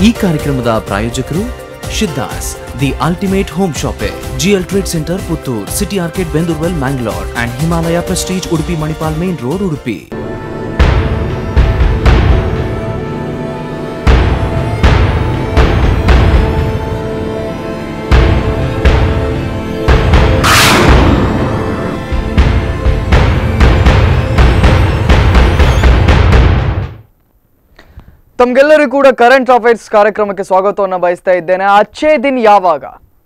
ಈ ಕಾರ್ಯಕ್ರಮದ ಪ್ರಾಯೋಜಕರು ಶಿದ್ದಾಸ್ the ultimate home shoppe GL trade centre Puttur city arcade Bendoorwell Mangalore and Himalaya prestige Udupi Manipal main road Udupi ತಮ್ಗೆಲ್ಲರಿಗೂ ಕೂಡ ಕರೆಂಟ್ ಅಫೈರ್ಸ್ ಕಾರ್ಯಕ್ರಮಕ್ಕೆ ಸ್ವಾಗತವನ್ನು ಬಯಸ್ತಾ ಇದ್ದೇನೆ ಅಚ್ಚೇ ದಿನ್ ಯಾವಾಗ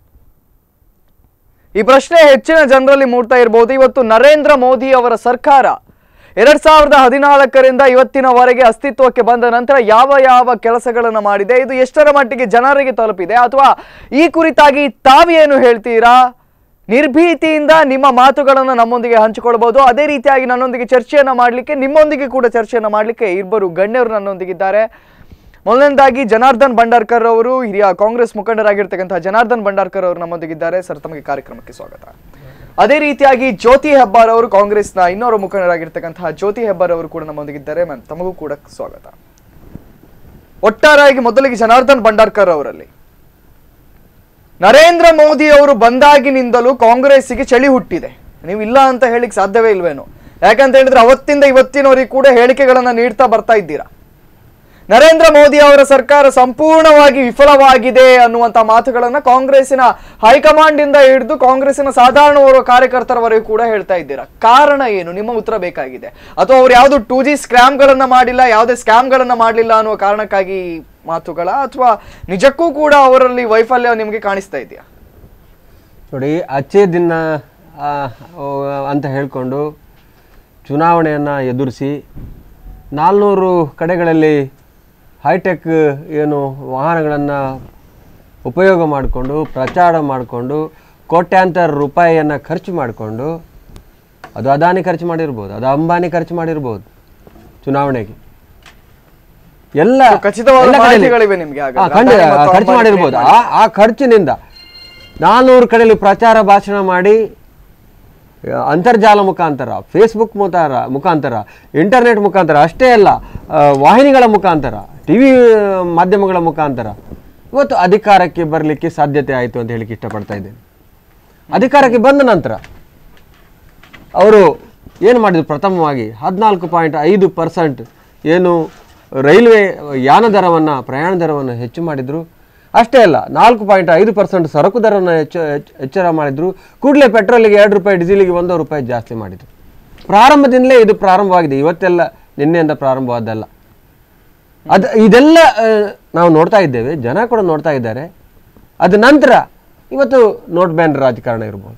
ಈ ಪ್ರಶ್ನೆ ಹೆಚ್ಚಿನ ಜನರಲ್ಲಿ ಮೂಡ್ತಾ ಇರಬಹುದು ಇವತ್ತು ನರೇಂದ್ರ ಮೋದಿ ಅವರ ಸರ್ಕಾರ ಎರಡ್ ಸಾವಿರದ ಹದಿನಾಲ್ಕರಿಂದ ಇವತ್ತಿನವರೆಗೆ ಅಸ್ತಿತ್ವಕ್ಕೆ ಬಂದ ನಂತರ ಯಾವ ಯಾವ ಕೆಲಸಗಳನ್ನು ಮಾಡಿದೆ ಇದು ಎಷ್ಟರ ಮಟ್ಟಿಗೆ ಜನರಿಗೆ ತಲುಪಿದೆ ಅಥವಾ ಈ ಕುರಿತಾಗಿ ತಾವೇನು ಹೇಳ್ತೀರಾ ನಿರ್ಭೀತಿಯಿಂದ ನಿಮ್ಮ ಮಾತುಗಳನ್ನು ನಮ್ಮೊಂದಿಗೆ ಹಂಚಿಕೊಳ್ಬಹುದು ಅದೇ ರೀತಿಯಾಗಿ ನನ್ನೊಂದಿಗೆ ಚರ್ಚೆಯನ್ನ ಮಾಡಲಿಕ್ಕೆ ನಿಮ್ಮೊಂದಿಗೆ ಕೂಡ ಚರ್ಚೆಯನ್ನ ಮಾಡಲಿಕ್ಕೆ ಇಬ್ಬರು ಗಣ್ಯರು ನನ್ನೊಂದಿಗಿದ್ದಾರೆ ಮೊದಲನೇದಾಗಿ ಜನಾರ್ದನ್ ಭಂಡಾರ್ಕರ್ ಅವರು ಹಿರಿಯ ಕಾಂಗ್ರೆಸ್ ಮುಖಂಡರಾಗಿರ್ತಕ್ಕಂತಹ ಜನಾರ್ದನ್ ಭಂಡಾರ್ಕರ್ ಅವರು ನಮ್ಮೊಂದಿಗಿದ್ದಾರೆ ಸರ್ ತಮಗೆ ಕಾರ್ಯಕ್ರಮಕ್ಕೆ ಸ್ವಾಗತ ಅದೇ ರೀತಿಯಾಗಿ ಜ್ಯೋತಿ ಹೆಬ್ಬಾರ್ ಅವರು ಕಾಂಗ್ರೆಸ್ನ ಇನ್ನೋರು ಮುಖಂಡರಾಗಿರ್ತಕ್ಕಂತಹ ಜ್ಯೋತಿ ಹೆಬ್ಬಾರ್ ಅವರು ಕೂಡ ನಮ್ಮೊಂದಿಗಿದ್ದಾರೆ ಮ್ಯಾಮ್ ತಮಗೂ ಕೂಡ ಸ್ವಾಗತ ಒಟ್ಟಾರೆಯಾಗಿ ಮೊದಲಿಗೆ ಜನಾರ್ದನ್ ಭಂಡಾರ್ಕರ್ ಅವರಲ್ಲಿ ನರೇಂದ್ರ ಮೋದಿ ಅವರು ಬಂದಾಗಿನಿಂದಲೂ ಕಾಂಗ್ರೆಸ್ಸಿಗೆ ಚಳಿ ಹುಟ್ಟಿದೆ ನೀವು ಇಲ್ಲ ಅಂತ ಹೇಳಿಕ್ ಸಾಧ್ಯವೇ ಇಲ್ವೇನೋ ಯಾಕಂತ ಹೇಳಿದ್ರೆ ಅವತ್ತಿಂದ ಇವತ್ತಿನವರೆಗೂ ಕೂಡ ಹೇಳಿಕೆಗಳನ್ನ ನೀಡ್ತಾ ಬರ್ತಾ ಇದ್ದೀರಾ ನರೇಂದ್ರ ಮೋದಿ ಅವರ ಸರ್ಕಾರ ಸಂಪೂರ್ಣವಾಗಿ ವಿಫಲವಾಗಿದೆ ಅನ್ನುವಂತ ಮಾತುಗಳನ್ನ ಕಾಂಗ್ರೆಸ್ಸಿನ ಹೈಕಮಾಂಡ್ ಇಂದ ಹಿಡಿದು ಕಾಂಗ್ರೆಸ್ಸಿನ ಸಾಧಾರಣ ಓರ್ವ ಕಾರ್ಯಕರ್ತರವರೆಗೂ ಕೂಡ ಹೇಳ್ತಾ ಇದ್ದೀರಾ ಕಾರಣ ಏನು ನಿಮ್ಮ ಉತ್ತರ ಬೇಕಾಗಿದೆ ಅಥವಾ ಅವ್ರು ಯಾವ್ದು ಟೂ ಜಿ ಸ್ಕ್ಯಾಮ್ಗಳನ್ನ ಮಾಡಿಲ್ಲ ಯಾವುದೇ ಸ್ಕ್ಯಾಮ್ಗಳನ್ನ ಮಾಡಲಿಲ್ಲ ಅನ್ನುವ ಕಾರಣಕ್ಕಾಗಿ ಮಾತುಗಳ ಅಥವಾ ನಿಜಕ್ಕೂ ಕೂಡ ಅವರಲ್ಲಿ ವೈಫಲ್ಯ ನಿಮಗೆ ಕಾಣಿಸ್ತಾ ಇದೆಯಾ ನೋಡಿ ಅಚ್ಚೇ ದಿನ ಆ, ಓ, ಅಂತ ಹೇಳಿಕೊಂಡು ಚುನಾವಣೆಯನ್ನು ಎದುರಿಸಿ ನಾಲ್ನೂರು ಕಡೆಗಳಲ್ಲಿ ಹೈಟೆಕ್ ಏನು ವಾಹನಗಳನ್ನು ಉಪಯೋಗ ಮಾಡಿಕೊಂಡು ಪ್ರಚಾರ ಮಾಡಿಕೊಂಡು ಕೋಟ್ಯಾಂತರ ರೂಪಾಯಿಯನ್ನು ಖರ್ಚು ಮಾಡಿಕೊಂಡು ಅದು ಅದಾನಿ ಖರ್ಚು ಮಾಡಿರ್ಬೋದು ಅದು ಅಂಬಾನಿ ಖರ್ಚು ಮಾಡಿರ್ಬೋದು ಚುನಾವಣೆಗೆ ಎಲ್ಲ So, ಖಚಿತವಾದ ಎಲ್ಲ ಕಡೆಯಲ್ಲಿ- ಮಾಹಿತಿಗಳಿವೆ ನಿಮ್ಗೆ ಹಾಗಾದ್ರೆ. ಹಾ, ಖಂಡಿತ ಅದಾನಿ ಮತ್ತು ಖರ್ಚು ಅಂಬಾನಿ ಮಾಡಿರ್ಬೋದು create ಆ ಆ ಖರ್ಚಿನಿಂದ ನಾಲ್ನೂರು ಕಡೆಯಲ್ಲಿ ಪ್ರಚಾರ ಭಾಷಣ ಮಾಡಿ ಆ, ಅಂತರ್ಜಾಲ ಮುಖಾಂತರ ಫೇಸ್ಬುಕ್ ಮುಖಾಂತರ ಮುಖಾಂತರ ಇಂಟರ್ನೆಟ್ ಮುಖಾಂತರ ಅಷ್ಟೇ ಅಲ್ಲ ಆ, ವಾಹಿನಿಗಳ ಮುಖಾಂತರ ಟಿ ವಿ ಮಾಧ್ಯಮಗಳ ಮುಖಾಂತರ ಇವತ್ತು ಅಧಿಕಾರಕ್ಕೆ ಬರಲಿಕ್ಕೆ ಸಾಧ್ಯತೆ ಆಯಿತು ಅಂತ ಹೇಳಿಕ್ಕೆ ಇಷ್ಟಪಡ್ತಾ ಇದ್ದೇನೆ ಅಧಿಕಾರಕ್ಕೆ ಬಂದ ನಂತರ ಅವರು ಏನು ಮಾಡಿದ್ರು ಪ್ರಥಮವಾಗಿ ಹದಿನಾಲ್ಕು ಪಾಯಿಂಟ್ ಐದು ಪರ್ಸೆಂಟ್ ಏನು ರೈಲ್ವೆ ಯಾನ ದರವನ್ನು ಪ್ರಯಾಣ ದರವನ್ನು ಹೆಚ್ಚು ಮಾಡಿದರು ಅಷ್ಟೇ ಅಲ್ಲ ನಾಲ್ಕು ಪಾಯಿಂಟ್ ಐದು ಪರ್ಸೆಂಟ್ ಸರಕು ದರವನ್ನು ಹೆಚ್ಚು ಹೆಚ್ಚು- ಎಚ್ಚರ ಮಾಡಿದರು ಕೂಡಲೇ ಪೆಟ್ರೋಲಿಗೆ ಎರಡು ರೂಪಾಯಿ ಡೀಸೆಲಿಗೆ ಒಂದು ರೂಪಾಯಿ ಜಾಸ್ತಿ ಮಾಡಿದರು ಪ್ರಾರಂಭದಿಂದಲೇ ಇದು ಪ್ರಾರಂಭವಾಗಿದೆ ಇವತ್ತೆಲ್ಲ ನಿನ್ನೆಯಿಂದ ಪ್ರಾರಂಭವಾದಲ್ಲ ಅದು ಇದೆಲ್ಲ ಆ, ನಾವು ನೋಡ್ತಾ ಇದ್ದೇವೆ ಜನ ಕೂಡ ನೋಡ್ತಾ ಇದ್ದಾರೆ ಅದ ನಂತರ ಇವತ್ತು ನೋಟ್ ಬ್ಯಾನ್ ರಾಜಕಾರಣ ಇರ್ಬೋದು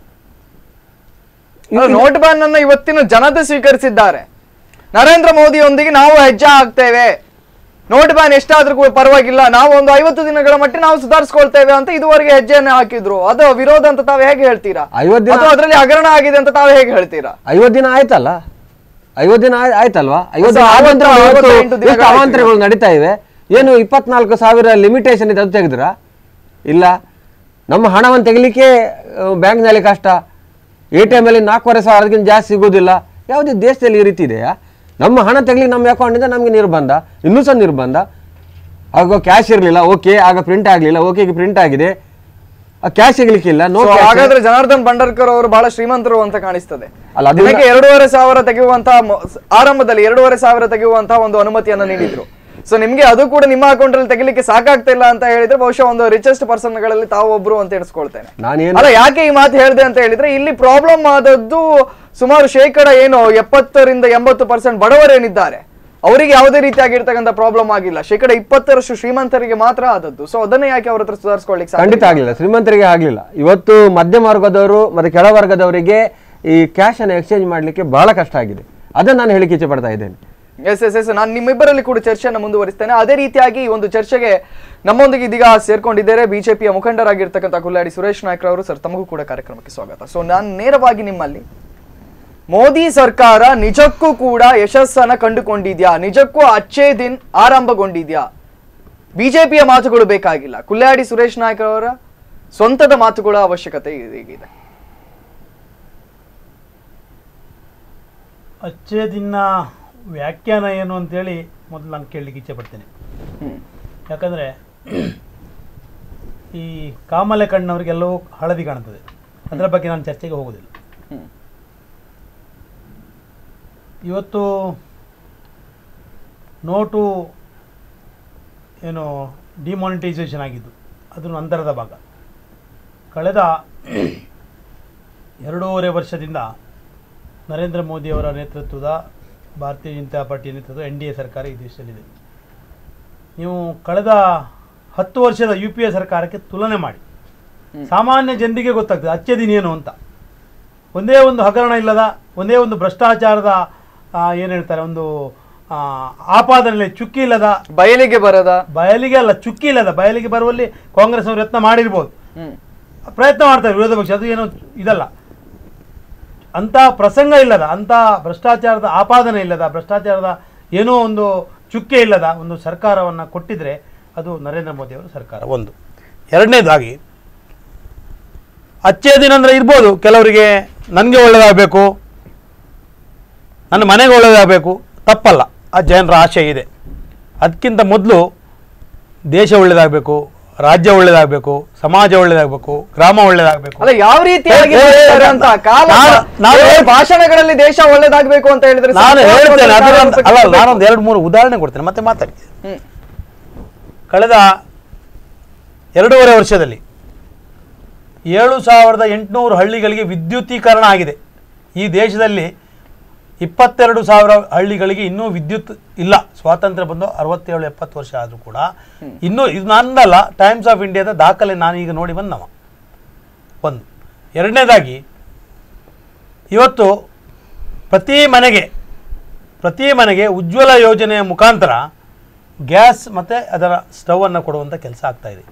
ನೋಟ್ ಬ್ಯಾನ್ ಅನ್ನು ಇವತ್ತಿನ ಜನತೆ ಸ್ವೀಕರಿಸಿದ್ದಾರೆ ನರೇಂದ್ರ ಮೋದಿಯೊಂದಿಗೆ ನಾವು ಹೆಜ್ಜೆ ಹಾಕ್ತೇವೆ ನೋಟ್ ಬ್ಯಾನ್ ಎಷ್ಟಾದ್ರೂ ಕೂಡ ಪರವಾಗಿಲ್ಲ ನಾವು ಒಂದು ಐವತ್ತು ದಿನಗಳ ಮಟ್ಟಿಗೆ ನಾವು ಸುಧಾರಿಸ್ಕೊಳ್ತೇವೆ ಅಂತ ಇದುವರೆಗೆ ಹೆಜ್ಜೆಯನ್ನು ಹಾಕಿದ್ರು ಅದು ವಿರೋಧ ಅಂತ ತಾವು ಹೇಗೆ ಹೇಳ್ತೀರಾ ಐವತ್ತು ದಿನ ಅಥವಾ ಅದರಲ್ಲಿ ಹಗರಣ ಆಗಿದೆ ಅಂತ ತಾವು ಹೇಗೆ ಹೇಳ್ತೀರಾ ಐವತ್ತು ದಿನ ಆಯ್ತಲ್ಲ ಐವತ್ತು ದಿನ ಆಯ್- ಆಯ್ತಲ್ವಾ ಐವತ್ತು ದಿನ ಹೊಸ ಆದ ನಂತರ ಅರವತ್ತು- ಇವತ್ತು ಅರವತ್ತೆಂಟು ದಿನಗಳು ಎಷ್ಟು ಆಯ್ತು. ಅವಾಂತರಗಳು ನಡೀತಾ ಇವೆ ಏನು ಇಪ್ಪತ್ನಾಲ್ಕು ಸಾವಿರ ಲಿಮಿಟೇಷನ್ ಇದೆ ಅದು ತೆಗೆದ್ರಾ ಇಲ್ಲ ನಮ್ಮ ಹಣವನ್ನು ತೆಗಿಲಿಕ್ಕೆ ಬ್ಯಾಂಕ್ನಲ್ಲಿ ಕಷ್ಟ ಎ ಟಿ ಎಮ್ ಅಲ್ಲಿ ನಾಲ್ಕೂವರೆ ಸಾವಿರ ಅದಕ್ಕಿಂತ ಜಾಸ್ತಿ ಸಿಗೋದಿಲ್ಲ ಯಾವುದೇ ದೇಶದಲ್ಲಿ ಈ ರೀತಿ ಇದೆಯಾ ನಮ್ಮ ಹಣ ತೆಗಿಲಿಕ್ಕೆ ನಮ್ಮ ಅಕೌಂಟಿಂದ ನಮಗೆ ನಿರ್ಬಂಧ ಇನ್ನೂ ಸಹ ನಿರ್ಬಂಧ ಆಗ ಕ್ಯಾಶ್ ಇರಲಿಲ್ಲ ಓಕೆ ಆಗ ಪ್ರಿಂಟ್ ಆಗಲಿಲ್ಲ ಓಕೆ ಈಗ ಪ್ರಿಂಟ್ ಆಗಿದೆ ಕ್ಯಾಶ್ ಸಿಗ್ಲಿಕ್ಕಿಲ್ಲ ನೋ So, ಹಾಗಾದ್ರೆ ಜನಾರ್ದನ್ ಭಂಡಾರ್ಕರ್ ಅವರು ಬಹಳ ಶ್ರೀಮಂತರು ಅಂತ ಕಾಣಿಸ್ತದೆ ಅಲ್ಲ, ಅದೆಲ್ಲ- ದಿನಕ್ಕೆ ಎರಡೂವರೆ ಸಾವಿರ ತೆಗೆಯುವಂತಹ ಮೊ- ಆರಂಭದಲ್ಲಿ ಎರಡೂವರೆ ಸಾವಿರ ತೆಗೆಯುವಂತಹ ಒಂದು ಅನುಮತಿಯನ್ನ ನೀಡಿದ್ರು ಸೊ ನಿಮ್ಗೆ ಅದು ಕೂಡ ನಿಮ್ಮ ಅಕೌಂಟ್ ಅಲ್ಲಿ ತೆಗಿಲಿಕ್ಕೆ ಸಾಕಾಗ್ತಾ ಇಲ್ಲ ಅಂತ ಹೇಳಿದ್ರೆ ಬಹುಶಃ ಒಂದು ರಿಚೆಸ್ಟ್ ಪರ್ಸನ್ ಗಳಲ್ಲಿ ತಾವು ಒಬ್ರು ಅಂತ ಎಣಿಸ್ಕೊಳ್ತೇನೆ ನಾನೇನು ಅಲ್ಲ ಯಾಕೆ ಈ ಮಾತು ಹೇಳಿದೆ ಅಂತ ಹೇಳಿದ್ರೆ ಇಲ್ಲಿ ಪ್ರಾಬ್ಲಮ್ ಆದದ್ದು ಸುಮಾರು ಶೇಕಡ ಏನು ಎಪ್ಪತ್ತರಿಂದ ಎಂಬತ್ತು ಪರ್ಸೆಂಟ್ ಬಡವರೇನಿದ್ದಾರೆ ಅವರಿಗೆ ಯಾವುದೇ ರೀತಿಯಾಗಿರ್ತಕ್ಕಂಥ ಪ್ರಾಬ್ಲಮ್ ಆಗಿಲ್ಲ ಶೇಕಡ ಇಪ್ಪತ್ತರಷ್ಟು ಶ್ರೀಮಂತರಿಗೆ ಮಾತ್ರ ಆದದ್ದು ಸೊ ಅದನ್ನೇ ಯಾಕೆ ಅವ್ರ ಹತ್ರ ಸುಧಾರಿಸ್ಕೊಳ್ಳಿಕ್ಕೆ ಸಾಧ್ಯ ಖಂಡಿತ ಆಗಲಿಲ್ಲ ಶ್ರೀಮಂತರಿಗೆ ಆಗಲಿಲ್ಲ ಇವತ್ತು ಮಧ್ಯಮ ವರ್ಗದವರು ಮತ್ತು ಕೆಳವರ್ಗದವರಿಗೆ ಈ ಕ್ಯಾಶ್ ಅನ್ನು ಎಕ್ಸ್ಚೇಂಜ್ ಮಾಡಲಿಕ್ಕೆ ಬಹಳ ಕಷ್ಟ ಆಗಿದೆ ಅದನ್ನು ನಾನು ಹೇಳಿಕ್ಕೆ ಇಚ್ಛೆ ಪಡ್ತಾ ಇದ್ದೇನೆ ಎಸ್ ಎಸ್ ಎಸ್ ನಾನು ನಿಮ್ಮಿಬ್ಬರಲ್ಲಿ ಕೂಡ ಚರ್ಚೆಯನ್ನು ಮುಂದುವರಿಸ್ತೇನೆ ಅದೇ ರೀತಿಯಾಗಿ ಈ ಒಂದು ಚರ್ಚೆಗೆ ನಮ್ಮೊಂದಿಗೆ ಇದೀಗ ಸೇರ್ಕೊಂಡಿದ್ದಾರೆ ಬಿಜೆಪಿಯ ಮುಖಂಡರಾಗಿರ್ತಕ್ಕಂಥ ಕುಲ್ಲಾಡಿ ಸುರೇಶ್ ನಾಯ್ಕ ಅವರು ಸರ್ ತಮಗೂ ಕೂಡ ಕಾರ್ಯಕ್ರಮಕ್ಕೆ ಸ್ವಾಗತ ಸೊ ನಾನು ನೇರವಾಗಿ ನಿಮ್ಮಲ್ಲಿ ಮೋದಿ ಸರ್ಕಾರ ನಿಜಕ್ಕೂ ಕೂಡ ಯಶಸ್ಸನ್ನ ಕಂಡುಕೊಂಡಿದ್ಯಾ ನಿಜಕ್ಕೂ ಅಚ್ಚೇ ದಿನ್ ಆರಂಭಗೊಂಡಿದ್ಯಾ ಬಿಜೆಪಿಯ ಮಾತುಗಳು ಬೇಕಾಗಿಲ್ಲ ಕುಲ್ಲಾಡಿ ಸುರೇಶ್ ನಾಯ್ಕ ಅವರ ಸ್ವಂತದ ಮಾತುಗಳ ಅವಶ್ಯಕತೆ ಈಗಿದೆ ಅಚ್ಚೇ ದಿನ ವ್ಯಾಖ್ಯಾನ ಏನು ಅಂತೇಳಿ ಮೊದಲು ನಾನು ಕೇಳಲಿಕ್ಕೆ ಇಚ್ಛೆ ಪಡ್ತೇನೆ ಹ್ಮ್ ಯಾಕಂದರೆ ಈ ಕಾಮಲೆ ಕಣ್ಣವರಿಗೆಲ್ಲವೂ ಹಳದಿ ಕಾಣ್ತದೆ ಅದರ ಬಗ್ಗೆ ನಾನು ಚರ್ಚೆಗೆ ಹೋಗೋದಿಲ್ಲ ಇವತ್ತು ನೋಟು ಏನು ಡಿಮಾನಿಟೈಸೇಷನ್ ಆಗಿದ್ದು ಅದು ನಂತರದ ಭಾಗ ಕಳೆದ ಎರಡೂವರೆ ವರ್ಷದಿಂದ ನರೇಂದ್ರ ಮೋದಿಯವರ ನೇತೃತ್ವದ ಭಾರತೀಯ ಜನತಾ ಪಾರ್ಟಿ ನೇತೃತ್ವದ ಎನ್ ಡಿ ಎ ಸರ್ಕಾರ ಈ ದೇಶದಲ್ಲಿದೆ ನೀವು ಕಳೆದ ಹತ್ತು ವರ್ಷದ ಯು ಪಿ ಎ ಸರ್ಕಾರಕ್ಕೆ ತುಲನೆ ಮಾಡಿ ಸಾಮಾನ್ಯ ಜನರಿಗೆ ಗೊತ್ತಾಗ್ತದೆ ಅಚ್ಚೆ ದಿನೇನು ಅಂತ ಒಂದೇ ಒಂದು ಹಗರಣ ಇಲ್ಲದ ಒಂದೇ ಒಂದು ಭ್ರಷ್ಟಾಚಾರದ ಏನು ಹೇಳ್ತಾರೆ ಒಂದು ಆ, ಆಪಾದನೆ ಚುಕ್ಕಿ ಇಲ್ಲದ ಬಯಲಿಗೆ ಬರದ ಬಯಲಿಗೆ ಅಲ್ಲ ಚುಕ್ಕಿ ಇಲ್ಲದ ಬಯಲಿಗೆ ಬರುವಲ್ಲಿ ಕಾಂಗ್ರೆಸ್ ಅವರು ಯತ್ನ ಮಾಡಿರ್ಬೋದು ಹ್ಮ್ ಪ್ರಯತ್ನ ಮಾಡ್ತಾರೆ ವಿರೋಧ ಪಕ್ಷ ಅದು ಏನು ಇದಲ್ಲ ಅಂಥ ಪ್ರಸಂಗ ಇಲ್ಲದ ಅಂಥ ಭ್ರಷ್ಟಾಚಾರದ ಆಪಾದನೆ ಇಲ್ಲದ ಭ್ರಷ್ಟಾಚಾರದ ಏನೋ ಒಂದು ಚುಕ್ಕೆ ಇಲ್ಲದ ಒಂದು ಸರ್ಕಾರವನ್ನು ಕೊಟ್ಟಿದ್ರೆ ಅದು ನರೇಂದ್ರ ಮೋದಿಯವರ ಸರ್ಕಾರ ಒಂದು ಎರಡನೇದಾಗಿ ಅಚ್ಚೇ ದಿನ ಅಂದರೆ ಇರ್ಬೋದು ಕೆಲವರಿಗೆ ನನಗೆ ಒಳ್ಳೆಯದಾಗಬೇಕು ನನ್ನ ಮನೆಗೆ ಒಳ್ಳೆಯದಾಗಬೇಕು ತಪ್ಪಲ್ಲ ಆ ಜನರ ಆಶೆ ಇದೆ ಅದಕ್ಕಿಂತ ಮೊದಲು ದೇಶ ಒಳ್ಳೆಯದಾಗಬೇಕು ರಾಜ್ಯ ಒಳ್ಳೆಯದಾಗಬೇಕು ಸಮಾಜ ಒಳ್ಳೆಯದಾಗಬೇಕು ಗ್ರಾಮ ಒಳ್ಳೆಯದಾಗಬೇಕು ಅಲ್ಲ ಯಾವ ರೀತಿಯಾಗಿ ಏ, ಏ, ಮಾಡ್ತಾರೆ ಅಂತ ಕಾಲ ನಾನು- ನಾನು ಏ, ಹೇಳ್- ಭಾಷಣಗಳಲ್ಲಿ ದೇಶ ಒಳ್ಳೇದಾಗ್ಬೇಕು ಅಂತ ಹೇಳಿದ್ರೆ ನಾನು ಸರ್ಕಾರ ಹೇಳ್ತೇನೆ ಅದರ ಸರ್ಕಾರ ಒಂದು- ಅಲ್ಲ ನಾನೊಂದು ಎರಡು ಮೂರು ಉದಾಹರಣೆ ಕೊಡ್ತೇನೆ ಮತ್ತೆ ಮಾತಾಡಿ ಹ್ಮ್. ಕಳೆದ ಎರಡೂವರೆ ವರ್ಷದಲ್ಲಿ ಏಳು ಸಾವಿರದ ಎಂಟುನೂರು ಹಳ್ಳಿಗಳಿಗೆ ವಿದ್ಯುತೀಕರಣ ಆಗಿದೆ ಈ ದೇಶದಲ್ಲಿ ಇಪ್ಪತ್ತೆರಡು ಸಾವಿರ ಹಳ್ಳಿಗಳಿಗೆ ಇನ್ನೂ ವಿದ್ಯುತ್ ಇಲ್ಲ ಸ್ವಾತಂತ್ರ್ಯ ಬಂದು ಅರವತ್ತೇಳು ಎಪ್ಪತ್ತು ವರ್ಷ ಆದರೂ ಕೂಡ ಇನ್ನೂ ಇದು ನಂದಲ್ಲ ಟೈಮ್ಸ್ ಆಫ್ ಇಂಡಿಯಾದ ದಾಖಲೆ ನಾನು ಈಗ ನೋಡಿ ಬಂದವ ಒಂದು ಎರಡನೇದಾಗಿ ಇವತ್ತು ಪ್ರತಿ ಮನೆಗೆ ಪ್ರತಿ ಮನೆಗೆ ಉಜ್ವಲ ಯೋಜನೆಯ ಮುಖಾಂತರ ಗ್ಯಾಸ್ ಮತ್ತು ಅದರ ಸ್ಟವನ್ನು ಕೊಡುವಂಥ ಕೆಲಸ ಆಗ್ತಾ ಇದೆ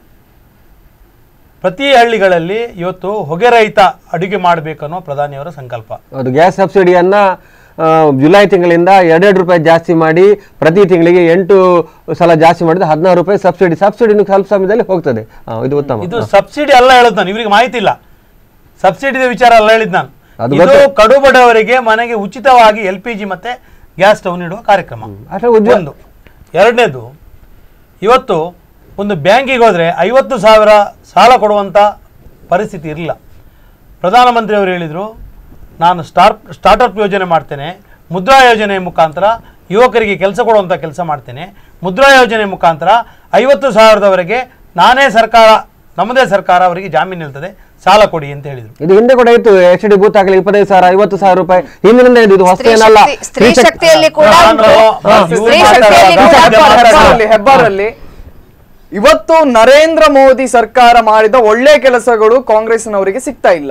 ಪ್ರತಿ ಹಳ್ಳಿಗಳಲ್ಲಿ ಇವತ್ತು ಹೊಗೆ ರಹಿತ ಅಡುಗೆ ಮಾಡಬೇಕನ್ನೋ ಪ್ರಧಾನಿಯವರ ಸಂಕಲ್ಪ ಅದು ಗ್ಯಾಸ್ ಸಬ್ಸಿಡಿಯನ್ನ ಆ, ಜುಲೈ ತಿಂಗಳಿಂದ ಎರಡೆರಡು ರೂಪಾಯಿ ಜಾಸ್ತಿ ಮಾಡಿ ಪ್ರತಿ ತಿಂಗಳಿಗೆ ಎಂಟು ಸಲ ಜಾಸ್ತಿ ಮಾಡಿದ್ರೆ ಹದಿನಾರು ರೂಪಾಯಿ ಸಬ್ಸಿಡಿ ಸಬ್ಸಿಡಿನೂ ಸ್ವಲ್ಪ ಸಮಯದಲ್ಲಿ ಹೋಗ್ತದೆ ಆ, ಇದು ಉತ್ತಮ ಇದು ಸಬ್ಸಿಡಿ ಅಲ್ಲ ಹೇಳೋದು ನಾನು ಇವರಿಗೆ ಮಾಹಿತಿ ಇಲ್ಲ ಸಬ್ಸಿಡಿ ವಿಚಾರ ಅಲ್ಲ ಹೇಳಿದ್ ನಾನು ಅದು ಇದು ಗೊತ್ತು. ಕಡು ಬಡವರಿಗೆ ಮನೆಗೆ ಉಚಿತವಾಗಿ ಎಲ್ ಪಿ ಜಿ ಮತ್ತೆ ಗ್ಯಾಸ್ ಸ್ಟವ್ ನೀಡುವ ಕಾರ್ಯಕ್ರಮ ಅಷ್ಟೇ ಉಜ್ವಲ ಒಂದು ಎರಡನೇದು ಇವತ್ತು ಒಂದು ಬ್ಯಾಂಕಿಗೆ ಹೋದರೆ ಐವತ್ತು ಸಾವಿರ ಸಾಲ ಕೊಡುವಂಥ ಪರಿಸ್ಥಿತಿ ಇರಲಿಲ್ಲ ಪ್ರಧಾನಮಂತ್ರಿಯವರು ಹೇಳಿದರು ನಾನು ಸ್ಟಾರ್ ಸ್ಟಾರ್ಟಪ್ ಯೋಜನೆ ಮಾಡ್ತೇನೆ ಮುದ್ರಾ ಯೋಜನೆ ಮುಖಾಂತರ ಯುವಕರಿಗೆ ಕೆಲಸ ಕೊಡುವಂಥ ಕೆಲಸ ಮಾಡ್ತೇನೆ ಮುದ್ರಾ ಯೋಜನೆ ಮುಖಾಂತರ ಐವತ್ತು ಸಾವಿರದವರೆಗೆ ನಾನೇ ಸರ್ಕಾರ ನಮ್ಮದೇ ಸರ್ಕಾರ ಅವರಿಗೆ ಜಾಮೀನು ನಿಲ್ತದೆ ಸಾಲ ಕೊಡಿ ಅಂತ ಹೇಳಿದರು ಇದು ಹಿಂದೆ ಕೂಡ ಇತ್ತು ಎಚ್ ಡಿ ಬೂತ್ ಹಾಕಲಿ ಇಪ್ಪತ್ತೈದು ಸಾವಿರ ಐವತ್ತು ಸಾವಿರ ರೂಪಾಯಿ ಹಿಂದಿನಿಂದ ಇದೆ ಇದು ಹೊಸತೇನಲ್ಲ ಸ್ತ್ರೀ- ಸ್ತ್ರೀ ಶಕ್ತಿಯಲ್ಲಿ ಕೂಡ ನಾನು- ಉಂಟು. ಹಾ, ಸ್ತ್ರೀ ಇವ್ರು ಶಕ್ತಿಯಲ್ಲಿ ಕೂಡ ಮಾತಾಡುವಾಗ ಉಂಟು. ಹೆಬ್ಬಾರಲ್ಲಿ ಹೆಬ್ಬಾರಲ್ಲಿ ಇವತ್ತು ನರೇಂದ್ರ ಮೋದಿ ಸರ್ಕಾರ ಮಾಡಿದ ಒಳ್ಳೆ ಕೆಲಸಗಳು ಕಾಂಗ್ರೆಸ್ನವರಿಗೆ ಸಿಗ್ತಾ ಇಲ್ಲ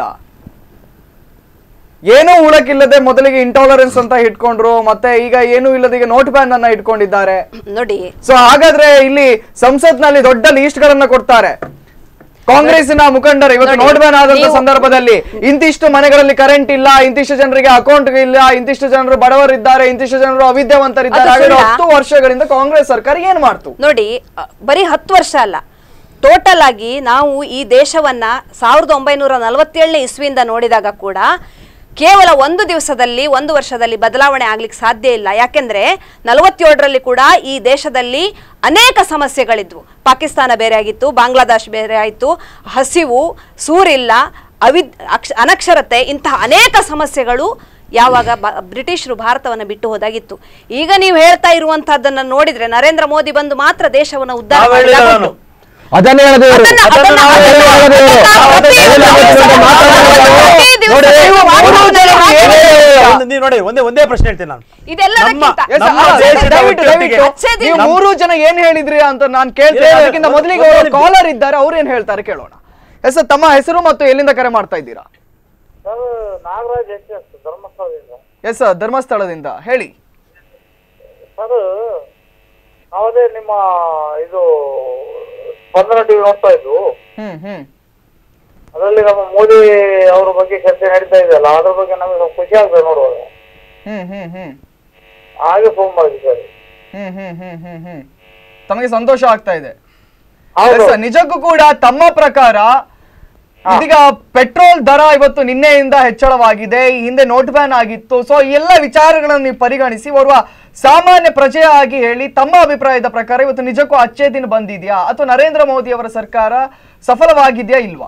ಏನೂ ಉಳಕಿಲ್ಲದೆ ಮೊದಲಿಗೆ ಇಂಟಾಲರೆನ್ಸ್ ಅಂತ ಇಟ್ಕೊಂಡ್ರು ಮತ್ತೆ ಈಗ ಏನೂ ಇಲ್ಲದೆ ಈಗ ನೋಟ್ ಬ್ಯಾನ್ ಅನ್ನ ಇಟ್ಕೊಂಡಿದ್ದಾರೆ ನೋಡಿ ಸೊ ಹಾಗಾದ್ರೆ ಇಲ್ಲಿ ಸಂಸತ್ನಲ್ಲಿ ದೊಡ್ಡ ಲೀಸ್ಟ್ ಗಳನ್ನ ಕೊಡ್ತಾರೆ ಕಾಂಗ್ರೆಸ್ಸಿನ ಮುಖಂಡರು ಇವತ್ತು ನೋಡಿ, ನೋಟ್ ಬ್ಯಾನ್ ಆದಂತ ನೀವು- ಸಂದರ್ಭದಲ್ಲಿ ಇಂತಿಷ್ಟು ಮನೆಗಳಲ್ಲಿ ಕರೆಂಟ್ ಇಲ್ಲ ಇಂತಿಷ್ಟು ಜನರಿಗೆ ಅಕೌಂಟ್ ಇಲ್ಲ ಇಂತಿಷ್ಟು ಜನರು ಬಡವರಿದ್ದಾರೆ ಇಂತಿಷ್ಟು ಜನರು ಅವಿದ್ಯಾವಂತರಿದ್ದಾರೆ ಅದು ಹಾಗಾದ್ರೆ ಸುಳ್ಳ? ಹತ್ತು ವರ್ಷಗಳಿಂದ ಕಾಂಗ್ರೆಸ್ ಸರ್ಕಾರ ಏನ್ ಮಾಡ್ತು ನೋಡಿ ಅ, ಬರೀ ಹತ್ತು ವರ್ಷ ಅಲ್ಲ ಟೋಟಲ್ ಆಗಿ ನಾವು ಈ ದೇಶವನ್ನ ಸಾವಿರದ ಒಂಬೈನೂರ ನಲವತ್ತೇಳನೇ ಇಸ್ವಿಯಿಂದ ನೋಡಿದಾಗ ಕೂಡ ಕೇವಲ ಒಂದು ದಿವಸದಲ್ಲಿ ಒಂದು ವರ್ಷದಲ್ಲಿ ಬದಲಾವಣೆ ಆಗ್ಲಿಕ್ಕೆ ಸಾಧ್ಯ ಇಲ್ಲ ಯಾಕೆಂದ್ರೆ ನಲವತ್ತೇಳರಲ್ಲಿ ಕೂಡ ಈ ದೇಶದಲ್ಲಿ ಅನೇಕ ಸಮಸ್ಯೆಗಳಿದ್ವು ಪಾಕಿಸ್ತಾನ ಬೇರೆ ಆಗಿತ್ತು ಬಾಂಗ್ಲಾದೇಶ್ ಬೇರೆ ಆಯಿತು ಹಸಿವು ಸೂರಿಲ್ಲ ಅವಿದ್ ಅಕ್ಷ ಅನಕ್ಷರತೆ ಇಂತಹ ಅನೇಕ ಸಮಸ್ಯೆಗಳು ಯಾವಾಗ ಬ- ಬ್ರಿಟಿಷರು ಭಾರತವನ್ನು ಬಿಟ್ಟು ಹೋದಾಗಿತ್ತು ಈಗ ನೀವು ಹೇಳ್ತಾ ಇರುವಂತಹದ್ದನ್ನ ನೋಡಿದ್ರೆ ನರೇಂದ್ರ ಮೋದಿ ಬಂದು ಮಾತ್ರ ದೇಶವನ್ನು ಉದ್ಧಾರ ನಾವು ಹೇಳಿಲ್ಲ ಮಾಡಿದಾಗ ನಾನು. ಅದನ್ನೇ ಹೇಳಿದೆ ಇವರು. ಅದನ್ನ- ಅದನ್ನ- ಅದನ್ನೇ ಹೇಳಿದೆ ಇವರು. ಅದನ್ನ ಪ್ರತಿ ಅದನ್ನೇ ದಿವಸ ಹೇಳಿದೆ ಇವರು. ಪ್ರತಿ ದಿವಸ ನೋಡಿ, ನೀವು ಮಾಡುವುದನ್ನು ಹಾಗೆ ಒಂದು- ನೀವು ನೋಡಿ ಒಂದೇ ಒಂದೇ ಪ್ರಶ್ನೆ ಹೇಳ್ತೀನಿ ನಾನು ಇದೆಲ್ಲದಕ್ಕಿಂತ ನಮ್ಮ- Yes, ನಮ್ಮ ಅಲ್ಲ, ದೇಶದ ದಯವಿಟ್ಟು ಒಟ್ಟೊಟ್ಟಿಗೆ- ದಯವಿಟ್ಟು ಅಚ್ಚೇ ದಿನ- ನೀವು ಮೂರು ಜನ ಏನ್ ಹೇಳಿದ್ರಿ ಅಂತ ನಾನು ಕೇಳ್ತೇನೆ ಇಲ್ಲ, ಅದಕ್ಕಿಂತ ಒಂದು- ಮೊದಲಿಗೆ ಒಂದು ಅವರು ನಿಮಿಷ. ಕಾಲರ್ ಇದ್ದಾರೆ ಅವ್ರು ಏನ್ ಹೇಳ್ತಾರೆ ಕೇಳೋಣ ಎಸ್ ತಮ್ಮ ಹೆಸರು ಮತ್ತು ಎಲ್ಲಿಂದ ಕರೆ ಮಾಡ್ತಾ ಇದ್ದೀರಾ ಸರ್ ನಾಗರಾಜ್ ಎಚ್ ಎಸ್ ಧರ್ಮಸ್ಥಳದಿಂದ ಎಸ್ ಧರ್ಮಸ್ಥಳದಿಂದ ಹೇಳಿ ಸರ್ ಅವದೇ ನಿಮ್ಮ ಇದು ಸ್ಪಂದನ ಟಿವಿ ನೋಡ್ತಾ ಇದ್ವು ಹ್ಮ್ ಹ್ಮ್ ಅದರಲ್ಲಿ ನಮ್ಮ ಮೋದಿ ಅವ್ರ ಬಗ್ಗೆ ಚರ್ಚೆ ನಡೀತಾ ಇದೆಯಲ್ಲ ಅದ್ರ ಬಗ್ಗೆ ನಮಗೆ ಸ್ವಲ್ಪ ಖುಷಿ ಆಗ್ತದೆ ನೋಡುವಾಗ ಹ್ಮ್ ಹ್ಮ್ ಹ್ಮ್ ಹಾಗೆ ಫೋನ್ ಮಾಡಿದ್ವಿ ಸರ್ ಹ್ಮ್ ಹ್ಮ್ ಹ್ಮ್ ಹ್ಮ್ ಹ್ಮ್ ತಮಗೆ ಸಂತೋಷ ಆಗ್ತಾ ಇದೆ ಹೌದು ಎಸ್, ನಿಜಕ್ಕೂ ಕೂಡ ತಮ್ಮ ಪ್ರಕಾರ ಇದೀಗ ಪೆಟ್ರೋಲ್ ದರ ಇವತ್ತು ನಿನ್ನೆಯಿಂದ ಹೆಚ್ಚಳವಾಗಿದೆ ಈ ಹಿಂದೆ ನೋಟ್ ಬ್ಯಾನ್ ಆಗಿತ್ತು ಸೊ ಎಲ್ಲ ವಿಚಾರಗಳನ್ನು ನೀವು ಪರಿಗಣಿಸಿ ಓರ್ವ ಸಾಮಾನ್ಯ ಪ್ರಜೆಯಾಗಿ ಹೇಳಿ ತಮ್ಮ ಅಭಿಪ್ರಾಯದ ಪ್ರಕಾರ ಇವತ್ತು ನಿಜಕ್ಕೂ ಅಚ್ಚೇ ದಿನ ಬಂದಿದ್ಯಾ ಅಥವಾ ನರೇಂದ್ರ ಮೋದಿ ಅವರ ಸರ್ಕಾರ ಸಫಲವಾಗಿದ್ಯಾ ಇಲ್ವಾ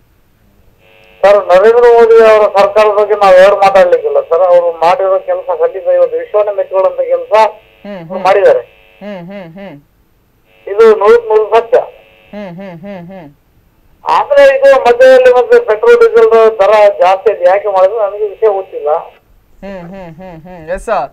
ಸರ್ ನರೇಂದ್ರ ಮೋದಿ ಅವರ ಸರ್ಕಾರದ ಬಗ್ಗೆ ನಾವು ಯಾರು ಮಾತಾಡ್ಲಿಕ್ಕಿಲ್ಲ ಸರ್ ಅವರು ಮಾಡಿರೋ ಕೆಲಸ ಖಂಡಿತ ಇವತ್ತು ವಿಶ್ವನೇ ಮೆಚ್ಚುಕೊಳ್ಳುವಂತ ಕೆಲಸ ಹ್ಮ್ ಮಾಡಿದ್ದಾರೆ ಹ್ಮ್ ಹ್ಮ್ ಹ್ಮ್ ಇದು ನೂರಕ್ ನೂರು ಸತ್ಯ ಹ್ಮ್ ಹ್ಮ್ ಹ್ಮ್ ಹ್ಮ್ ಆದ್ರೆ ಇದು ಮಧ್ಯದಲ್ಲಿ ಮತ್ತೆ ಪೆಟ್ರೋಲ್ ಡೀಸೆಲ್ ದರ ಜಾಸ್ತಿ ಇದೆ ಯಾಕೆ ಮಾಡಿದ್ರು ನನಗೆ ವಿಷಯ ಗೊತ್ತಿಲ್ಲ ಹ್ಮ್ ಹ್ಮ್ ಹ್ಮ್ ಹ್ಮ್ ಎಸ್ ಸರ್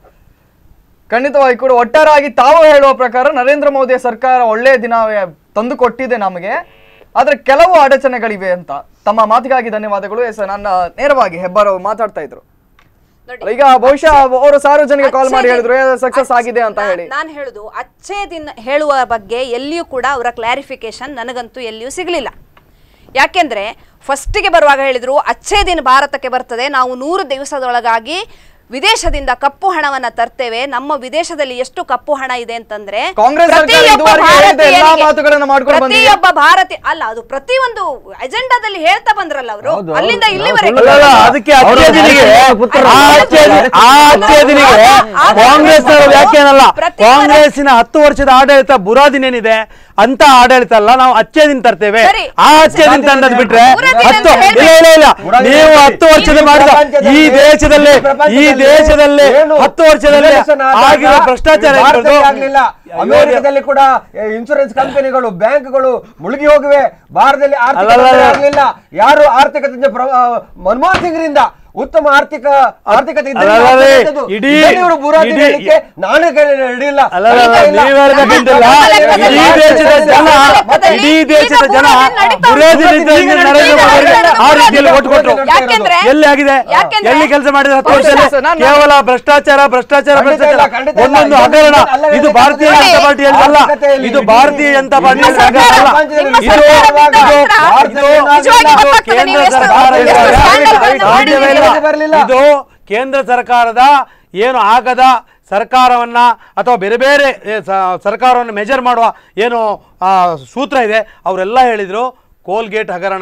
ಖಂಡಿತವಾಗಿ ಕೂಡ ಒಟ್ಟಾರಾಗಿ ತಾವು ಹೇಳುವ ಪ್ರಕಾರ ನರೇಂದ್ರ ಮೋದಿಯ ಸರ್ಕಾರ ಒಳ್ಳೆಯ ದಿನ ತಂದು ಕೊಟ್ಟಿದೆ ನಮಗೆ ಆದ್ರೆ ಕೆಲವು ಅಡಚಣೆಗಳಿವೆ ಅಂತ ತಮ್ಮ ಮಾತಿಗಾಗಿ ಧನ್ಯವಾದಗಳು ಎಸ್ ನನ್ನ ನೇರವಾಗಿ ಹೆಬ್ಬಾರ್ ಅವರು ಮಾತಾಡ್ತಾ ಇದ್ರು ನೋಡಿ ಈಗ ಬಹುಶಃ ಅವರು ಸಾರ್ವಜನಿಕ ಕಾಲ್ ಮಾಡಿ ಅಚ್ಚೇ ಹೇಳಿದ್ರು ದಿನ- ಸಕ್ಸಸ್ ಆಗಿದೆ ಅಂತ ನಾ- ಹೇಳಿ ನಾನು ಹೇಳುದು ಅಚ್ಚೇ ದಿನ ಹೇಳುವ ಬಗ್ಗೆ ಎಲ್ಲಿಯೂ ಕೂಡ ಅವರ ಕ್ಲಾರಿಫಿಕೇಶನ್ ನನಗಂತೂ ಎಲ್ಲಿಯೂ ಸಿಗಲಿಲ್ಲ ಯಾಕೆಂದ್ರೆ ಫಸ್ಟಿಗೆ ಬರುವಾಗ ಹೇಳಿದ್ರು ಅಚ್ಚೇ ದಿನ ಭಾರತಕ್ಕೆ ಬರ್ತದೆ ನಾವು ನೂರು ದಿವಸದೊಳಗಾಗಿ ವಿದೇಶದಿಂದ ಕಪ್ಪು ಹಣವನ್ನ ತರ್ತೇವೆ ನಮ್ಮ ವಿದೇಶದಲ್ಲಿ ಎಷ್ಟು ಕಪ್ಪು ಹಣ ಇದೆ ಅಂತಂದ್ರೆ ಕಾಂಗ್ರೆಸ್ ಸರ್ಕಾರ ಪ್ರತಿಯೊಬ್ಬ ಇದುವರೆಗೆ ಹೇಳಿದ ಎಲ್ಲಾ ಭಾರತೀಯನಿಗೆ- ಮಾತುಗಳನ್ನ ಮಾಡ್ಕೊಂಡು ಬಂದಿದೆ. ಪ್ರತಿಯೊಬ್ಬ ಭಾರತೀಯ ಅಲ್ಲ ಅದು ಪ್ರತಿಯೊಂದು ಅಜೆಂಡಾದಲ್ಲಿ ಹೇಳ್ತಾ ಬಂದ್ರಲ್ಲ ಅವರು ಹೌದು, ಹೌದು. ಅಲ್ಲಿಂದ ನಾವು ಇಲ್ಲಿವರೆಗೆ ಸುಳ್ಳು ಅಲ್ಲ, ಹೇಳಲ್ಲ. ಅದಕ್ಕೆ ಅವರು ಅಚ್ಚೇ ದಿನಿಗೆ ಪುತ್ರರು. ಆ ಅಚ್ಚೇ ದಿನ- ಆ ಅಚ್ಚೇ ದಿನಿಗೆ ಆದ್ರೆ ಕಾಂಗ್ರೆಸ್ ಅವರು ವ್ಯಾಖ್ಯಾನಲ್ಲ ಪ್ರತಿ ವಾರ- ಕಾಂಗ್ರೆಸ್ಸಿನ ಹತ್ತು ವರ್ಷದ ಆಡಳಿತ ಬುರಾದಿನೇನಿದೆ ಅಂತ ಆಡಳಿತ ಅಲ್ಲ ನಾವು ಅಚ್ಚೇ ದಿನ ತರ್ತೇವೆ ಸರಿ. ಆ ಅಚ್ಚೇ ದಿನ ತಂದದ್ ಬಿಟ್ರೆ ಬುರಾದಿನ ಹತ್ತು ಅಂತ ಹೇಳ್ಬೇಡಿ. ಇಲ್ಲ ಇಲ್ಲ ಇಲ್ಲ ನೀವು ಹತ್ತು ವರ್ಷದ ಮಾಡಿದ ಈ ದೇಶದಲ್ಲಿ ಈ ದೇಶದಲ್ಲಿ ಹತ್ತು ವರ್ಷದಲ್ಲಿ ಆಗಿರೋ ಭ್ರಷ್ಟಾಚಾರ ಭಾರತದಲ್ಲಿ ಇರ್ಬೋದು. ಆಗ್ಲಿಲ್ಲ ಅಮೆರಿಕದಲ್ಲಿ ಕೂಡ ಇನ್ಶೂರೆನ್ಸ್ ಕಂಪನಿಗಳು ಬ್ಯಾಂಕ್ಗಳು ಮುಳುಗಿ ಹೋಗಿವೆ ಭಾರತದಲ್ಲಿ ಆರ್ಥಿಕ ಅಲ್ಲಲ್ಲ. ತೊಂದರೆ ಆಗ್ಲಿಲ್ಲ ಯಾರು ಆರ್ಥಿಕ ತಜ್ಞ ಪ್ರ- ಆ, ಮನಮೋಹನ್ ಸಿಂಗ್ರಿಂದ ಉತ್ತಮ ಆರ್ಥಿಕ ಆರ್ಥಿಕತೆ ಇದ್ದಲ್ಲಿ ಅಲ್ಲಲ್ಲ, ಮಾತ್ರ ಇಡೀ- ಇದ್ದದ್ದು. ಇಡೀ- ಇದನ್ನು ಇವರು ಬುರಾದಿ ಇಡೀ- ಹೇಳಿಕೆ ನಾನು ಹಿಡಿಲ್ಲ ಅಲ್ಲ, ಅಲ್ಲ, ಅಲ್ಲ, ಇಲ್ಲ. ನೀವು ಹೇಳ್ಬೇಕಂತಿಲ್ಲ. ಇಡೀ ದೇಶದ ಜನ ಇಡೀ ದೇಶದ ಜನ ಬುರಾದಿನಿಂದ ನರೇಂದ್ರ ಮೋದಿ ಆ ರೀತಿಯಲ್ಲಿ ಓಟ್ ಕೊಟ್ಟರು ಯಾಕೆಂದ್ರೆ ಎಲ್ಲಿ ಆಗಿದೆ ಯಾಕೆಂದ್ರೆ ಎಲ್ಲಿ ಕೆಲಸ ಮಾಡಿದ ಹತ್ತು ಬಹುಶಃ ವರ್ಷದಲ್ಲಿ ನಾನು- ಕೇವಲ ಭ್ರಷ್ಟಾಚಾರ ಭ್ರಷ್ಟಾಚಾರ ಖಂಡಿತ ಇಲ್ಲ, ಭ್ರಷ್ಟಾಚಾರ ಖಂಡಿತ ಇಲ್ಲ. ಒಂದೊಂದು ಇದು ಹಗರಣ ಅಲ್ಲ, ಇದು ಇದು ಭಾರತೀಯ ನೋಡಿ, ಜನತಾ ಪಾರ್ಟಿಯಲ್ಲಿ ಅಲ್ಲ ಆರ್ಥಿಕತೆಯಲ್ಲಿ ಇದು ಇಡೀ- ಭಾರತೀಯ ಜನತಾ ನಿಮ್ಮ ಪಾರ್ಟಿಯಲ್ಲಿ ಸರ್ಕಾರ- ಅಲ್ಲ ನಿಮ್ಮ ಇದು ಸರ್ಕಾರದಿಂದ ಇದು ಮಾತ್ರ ಇದು ನಿಜವಾಗಿ ಇದು ಗೊತ್ತಾಗ್ತದೆ ನೀವು ಕೇಂದ್ರ ಎಷ್ಟು- ಸರ್ಕಾರ ಎಷ್ಟು ಇದೆ. ಸ್ಕ್ಯಾಂಡಲ್ಗಳನ್ನು ಸಾಧ್ಯವೇ ಇಲ್ಲ. ಮಾಡಿದ್ದೀರಿ. ಬರಲಿಲ್ಲ. ಇದು ಕೇಂದ್ರ ಸರ್ಕಾರದ ಏನು ಆಗದ ಸರ್ಕಾರವನ್ನ ಅಥವಾ ಬೇರೆ ಬೇರೆ ಏ, ಸ- ಸರ್ಕಾರವನ್ನು ಮೆಜರ್ ಮಾಡುವ ಏನು ಆ, ಸೂತ್ರ ಇದೆ ಅವರೆಲ್ಲ ಹೇಳಿದ್ರು ಕೋಲ್ಗೇಟ್ ಹಗರಣ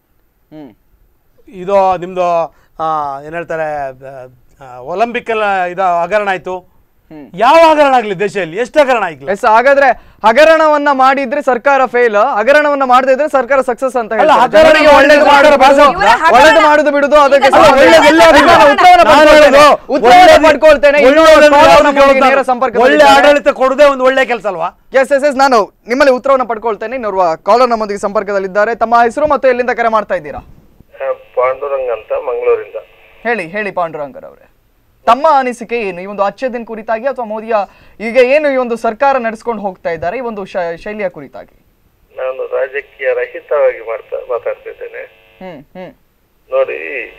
ಇದು ನಿಮ್ಮದು ಏನು ಹೇಳ್ತಾರೆ ಒಲಿಂಪಿಕ್ ಇದು ಹಗರಣ ಆಯಿತು ಯಾವ ಹಗರಣ ಆಗಲಿ ದೇಶದಲ್ಲಿ ಎಷ್ಟು ಹಗರಣ ಆಗಲಿ ಎಸ್ ಹಾಗಾದ್ರೆ ಹಗರಣವನ್ನ ಮಾಡಿದ್ರೆ ಸರ್ಕಾರ ಫೇಲ್ ಹಗರಣವನ್ನ ಮಾಡದೇ ಇದ್ರೆ ಸರ್ಕಾರ ಸಕ್ಸಸ್ ಅಂತ ಅಲ್ಲ, ಹೇಳ್ತಾರೆ. ಹಗರಣ ಜನರಿಗೆ ಒಳ್ಳೇದು ಮಾಡಿದ್ರೆ ಮಾಡೋದು ಸರ್ಕಾರ ಬಿಡುದು, ಇವರ ಹಗರಣ- ಒಳ್ಳೇದು ಮಾಡುದು ಬಿಡುದು ಅದಕ್ಕೆ ಈಗ ಸಂಬಂಧ ಇಲ್ಲ. ಒಳ್ಳೇದು ಎಲ್ಲ ನಾನು ಹಗರಣ. ಉತ್ತರವನ್ನು ನಾನು ಪಡ್ಕೊಳ್ತೇನೆ. ಹೇಳೋದು, ಉತ್ತರವನ್ನು ಒಳ್ಳೆದು- ಪಡ್ಕೊಳ್ತೇನೆ ಇನ್ನೊಂದು ಒಳ್ಳೆದನ್ನು ಕಾಲ್ ಯಾರು ನಮ್ಮೊಂದಿಗೆ ಕೇಳ್ತಾರೆ? ನೇರ ಸಂಪರ್ಕದಲ್ಲಿ ಒಳ್ಳೆ ಇದ್ದಾರೆ. ಆಡಳಿತ ಕೊಡುದೇ ಒಂದು ಒಳ್ಳೆ ಕೆಲಸ ಅಲ್ವಾ ಎಸ್ ಎಸ್ ಎಸ್ ನಾನು ನಿಮ್ಮಲ್ಲಿ ಉತ್ತರವನ್ನು ಪಡ್ಕೊಳ್ತೇನೆ ಇನ್ನೋರ್ವ ಕಾಲರ್ ನಮ್ಮೊಂದಿಗೆ ಸಂಪರ್ಕದಲ್ಲಿದ್ದಾರೆ ತಮ್ಮ ಹೆಸರು ಮತ್ತು ಎಲ್ಲಿಂದ ಕರೆ ಮಾಡ್ತಾ ಇದ್ದೀರಾ ಪಾಂಡುರಂಗ್ ಅಂತ ಮಂಗಳೂರಿಂದ ಹೇಳಿ ಹೇಳಿ ಪಾಂಡುರಂಗರ್ ಅವರೇ ತಮ್ಮ ಅನಿಸಿಕೆ ಏನು ಈ ಒಂದು ಅಚ್ಚೇ ದಿನ ಕುರಿತಾಗಿ ಅಥವಾ ಮೋದಿಯ ಈಗ ಏನು ಈ ಒಂದು ಸರ್ಕಾರ ನಡೆಸ್ಕೊಂಡು ಹೋಗ್ತಾ ಇದ್ದಾರೆ ಈ ಒಂದು ಶ- ಶೈಲಿಯ ಕುರಿತಾಗಿ ನಾನು ರಾಜಕೀಯ ರಹಿತವಾಗಿ ಮಾಡ್ತಾ ಮಾತಾಡ್ತಿದ್ದೇನೆ ಹ್ಮ್ ಹ್ಮ್ ನೋಡಿ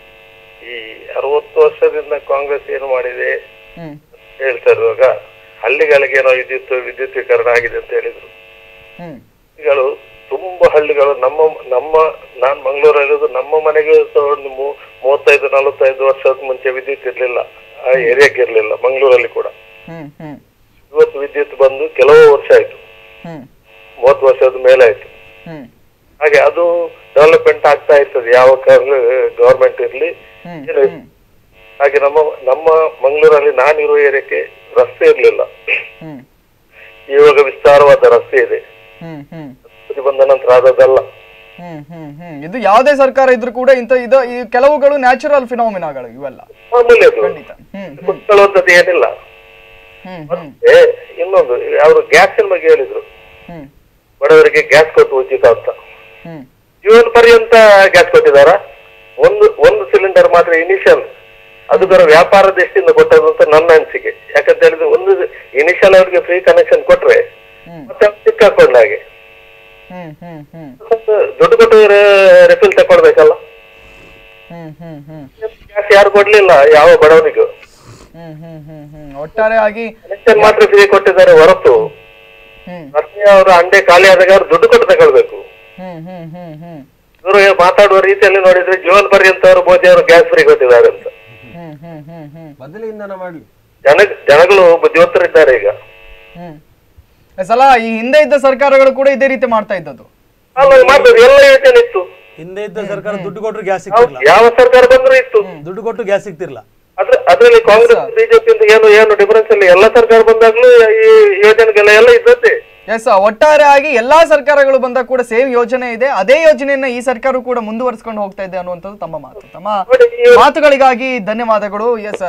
ಈ ಅರವತ್ತು ವರ್ಷದಿಂದ ಕಾಂಗ್ರೆಸ್ ಏನು ಮಾಡಿದೆ ಹ್ಮ್ ಹೇಳ್ತಾ ಇರುವಾಗ ಹಳ್ಳಿಗಳಿಗೆ ಏನೋ ವಿದ್ಯುತ್ ವಿದ್ಯುತ್ತೀಕರಣ ಆಗಿದೆ ಅಂತ ಹೇಳಿದ್ರು ಹ್ಮ್ ಹಳ್ಳಿಗಳು ತುಂಬಾ ಹಳ್ಳಿಗಳು ನಮ್ಮ ನಮ್ಮ ನಾನ್ ಮಂಗಳೂರಲ್ಲಿರೋದು ನಮ್ಮ ಮನೆಗೆ ಸಹ ಒಂದು ಮೂ- ಮೂವತ್ತೈದು ನಲವತ್ತೈದು ವರ್ಷದ ಮುಂಚೆ ವಿದ್ಯುತ್ ಇರ್ಲಿಲ್ಲ ಆ ಏರಿಯಾಕ್ಕೆ ಇರ್ಲಿಲ್ಲ ಮಂಗಳೂರಲ್ಲಿ ಕೂಡ ಹ್ಮ್ ಹ್ಮ್ ಇವತ್ತು ವಿದ್ಯುತ್ ಬಂದು ಕೆಲವು ವರ್ಷ ಆಯ್ತು ಹ್ಮ್ ಮೂವತ್ತು ವರ್ಷದ ಮೇಲೆ ಆಯ್ತು ಹ್ಮ್ ಹಾಗೆ ಅದು ಡೆವಲಪ್ಮೆಂಟ್ ಆಗ್ತಾ ಇರ್ತದೆ ಯಾವ ಗವರ್ಮೆಂಟ್ ಇರ್ಲಿ ಹ್ಮ್ ಏನು ಇರ್ಲಿ. ಹಾಗೆ ನಮ್ಮ ನಮ್ಮ ಮಂಗಳೂರಲ್ಲಿ ನಾನಿರುವ ಏರಿಯಾಕ್ಕೆ ರಸ್ತೆ ಇರ್ಲಿಲ್ಲ ಹ್ಮ್ ಇವಾಗ ವಿಸ್ತಾರವಾದ ರಸ್ತೆ ಇದೆ ಹ್ಮ್ ಹ್ಮ್ ಇದು ಬಂದ ನಂತರ ಆದದ್ದಲ್ಲ ಹ್ಮ್ ಹ್ಮ್ ಹ್ಮ್ ಇದು ಯಾವುದೇ ಸರ್ಕಾರ ಇದ್ರೂ ಕೂಡ ಇಂಥ ಇದು ಈ ಕೆಲವುಗಳು ನ್ಯಾಚುರಲ್ ಫಿನಾಮಿನಾಗಳು ಇವೆಲ್ಲ ಮಾಮೂಲಿ ಅದು ಖಂಡಿತ ಹ್ಮ್ ಹ್ಮ್ ಕುತ್ಕೊಳ್ಳುವಂಥದ್ದು ಏನಿಲ್ಲ ಹ್ಮ್ ಹ್ಮ್ ಏ ಇನ್ನೊಂದು ಅವರು ಗ್ಯಾಸಿನ ಬಗ್ಗೆ ಹೇಳಿದ್ರು ಹ್ಮ್ ಬಡವರಿಗೆ ಗ್ಯಾಸ್ ಕೊಟ್ಟು ಉಚಿತ ಅಂತ ಹ್ಮ್ ಜೀವನ ಪರ್ಯಂತ ಗ್ಯಾಸ್ ಕೊಟ್ಟಿದಾರ ಒಂದು ಒಂದು ಸಿಲಿಂಡರ್ ಮಾತ್ರ ಇನಿಷಿಯಲ್ ಅದು ಬರೋ ವ್ಯಾಪಾರ ದೃಷ್ಟಿಯಿಂದ ಕೊಟ್ಟದ್ದು ಅಂತ ನನ್ನ ಅನಿಸಿಕೆ ಯಾಕಂತ ಹೇಳಿದ್ರೆ ಒಂದು ಇನಿಷಿಯಲ್ ಅವ್ರಿಗೆ ಫ್ರೀ ಕನೆಕ್ಷನ್ ಕೊಟ್ರೆ ಹ್ಮ್. ಮತ್ತೆ ಅವ್ರು ಸಿಕ್ಕಾಕೊಂಡ ಹಾಗೆ ಹ್ಮ್ ಹ್ಮ್ ಹ್ಮ್ ಮತ್ತೆ ದುಡ್ಡು ಕೊಟ್ಟು ರೆಫಿಲ್ ತಕೊಳ್ಬೇಕಲ್ಲ ಹ್ಮ್ ಹ್ಮ್ ಹ್ಮ್ ಗ್ಯಾಸ್ ಯಾರು ಕೊಡ್ಲಿಲ್ಲ ಯಾವ ಬಡವನಿಗೂ ಹ್ಮ್ ಹ್ಮ್ ಹ್ಮ್ ಹ್ಮ್ ಒಟ್ಟಾರೆಯಾಗಿ ಕನೆಕ್ಷನ್ ಮಾತ್ರ ಫ್ರೀ ಕೊಟ್ಟಿದ್ದಾರೆ ಹೊರತು ಹ್ಮ್ ಮತ್ತೆ ಅವರು ಅಂಡೆ ಖಾಲಿ ಆದಾಗ ಅವ್ರು ದುಡ್ಡು ಕೊಟ್ಟು ತಗೊಳ್ಬೇಕು ಹ್ಮ್ ಹ್ಮ್ ಹ್ಮ್ ಹ್ಮ್ ಇವರು ಮಾತಾಡುವ ರೀತಿಯಲ್ಲಿ ನೋಡಿದ್ರೆ ಜೀವನ ಪರ್ಯಂತ ಅವರು ಮೋದಿ ಅವರು ಗ್ಯಾಸ್ ಫ್ರೀ ಕೊಟ್ಟಿದ್ದಾರೆ ಅಂತ ಹ್ಮ್ ಹ್ಮ್ ಹ್ಮ್ ಹ್ಮ್ ಬದಲಿಂದನ ಮಾಡ್ಲಿ ಜನ ಜನಗಳು ಬುದ್ಧಿವಂತರಿದ್ದಾರೆ ಈಗ ಹ್ಮ್ ಸಲ ಈ ಹಿಂದೆ ಇದ್ದ ಸರ್ಕಾರಗಳು ಕೂಡ ಇದೇ ರೀತಿ ಮಾಡ್ತಾ ಇದ್ದದ್ದು ಅಲ್ಲ ಮಾಡ್ಬೋದು ಎಲ್ಲ ಯೋಜನೆ ಇತ್ತು ಹಿಂದೆ ಇದ್ದ ಸರ್ಕಾರ ದುಡ್ಡು ಕೊಟ್ಟರು ಗ್ಯಾಸ್ ಯಾವ- ಸಿಗ್ತಿರ್ಲಿಲ್ಲ ಯಾವ ಸರ್ಕಾರ ಬಂದ್ರು ಇತ್ತು ದುಡ್ಡು ಕೊಟ್ಟು ಗ್ಯಾಸ್ ಸಿಗ್ತಿರ್ಲಿಲ್ಲ ಅದ್ರ ಅದ್ರಲ್ಲಿ ಕಾಂಗ್ರೆಸ್ ಬಿಜೆಪಿ ಅಂತ ಏನು ಏನು ಡಿಫರೆನ್ಸ್ ಇಲ್ಲ ಎಲ್ಲ ಸರ್ಕಾರ ಬಂದಾಗ್ಲೂ ಈ ಯೋಜನೆಗೆಲ್ಲ ಎಲ್ಲ ಇದ್ದದ್ದೇ ಎಸ್ ಒಟ್ಟಾರೆಯಾಗಿ ಎಲ್ಲಾ ಸರ್ಕಾರಗಳು ಬಂದಾಗ ಕೂಡ ಸೇಮ್ ಯೋಜನೆ ಇದೆ ಅದೇ ಯೋಜನೆಯನ್ನ ಈ ಸರ್ಕಾರ ಕೂಡ ಮುಂದುವರಿಸಿಕೊಂಡು ಹೋಗ್ತಾ ಇದೆ ಅನ್ನುವಂಥದ್ದು ತಮ್ಮ ಮಾತು ತಮ್ಮ ನೋಡಿ, ಈ- ಮಾತುಗಳಿಗಾಗಿ ಧನ್ಯವಾದಗಳು ಎಸ್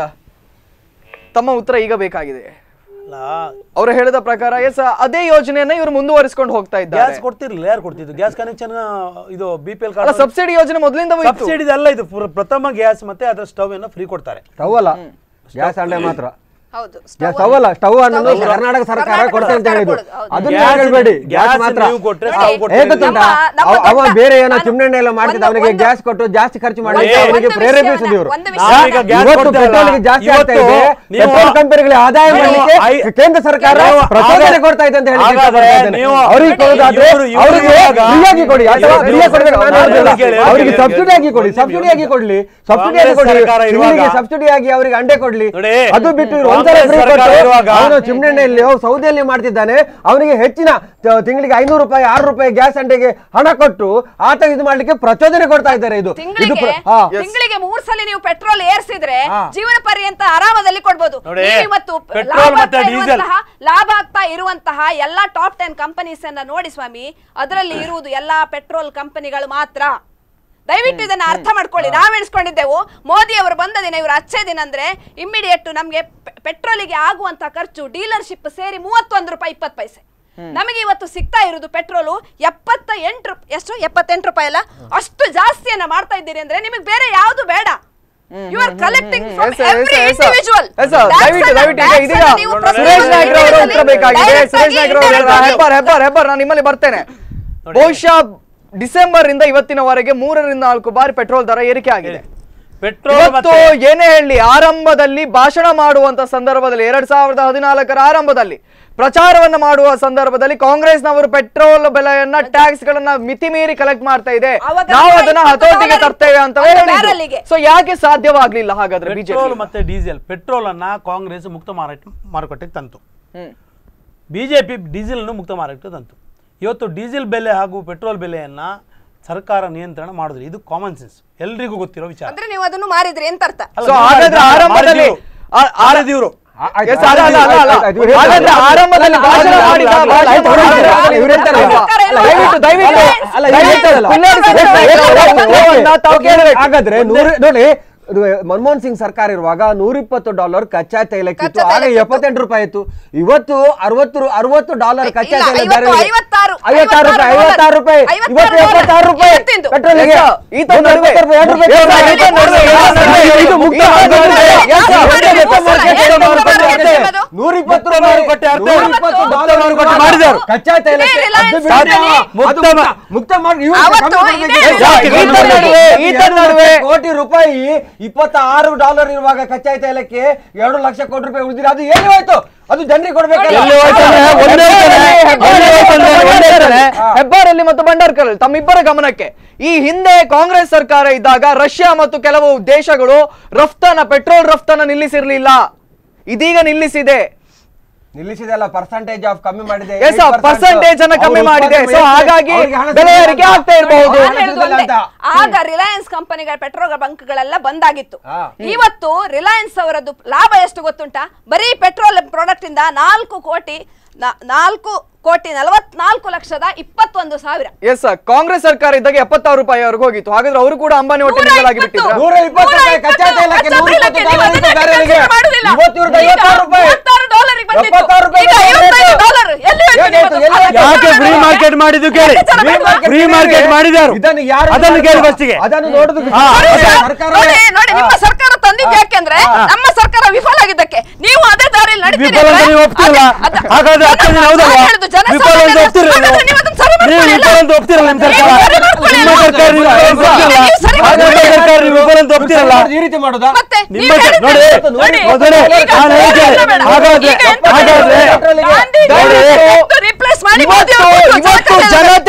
ತಮ್ಮ ಉತ್ತರ ಈಗ ಬೇಕಾಗಿದೆ ಅಲ್ಲ ಅವರು ಹೇಳಿದ ಪ್ರಕಾರ ಎಸ್ ಅದೇ ಯೋಜನೆಯನ್ನ ಇವರು ಮುಂದುವರಿಸಿಕೊಂಡು ಹೋಗ್ತಾ ಇದ್ದಾರೆ ಗ್ಯಾಸ್ ಕೊಡ್ತಿರ್ಲಿಲ್ಲ ಯಾರು ಕೊಡ್ತಿದ್ರು ಗ್ಯಾಸ್ ಕನೆಕ್ಷನ್ ಇದು ಬಿ ಪಿ ಎಲ್ ಅಲ್ಲ ಕಾರ್ಡ್ ಸಬ್ಸಿಡಿ ಯೋಜನೆ ಮೊದಲಿಂದ ಇತ್ತು ಸಬ್ಸಿಡಿ ಅಲ್ಲ ಇದು ಪ್ರ- ಪ್ರಥಮ ಗ್ಯಾಸ್ ಮತ್ತೆ ಅದರ ಸ್ಟವ್ ಅನ್ನು ಫ್ರೀ ಕೊಡ್ತಾರೆ ಸ್ಟವ್ ಅಲ್ಲ ಗ್ಯಾಸ್ ಅಂಡೆ ಮಾತ್ರ ಹೌದು ಗ್ಯಾಸ್ ಸ್ಟವ್ ಅಲ್ಲ ಸ್ಟವ್ ಅನ್ನೋದು ಕರ್ನಾಟಕ ಸರ್ಕಾರ ಕೊಡ್ತೇನೆ ಅಂತ ಹೇಳಿದ್ರು ಅದನ್ನ ಗ್ಯಾಸ್ ಹೇಳ್ಬೇಡಿ ಗ್ಯಾಸ್ ಗ್ಯಾಸ್ ಮಾತ್ರ ನೀವು ಕೊಟ್ರೆ ನೋಡಿ, ಸ್ಟವ್ ಕೊಡ್ತೀರಿ. ಹೇಗೆ ಗೊತ್ತುಂಟಾ ನಮ್ಮ- ನಮ್ಮ ಅವ- ಅವ ದೊಡ್ಡ- ಬೇರೆ ಏನೋ ನಾನು- ಚಿಮ್ನೆಣ್ಣೆ ಎಲ್ಲ ಮಾಡ್ತಿದ್ದ ಒಂದು- ಅವನಿಗೆ ಒಂದು- ಗ್ಯಾಸ್ ಕೊಟ್ಟು ಜಾಸ್ತಿ ಖರ್ಚು ಮಾಡಿ ಒಂದು- ಅವನಿಗೆ ಒಂದು ಪ್ರೇರೇಪಿಸಿದ್ರು ಇವರು ಒಂದು ನಾವೀಗ ವಿಷಯ ಗ್ಯಾಸ್ ಇವತ್ತು ಕೊಡ್ತೇವಲ್ಲ, ಪೆಟ್ರೋಲ್ಗೆ ಜಾಸ್ತಿ ಆಗ್ತಾ ಇದೆ ಇವತ್ತು ನೀವು- ಪೆಟ್ರೋಲ್ ಕಂಪನಿಗಳಿಗೆ ಆದಾಯ ನೀವು ಮಾಡಲಿಕ್ಕೆ ಐ- ಕೇಂದ್ರ ಸರ್ಕಾರ ನೀವು ಪ್ರಚೋದನೆ ಹಾಗಾದ್ರೆ- ಕೊಡ್ತಾ ಇದೆ ಅಂತ ಹೇಳಿ ಹಾಗಾದ್ರೆ ಇಷ್ಟಪಡ್ತಾ ಇದ್ದೇನೆ. ನೀವು- ಅವ್ರಿಗೆ ಕೊಡೋದಾದ್ರೆ ಇವ್ರು- ಇವ್ರು ಅವರಿಗೆ ಇವಾಗ- ಫ್ರೀಯಾಗಿ ಕೊಡಿ ಅಥವಾ ಇವ್ರು- ಫ್ರೀಯಾಗಿ ಕೊಡ್ಬೇಕು ನಾನು ಇವ್ರು- ಹೇಳೋದಿಲ್ಲ. ಕೇಳಿ, ಕೇಳಿ, ಅವರಿಗೆ ಕೇಳಿ, ಸಬ್ಸಿಡಿ ಆಗಿ ಕೊಡಿ ಕೇಳಿ. ಸಬ್ಸಿಡಿ ಆಗಿ ಕೊಡ್ಲಿ ಸಬ್ಸಿಡಿ ಆಗಿ ಕಾಂಗ್ರೆಸ್ ಕೊಡಿ ಸರ್ಕಾರ ಇರುವಾಗ- ಇವರಿಗೆ ಸಬ್ಸಿಡಿ ಆಗಿ ಅವರಿಗೆ ಅಂಡೆ ಕೊಡ್ಲಿ ನೋಡಿ, ಅದು ಬಿಟ್ಟು ಇವ್ರು ಒಂದ್ಸಲ ಕಾಂಗ್ರೆಸ್ ಫ್ರೀ ಸರ್ಕಾರ ಕೊಟ್ಟು ಇರುವಾಗ- ಅವನು ಚಿಮ್ನೆಣ್ಣೆಯಲ್ಲಿ ಸೌದೆಯಲ್ಲಿ ಮಾಡ್ತಿದ್ದಾನೆ ಅವನಿಗೆ ಹೆಚ್ಚಿನ ತ- ತಿಂಗಳಿಗೆ ಐನೂರು ರೂಪಾಯಿ ಆರು ರೂಪಾಯಿ ಗ್ಯಾಸ್ ಅಂಡೆಗೆ ಹಣ ಕೊಟ್ಟು ಆತ ಇದು ಮಾಡ್ಲಿಕ್ಕೆ ಪ್ರಚೋದನೆ ಕೊಡ್ತಾ ಇದ್ದಾರೆ ಇದು ಇದು ತಿಂಗಳಿಗೆ ಪ್ರ- ಹಾ. ತಿಂಗಳಿಗೆ ಮೂರ್ ಸಲ ನೀವು ಪೆಟ್ರೋಲ್ ಏರ್ಸಿದ್ರೆ ಹಾ. ಜೀವನ ಪರ್ಯಂತ ಆರಾಮದಲ್ಲಿ ಕೊಡ್ಬೋದು ನೋಡಿ, ನೀವು ಇವತ್ತು ಪೆಟ್ರೋಲ್ ಲಾಭ ಮತ್ತೆ ಆಗ್ತಾ ಡೀಸೆಲ್. ಇರುವಂತಹ ಲಾಭ ಆಗ್ತಾ ಇರುವಂತಹ ಎಲ್ಲಾ ಟಾಪ್ ಟೆನ್ ಕಂಪನೀಸ್ ಅನ್ನ ನೋಡಿ ಸ್ವಾಮಿ ಅದರಲ್ಲಿ ಇರುವುದು ಎಲ್ಲಾ ಪೆಟ್ರೋಲ್ ಕಂಪನಿಗಳು ಮಾತ್ರ ದಯವಿಟ್ಟು ಇದನ್ನ ಅರ್ಥ ಮಾಡ್ಕೊಳ್ಳಿ ನಾವ್ ಎಣಿಸ್ಕೊಂಡಿದ್ದೆವು ಮೋದಿ ಅವರು ಬಂದ ದಿನ ಇವರು ಅಚ್ಚೇ ದಿನ ಅಂದ್ರೆ ಇಮ್ಮಿಡಿಯೇಟ್ ನಮ್ಗೆ ಪೆ- ಪೆಟ್ರೋಲಿಗೆ ಆಗುವಂತ ಖರ್ಚು ಡೀಲರ್ಶಿಪ್ ಸೇರಿ ಮೂವತ್ತೊಂದು ರೂಪಾಯಿ ಇಪ್ಪತ್ತು ಪೈಸೆ ನಮಗೆ ಇವತ್ತು ಸಿಗ್ತಾ ಇರುವುದು ಪೆಟ್ರೋಲು ಎಪ್ಪತ್ತ ಎಂಟು ರೂಪ್- ಎಷ್ಟು ಎಪ್ಪತ್ತೆಂಟು ರೂಪಾಯಿ ಅಲ್ಲ ಅಷ್ಟು ಜಾಸ್ತಿಯನ್ನ ಮಾಡ್ತಾ ಇದ್ದೀರಿ ಅಂದ್ರೆ ನಿಮಗೆ ಬೇರೆ ಯಾವುದು ಬೇಡ you are collecting from Yes, sir, yes, every sir, yes, sir. Individual Yes, sir. ದಯವಿಟ್ಟು ದಯವಿಟ್ಟು ಈಗ ಇದೀಗ ಸುರೇಶ್ ನಾಯ್ಕರ್ ಅವರ ಉತ್ತರ ಬೇಕಾಗಿದೆ ಸುರೇಶ್ ನಾಯ್ಕರ್ ಅವರ ಹೆಬ್ಬಾರ್ ಹೆಬ್ಬಾರ್ ಹೆಬ್ಬಾರ್ ನಾನು ನಿಮ್ಮಲ್ಲಿ ಬರ್ತೇನೆ ಬಹುಶಃ ಡಿಸೆಂಬರ್ ಇಂದ ಇವತ್ತಿನವರೆಗೆ ಮೂರರಿಂದ ನಾಲ್ಕು ಬಾರಿ ಪೆಟ್ರೋಲ್ ದರ ಏರಿಕೆ ಆಗಿದೆ ಪೆಟ್ರೋಲ್ ಇವತ್ತು ಮತ್ತೆ ಏನೇ ಹೇಳಿ ಆರಂಭದಲ್ಲಿ ಭಾಷಣ ಮಾಡುವಂತ ಸಂದರ್ಭದಲ್ಲಿ ಎರಡ್ ಸಾವಿರದ ಹದಿನಾಲ್ಕರ ಆರಂಭದಲ್ಲಿ ಪ್ರಚಾರವನ್ನ ಮಾಡುವ ಸಂದರ್ಭದಲ್ಲಿ ಕಾಂಗ್ರೆಸ್ನವರು ಪೆಟ್ರೋಲ್ ಬೆಲೆಯನ್ನ ಟ್ಯಾಕ್ಸ್ ಗಳನ್ನ ಮಿತಿ ಮೀರಿ ಕಲೆಕ್ಟ್ ಮಾಡ್ತಾ ಇದೆ ಅವಾಗ ನಾವು ಅದನ್ನ ಇಪ್ಪತ್ತು ಹತೋಟಿಗೆ ಡಾಲರ್ ತರ್ತೇವೆ ಅಂತ ಒಂದು ಹೇಳಿದ್ರು ಬ್ಯಾರಲ್ಲಿಗೆ. ಸೊ ಯಾಕೆ ಸಾಧ್ಯವಾಗ್ಲಿಲ್ಲ ಹಾಗಾದ್ರೆ ಪೆಟ್ರೋಲ್ ಬಿಜೆಪಿ ಮತ್ತೆ ಡೀಸೆಲ್ ಪೆಟ್ರೋಲ್ ಅನ್ನ ಕಾಂಗ್ರೆಸ್ ಮುಕ್ತ ಮಾರಾಟ ಮಾರುಕಟ್ಟೆಗೆ ತಂತು ಹ್ಮ್ ಬಿಜೆಪಿ ಡೀಸೆಲ್ ಅನ್ನು ಮುಕ್ತ ಮಾರಾಟಕ್ಕೆ ತಂತು ಇವತ್ತು ಡೀಸೆಲ್ ಬೆಲೆ ಹಾಗೂ ಪೆಟ್ರೋಲ್ ಬೆಲೆಯನ್ನ ಸರ್ಕಾರ ನಿಯಂತ್ರಣ ಮಾಡಿದ್ರು ಇದು ಕಾಮನ್ ಸೆನ್ಸ್ ಎಲ್ರಿಗೂ ಗೊತ್ತಿರೋ ವಿಚಾರ ಅಂದ್ರೆ ನೀವು ಅದನ್ನು ಮಾರಿದ್ರಿ ಎಂತ ಅರ್ಥ ಅಲ್ಲ, ಸೊ ನೀವು ಹಾಗಾದ್ರೆ ಮಾಡಿದ್ರು, ಆರಂಭದಲ್ಲಿ ಮಾಡಿದ್ರು. ಮಾಡಿದ್ರು ಇವ್ರು. ಆ- ಆಯ್ತು, Yes, ಅಲ್ಲ, ಅಲ್ಲ, ಅಲ್ಲ, ಅಲ್ಲ. ಆಯ್ತು, ಆಯ್ತು, ಇವ್ರು ಹಾಗಾದ್ರೆ ಹೇಳ್ತಾರೆ. ಆರಂಭದಲ್ಲಿ ಭಾಷಣ ಮಾಡಿದ ಅಲ್ಲ, ಭಾಷಣ ಆಯ್ತು, ಅವ್ರು ಹೇಳ್ತಾರೆ. ಮಾಡಿದ- ಇವ್ರು ಹೇಳ್ತಾರೆ. ಅಲ್ಲ, ದಯವಿಟ್ಟು ದಯವಿಟ್ಟು ಅಲ್ಲ, ಇವ್ರು ಹೇಳ್ತಾರಲ್ಲ. ಕುಲ್ಲಾಡಿಸಿ ಓಕೆ, ನಾಯ್ಕ ಅವರ ಓಕೆ, ಉತ್ತರವನ್ನ ತಾವು ಓಕೆ, ಕೇಳಬೇಕು. ಹಾಗಾದ್ರೆ ನೂರು ನೋಡಿ ಇದು ಮನಮೋಹನ್ ಸಿಂಗ್ ಸರ್ಕಾರ ಇರುವಾಗ ನೂರಿಪ್ಪತ್ತು ಡಾಲರ್ ಕಚ್ಚಾ ತೈಲಕ್ಕಿತ್ತು ಕಚ್ಚಾ ಆಗ ತೈಲಕ್ಕಿತ್ತು. ಎಪ್ಪತ್ತೆಂಟು ರೂಪಾಯಿ ಇತ್ತು ಇವತ್ತು ಅರವತ್ತು ರು- ಅರವತ್ತು ಡಾಲರ್ ಕಚ್ಚಾ ಇಲ್ಲ, ತೈಲ ಐವತ್ತು, ದರ ಇದೆ. ಐವತ್ತಾರು, ಐವತ್ತಾರು ರೂಪಾಯಿ ಐವತ್ತಾರು ಐವತ್ತಾರು ರೂಪಾಯಿ ಐವತ್ತಾರು ಇವತ್ತು ಡಾಲರ್. ಎಪ್ಪತ್ತಾರು ರೂಪಾಯಿ ಇವತ್ತಿಂದು. ಪೆಟ್ರೋಲ್ಗೆ Yes, sir. ಈತ ನಡುವೆ- ನೂರ ಎರಡು ರೂಪಾಯಿ Yes, sir. ಈತ ನಡುವೆ- ಇದು ಮುಕ್ತ ಈತ ಮಾರುಕಟ್ಟೆ. ನಡುವೆ- Yes, sir. ಮುಕ್ತ Yes, sir. ಮಾರುಕಟ್ಟೆ. ಏನು ಮುಕ್ತ ಮುಕ್ತ ಮಾರುಕಟ್ಟೆ ಮಾರುಕಟ್ಟೆ. ಅದು? ನೂರಿಪ್ಪತ್ತು ಮುಕ್ತ ರೂಪಾಯಿ ಮಾರುಕಟ್ಟೆ ಅರ್ಥ ಏನು? ನೂರಿಪ್ಪತ್ತು ಮುಕ್ತ ಡಾಲರ್ ಮಾರುಕಟ್ಟೆ ಮಾಡಿದ್ದಾರೆ. ಕಚ್ಚಾ ತೈಲಕ್ಕೆ ಇದೇ Reliance ಅದು ಬಿಟ್ಟು company. ಅದು ಮುಕ್ತ- ಮುಕ್ತ ಮಾರ್ಗ ಇವ್ರು ಅವತ್ತು ಕಮ್ಮಿ ಇದೇ ಕೊಡ್ಬೇಕು. ಯಾಕೆ ಈತ ಕಮ್ಮಿ ನಡುವೆ ಕೊಡ್ಬೇಕು? ಈತ ಈತ ನಡುವೆ ಕೋಟಿ ರೂಪಾಯಿ ಇಪ್ಪತ್ತಾರು ಡಾಲರ್ ಇರುವಾಗ ಕಚ್ಚಾ ತೈಲಕ್ಕೆ ಎರಡು ಲಕ್ಷ ಕೋಟಿ ರೂಪಾಯಿ ಉಳಿದಿರ ಅದು ಎಲ್ಲಿ ಹೋಯ್ತು ಅದು ಜನರಿಗೆ ಕೊಡ್ಬೇಕಲ್ಲ ಎಲ್ಲಿ ಹೋಯ್ತು ಅಂದ್ರೆ ಒಂದೇ ಕಡೆ, ಎಲ್ಲಿ ಹೋಯ್ತು ಅಂದ್ರೆ ಒಂದೇ ಕಡೆ. ಹೆಬ್ಬಾರಲ್ಲಿ ಮತ್ತು ಭಂಡಾರ್ಕರಲ್ಲಿ ತಮ್ಮಿಬ್ಬರ ಗಮನಕ್ಕೆ ಈ ಹಿಂದೆ ಕಾಂಗ್ರೆಸ್ ಸರ್ಕಾರ ಇದ್ದಾಗ ರಷ್ಯಾ ಮತ್ತು ಕೆಲವು ದೇಶಗಳು ರಫ್ತನ್ನ ಪೆಟ್ರೋಲ್ ರಫ್ತನ್ನ ನಿಲ್ಲಿಸಿರ್ಲಿಲ್ಲ ಇದೀಗ ನಿಲ್ಲಿಸಿದೆ ನಿಲ್ಲಿಸಿದಲ್ಲ ಪರ್ಸೆಂಟೇಜ್ ಆಫ್ ಕಮ್ಮಿ ಮಾಡಿದೆ ಎಸ್ 8% ಪರ್ಸೆಂಟೇಜ್ ಅನ್ನ ಕಮ್ಮಿ ಅವ್ರ ಮಾಡಿದೆ ಉತ್ಪಾದನೆ ಸೊ ಹೆಚ್ಚು. ಹಾಗಾಗಿ ಅವ್ರಿಗೆ ಹಣ ಬೆಲೆ ಸಿಗಲ್ಲ ಏರಿಕೆ ಅಂತ. ಆಗ್ತಾ ಇರಬಹುದು ನಾನು ಹೇಳುದು ಒಂದೇ. ಅಂತ. ಆಗ ರಿಲಯನ್ಸ್ ಕಂಪನಿಗಳ ಪೆಟ್ರೋಲ್ ಬಂಕ್ಗಳೆಲ್ಲ ಬಂದಾಗಿತ್ತು ಹಾ. ಇವತ್ತು ರಿಲಯನ್ಸ್ ಅವರದ್ದು ಲಾಭ ಎಷ್ಟು ಗೊತ್ತುಂಟಾ ಬರೀ ಪೆಟ್ರೋಲ್ ಪ್ರಾಡಕ್ಟ್ ಇಂದ ನಾಲ್ಕು ಕೋಟಿ ನಾ- ನಾಲ್ಕು ಕೋಟಿ ನಲವತ್ನಾಲ್ಕು ಲಕ್ಷದ ಇಪ್ಪತ್ತೊಂದು ಸಾವಿರ ಎಸ್ ಕಾಂಗ್ರೆಸ್ ಸರ್ಕಾರ ಇದ್ದಾಗ ಎಪ್ಪತ್ತಾರು ರೂಪಾಯಿವರೆಗೂ ಹೋಗಿತ್ತು ಹಾಗಾದ್ರೆ ಅವರು ಕೂಡ ಅಂಬಾನಿ ಹೊಟ್ಟೆ ನೂರ ಮಿಂಗಲಾಗಿ ಇಪ್ಪತ್ತು. ಬಿಟ್ಟಿದ್ರು ನೂರ ಇಪ್ಪತ್ತು ರೂಪಾಯಿ ಕಚ್ಚಾ ತೈಲಕ್ಕೆ ಕಚ್ಚಾ ನೂರ ಇಪ್ಪತ್ತು ತೈಲಕ್ಕೆ ಡಾಲರ್ ಇತ್ತು ನೀವು ಬ್ಯಾರೆಲ್ಗೆ. ಅದನ್ನ ಮಾಡುದಿಲ್ಲ. ಇವತ್ತು ಇವ್ರದ್ದು ಈಗ ಐವತ್ತಾರು ರೂಪಾಯಿ ಮೂವತ್ತಾರು ಡಾಲರ್ಗೆ ಬಂದಿತ್ತು. ಎಪ್ಪತ್ತಾರು ರೂಪಾಯಿ ಈಗ ಬಂದಿತ್ತು. ಐವತ್ತೈದು ಡಾಲರ್. ಎಲ್ಲಿ ಹೋಯ್ತು ಹೇಗೆ ಆಯ್ತು? ನಿಮ್ಮದು? ಎಲ್ಲಿ ಆಯ್ತು? ಯಾಕೆ ಫ್ರೀ ಮಾರ್ಕೆಟ್ ಮಾಡಿದ್ದು ಕೇಳಿ ಎಷ್ಟು ಜನ ಬೇಡ? ಫ್ರೀ ಮಾರ್ಕೆಟ್ ಮಾಡಿದಾರು ಇದನ್ನು ಯಾರು ಅದನ್ನು ಕೇಳಿ ಮಾಡಿದ್ರು? ಫಸ್ಟಿಗೆ ಅದನ್ನು ನೋಡುದು ಹಾ. ನೋಡಿ, ಸರ್ಕಾರ ನೋಡಿ ನೋಡಿ ನಿಮ್ಮ ಸರ್ಕಾರ ತಂದಿದ್ದು ಯಾಕೆಂದ್ರೆ ನಮ್ಮ ಸರ್ಕಾರ ವಿಫಲ ಆಗಿದ್ದಕ್ಕೆ ನೀವು ಅದೇ ದಾರಿಯಲ್ಲಿ ನಡೀತೀರಿ ವಿಫಲ ಅಂತ ಅಂದ್ರೆ ನೀವು ಒಪ್ತಿರಲ್ಲ ಅದ- ಅದ- ಹಾಗಾದ್ರೆ ಹತ್ತು ಜನ ನಾನು ಹೌದಲ್ವಾ ಹೇಳುದು ಜನ ವಿಫಲ ಅಂತ ಸಾಮಾನ್ಯರು- ಒಪ್ತಿರಲ್ಲ ಹಾಗಾದ್ರೆ ನೀವು ಅದನ್ನ ಸರಿ ನೀವು ಮಾಡ್ಕೊಳ್ಳಿ ವಿಫಲ ಅಂತ ಒಪ್ತಿರಲ್ಲ ನಿಮ್ಮ ಸರ್ಕಾರ ನೀವು ಸರಿ ಮಾಡ್ಕೊಳ್ಳಿ ನಿಮ್ಮ ಅಲ್ಲ? ಸರ್ಕಾರ ನೀವು ಒಪ್ತಿರಲ್ಲ ನೀವು ಸರಿ ಹಾಗಾದ್ರೆ ಮಾಡ್ಕೊಳ್ಳಿ. ಸರ್ಕಾರ ನೀವು ವಿಫಲ ಅಂತ ಒಪ್ತಿರಲ್ಲ ಈ ರೀತಿ ಮಾಡುದಾ ಮತ್ತೆ ನಿಮ್ಮ ನೀವು ಸ- ನೋಡಿ ಹೇಳಿದ್ರೆ- ನೋಡಿ, ಮೊದಲೇ ಈಗ ನಾನು ಹೇಳ್ತೇನೆ ಬೇಡ, ಬೇಡ. ಹಾಗಾದ್ರೆ ಈಗ ಎಂತ ಹಾಗಾದ್ರೆ ಗಾಂಧಿ ದಯವಿಟ್ಟು ರಿಪ್ಲೇಸ್ ಮಾಡಿ ಮೋದಿ ಇವತ್ತು ಅವರು ಇವತ್ತು ಕೊಟ್ಟು ಜನತೆ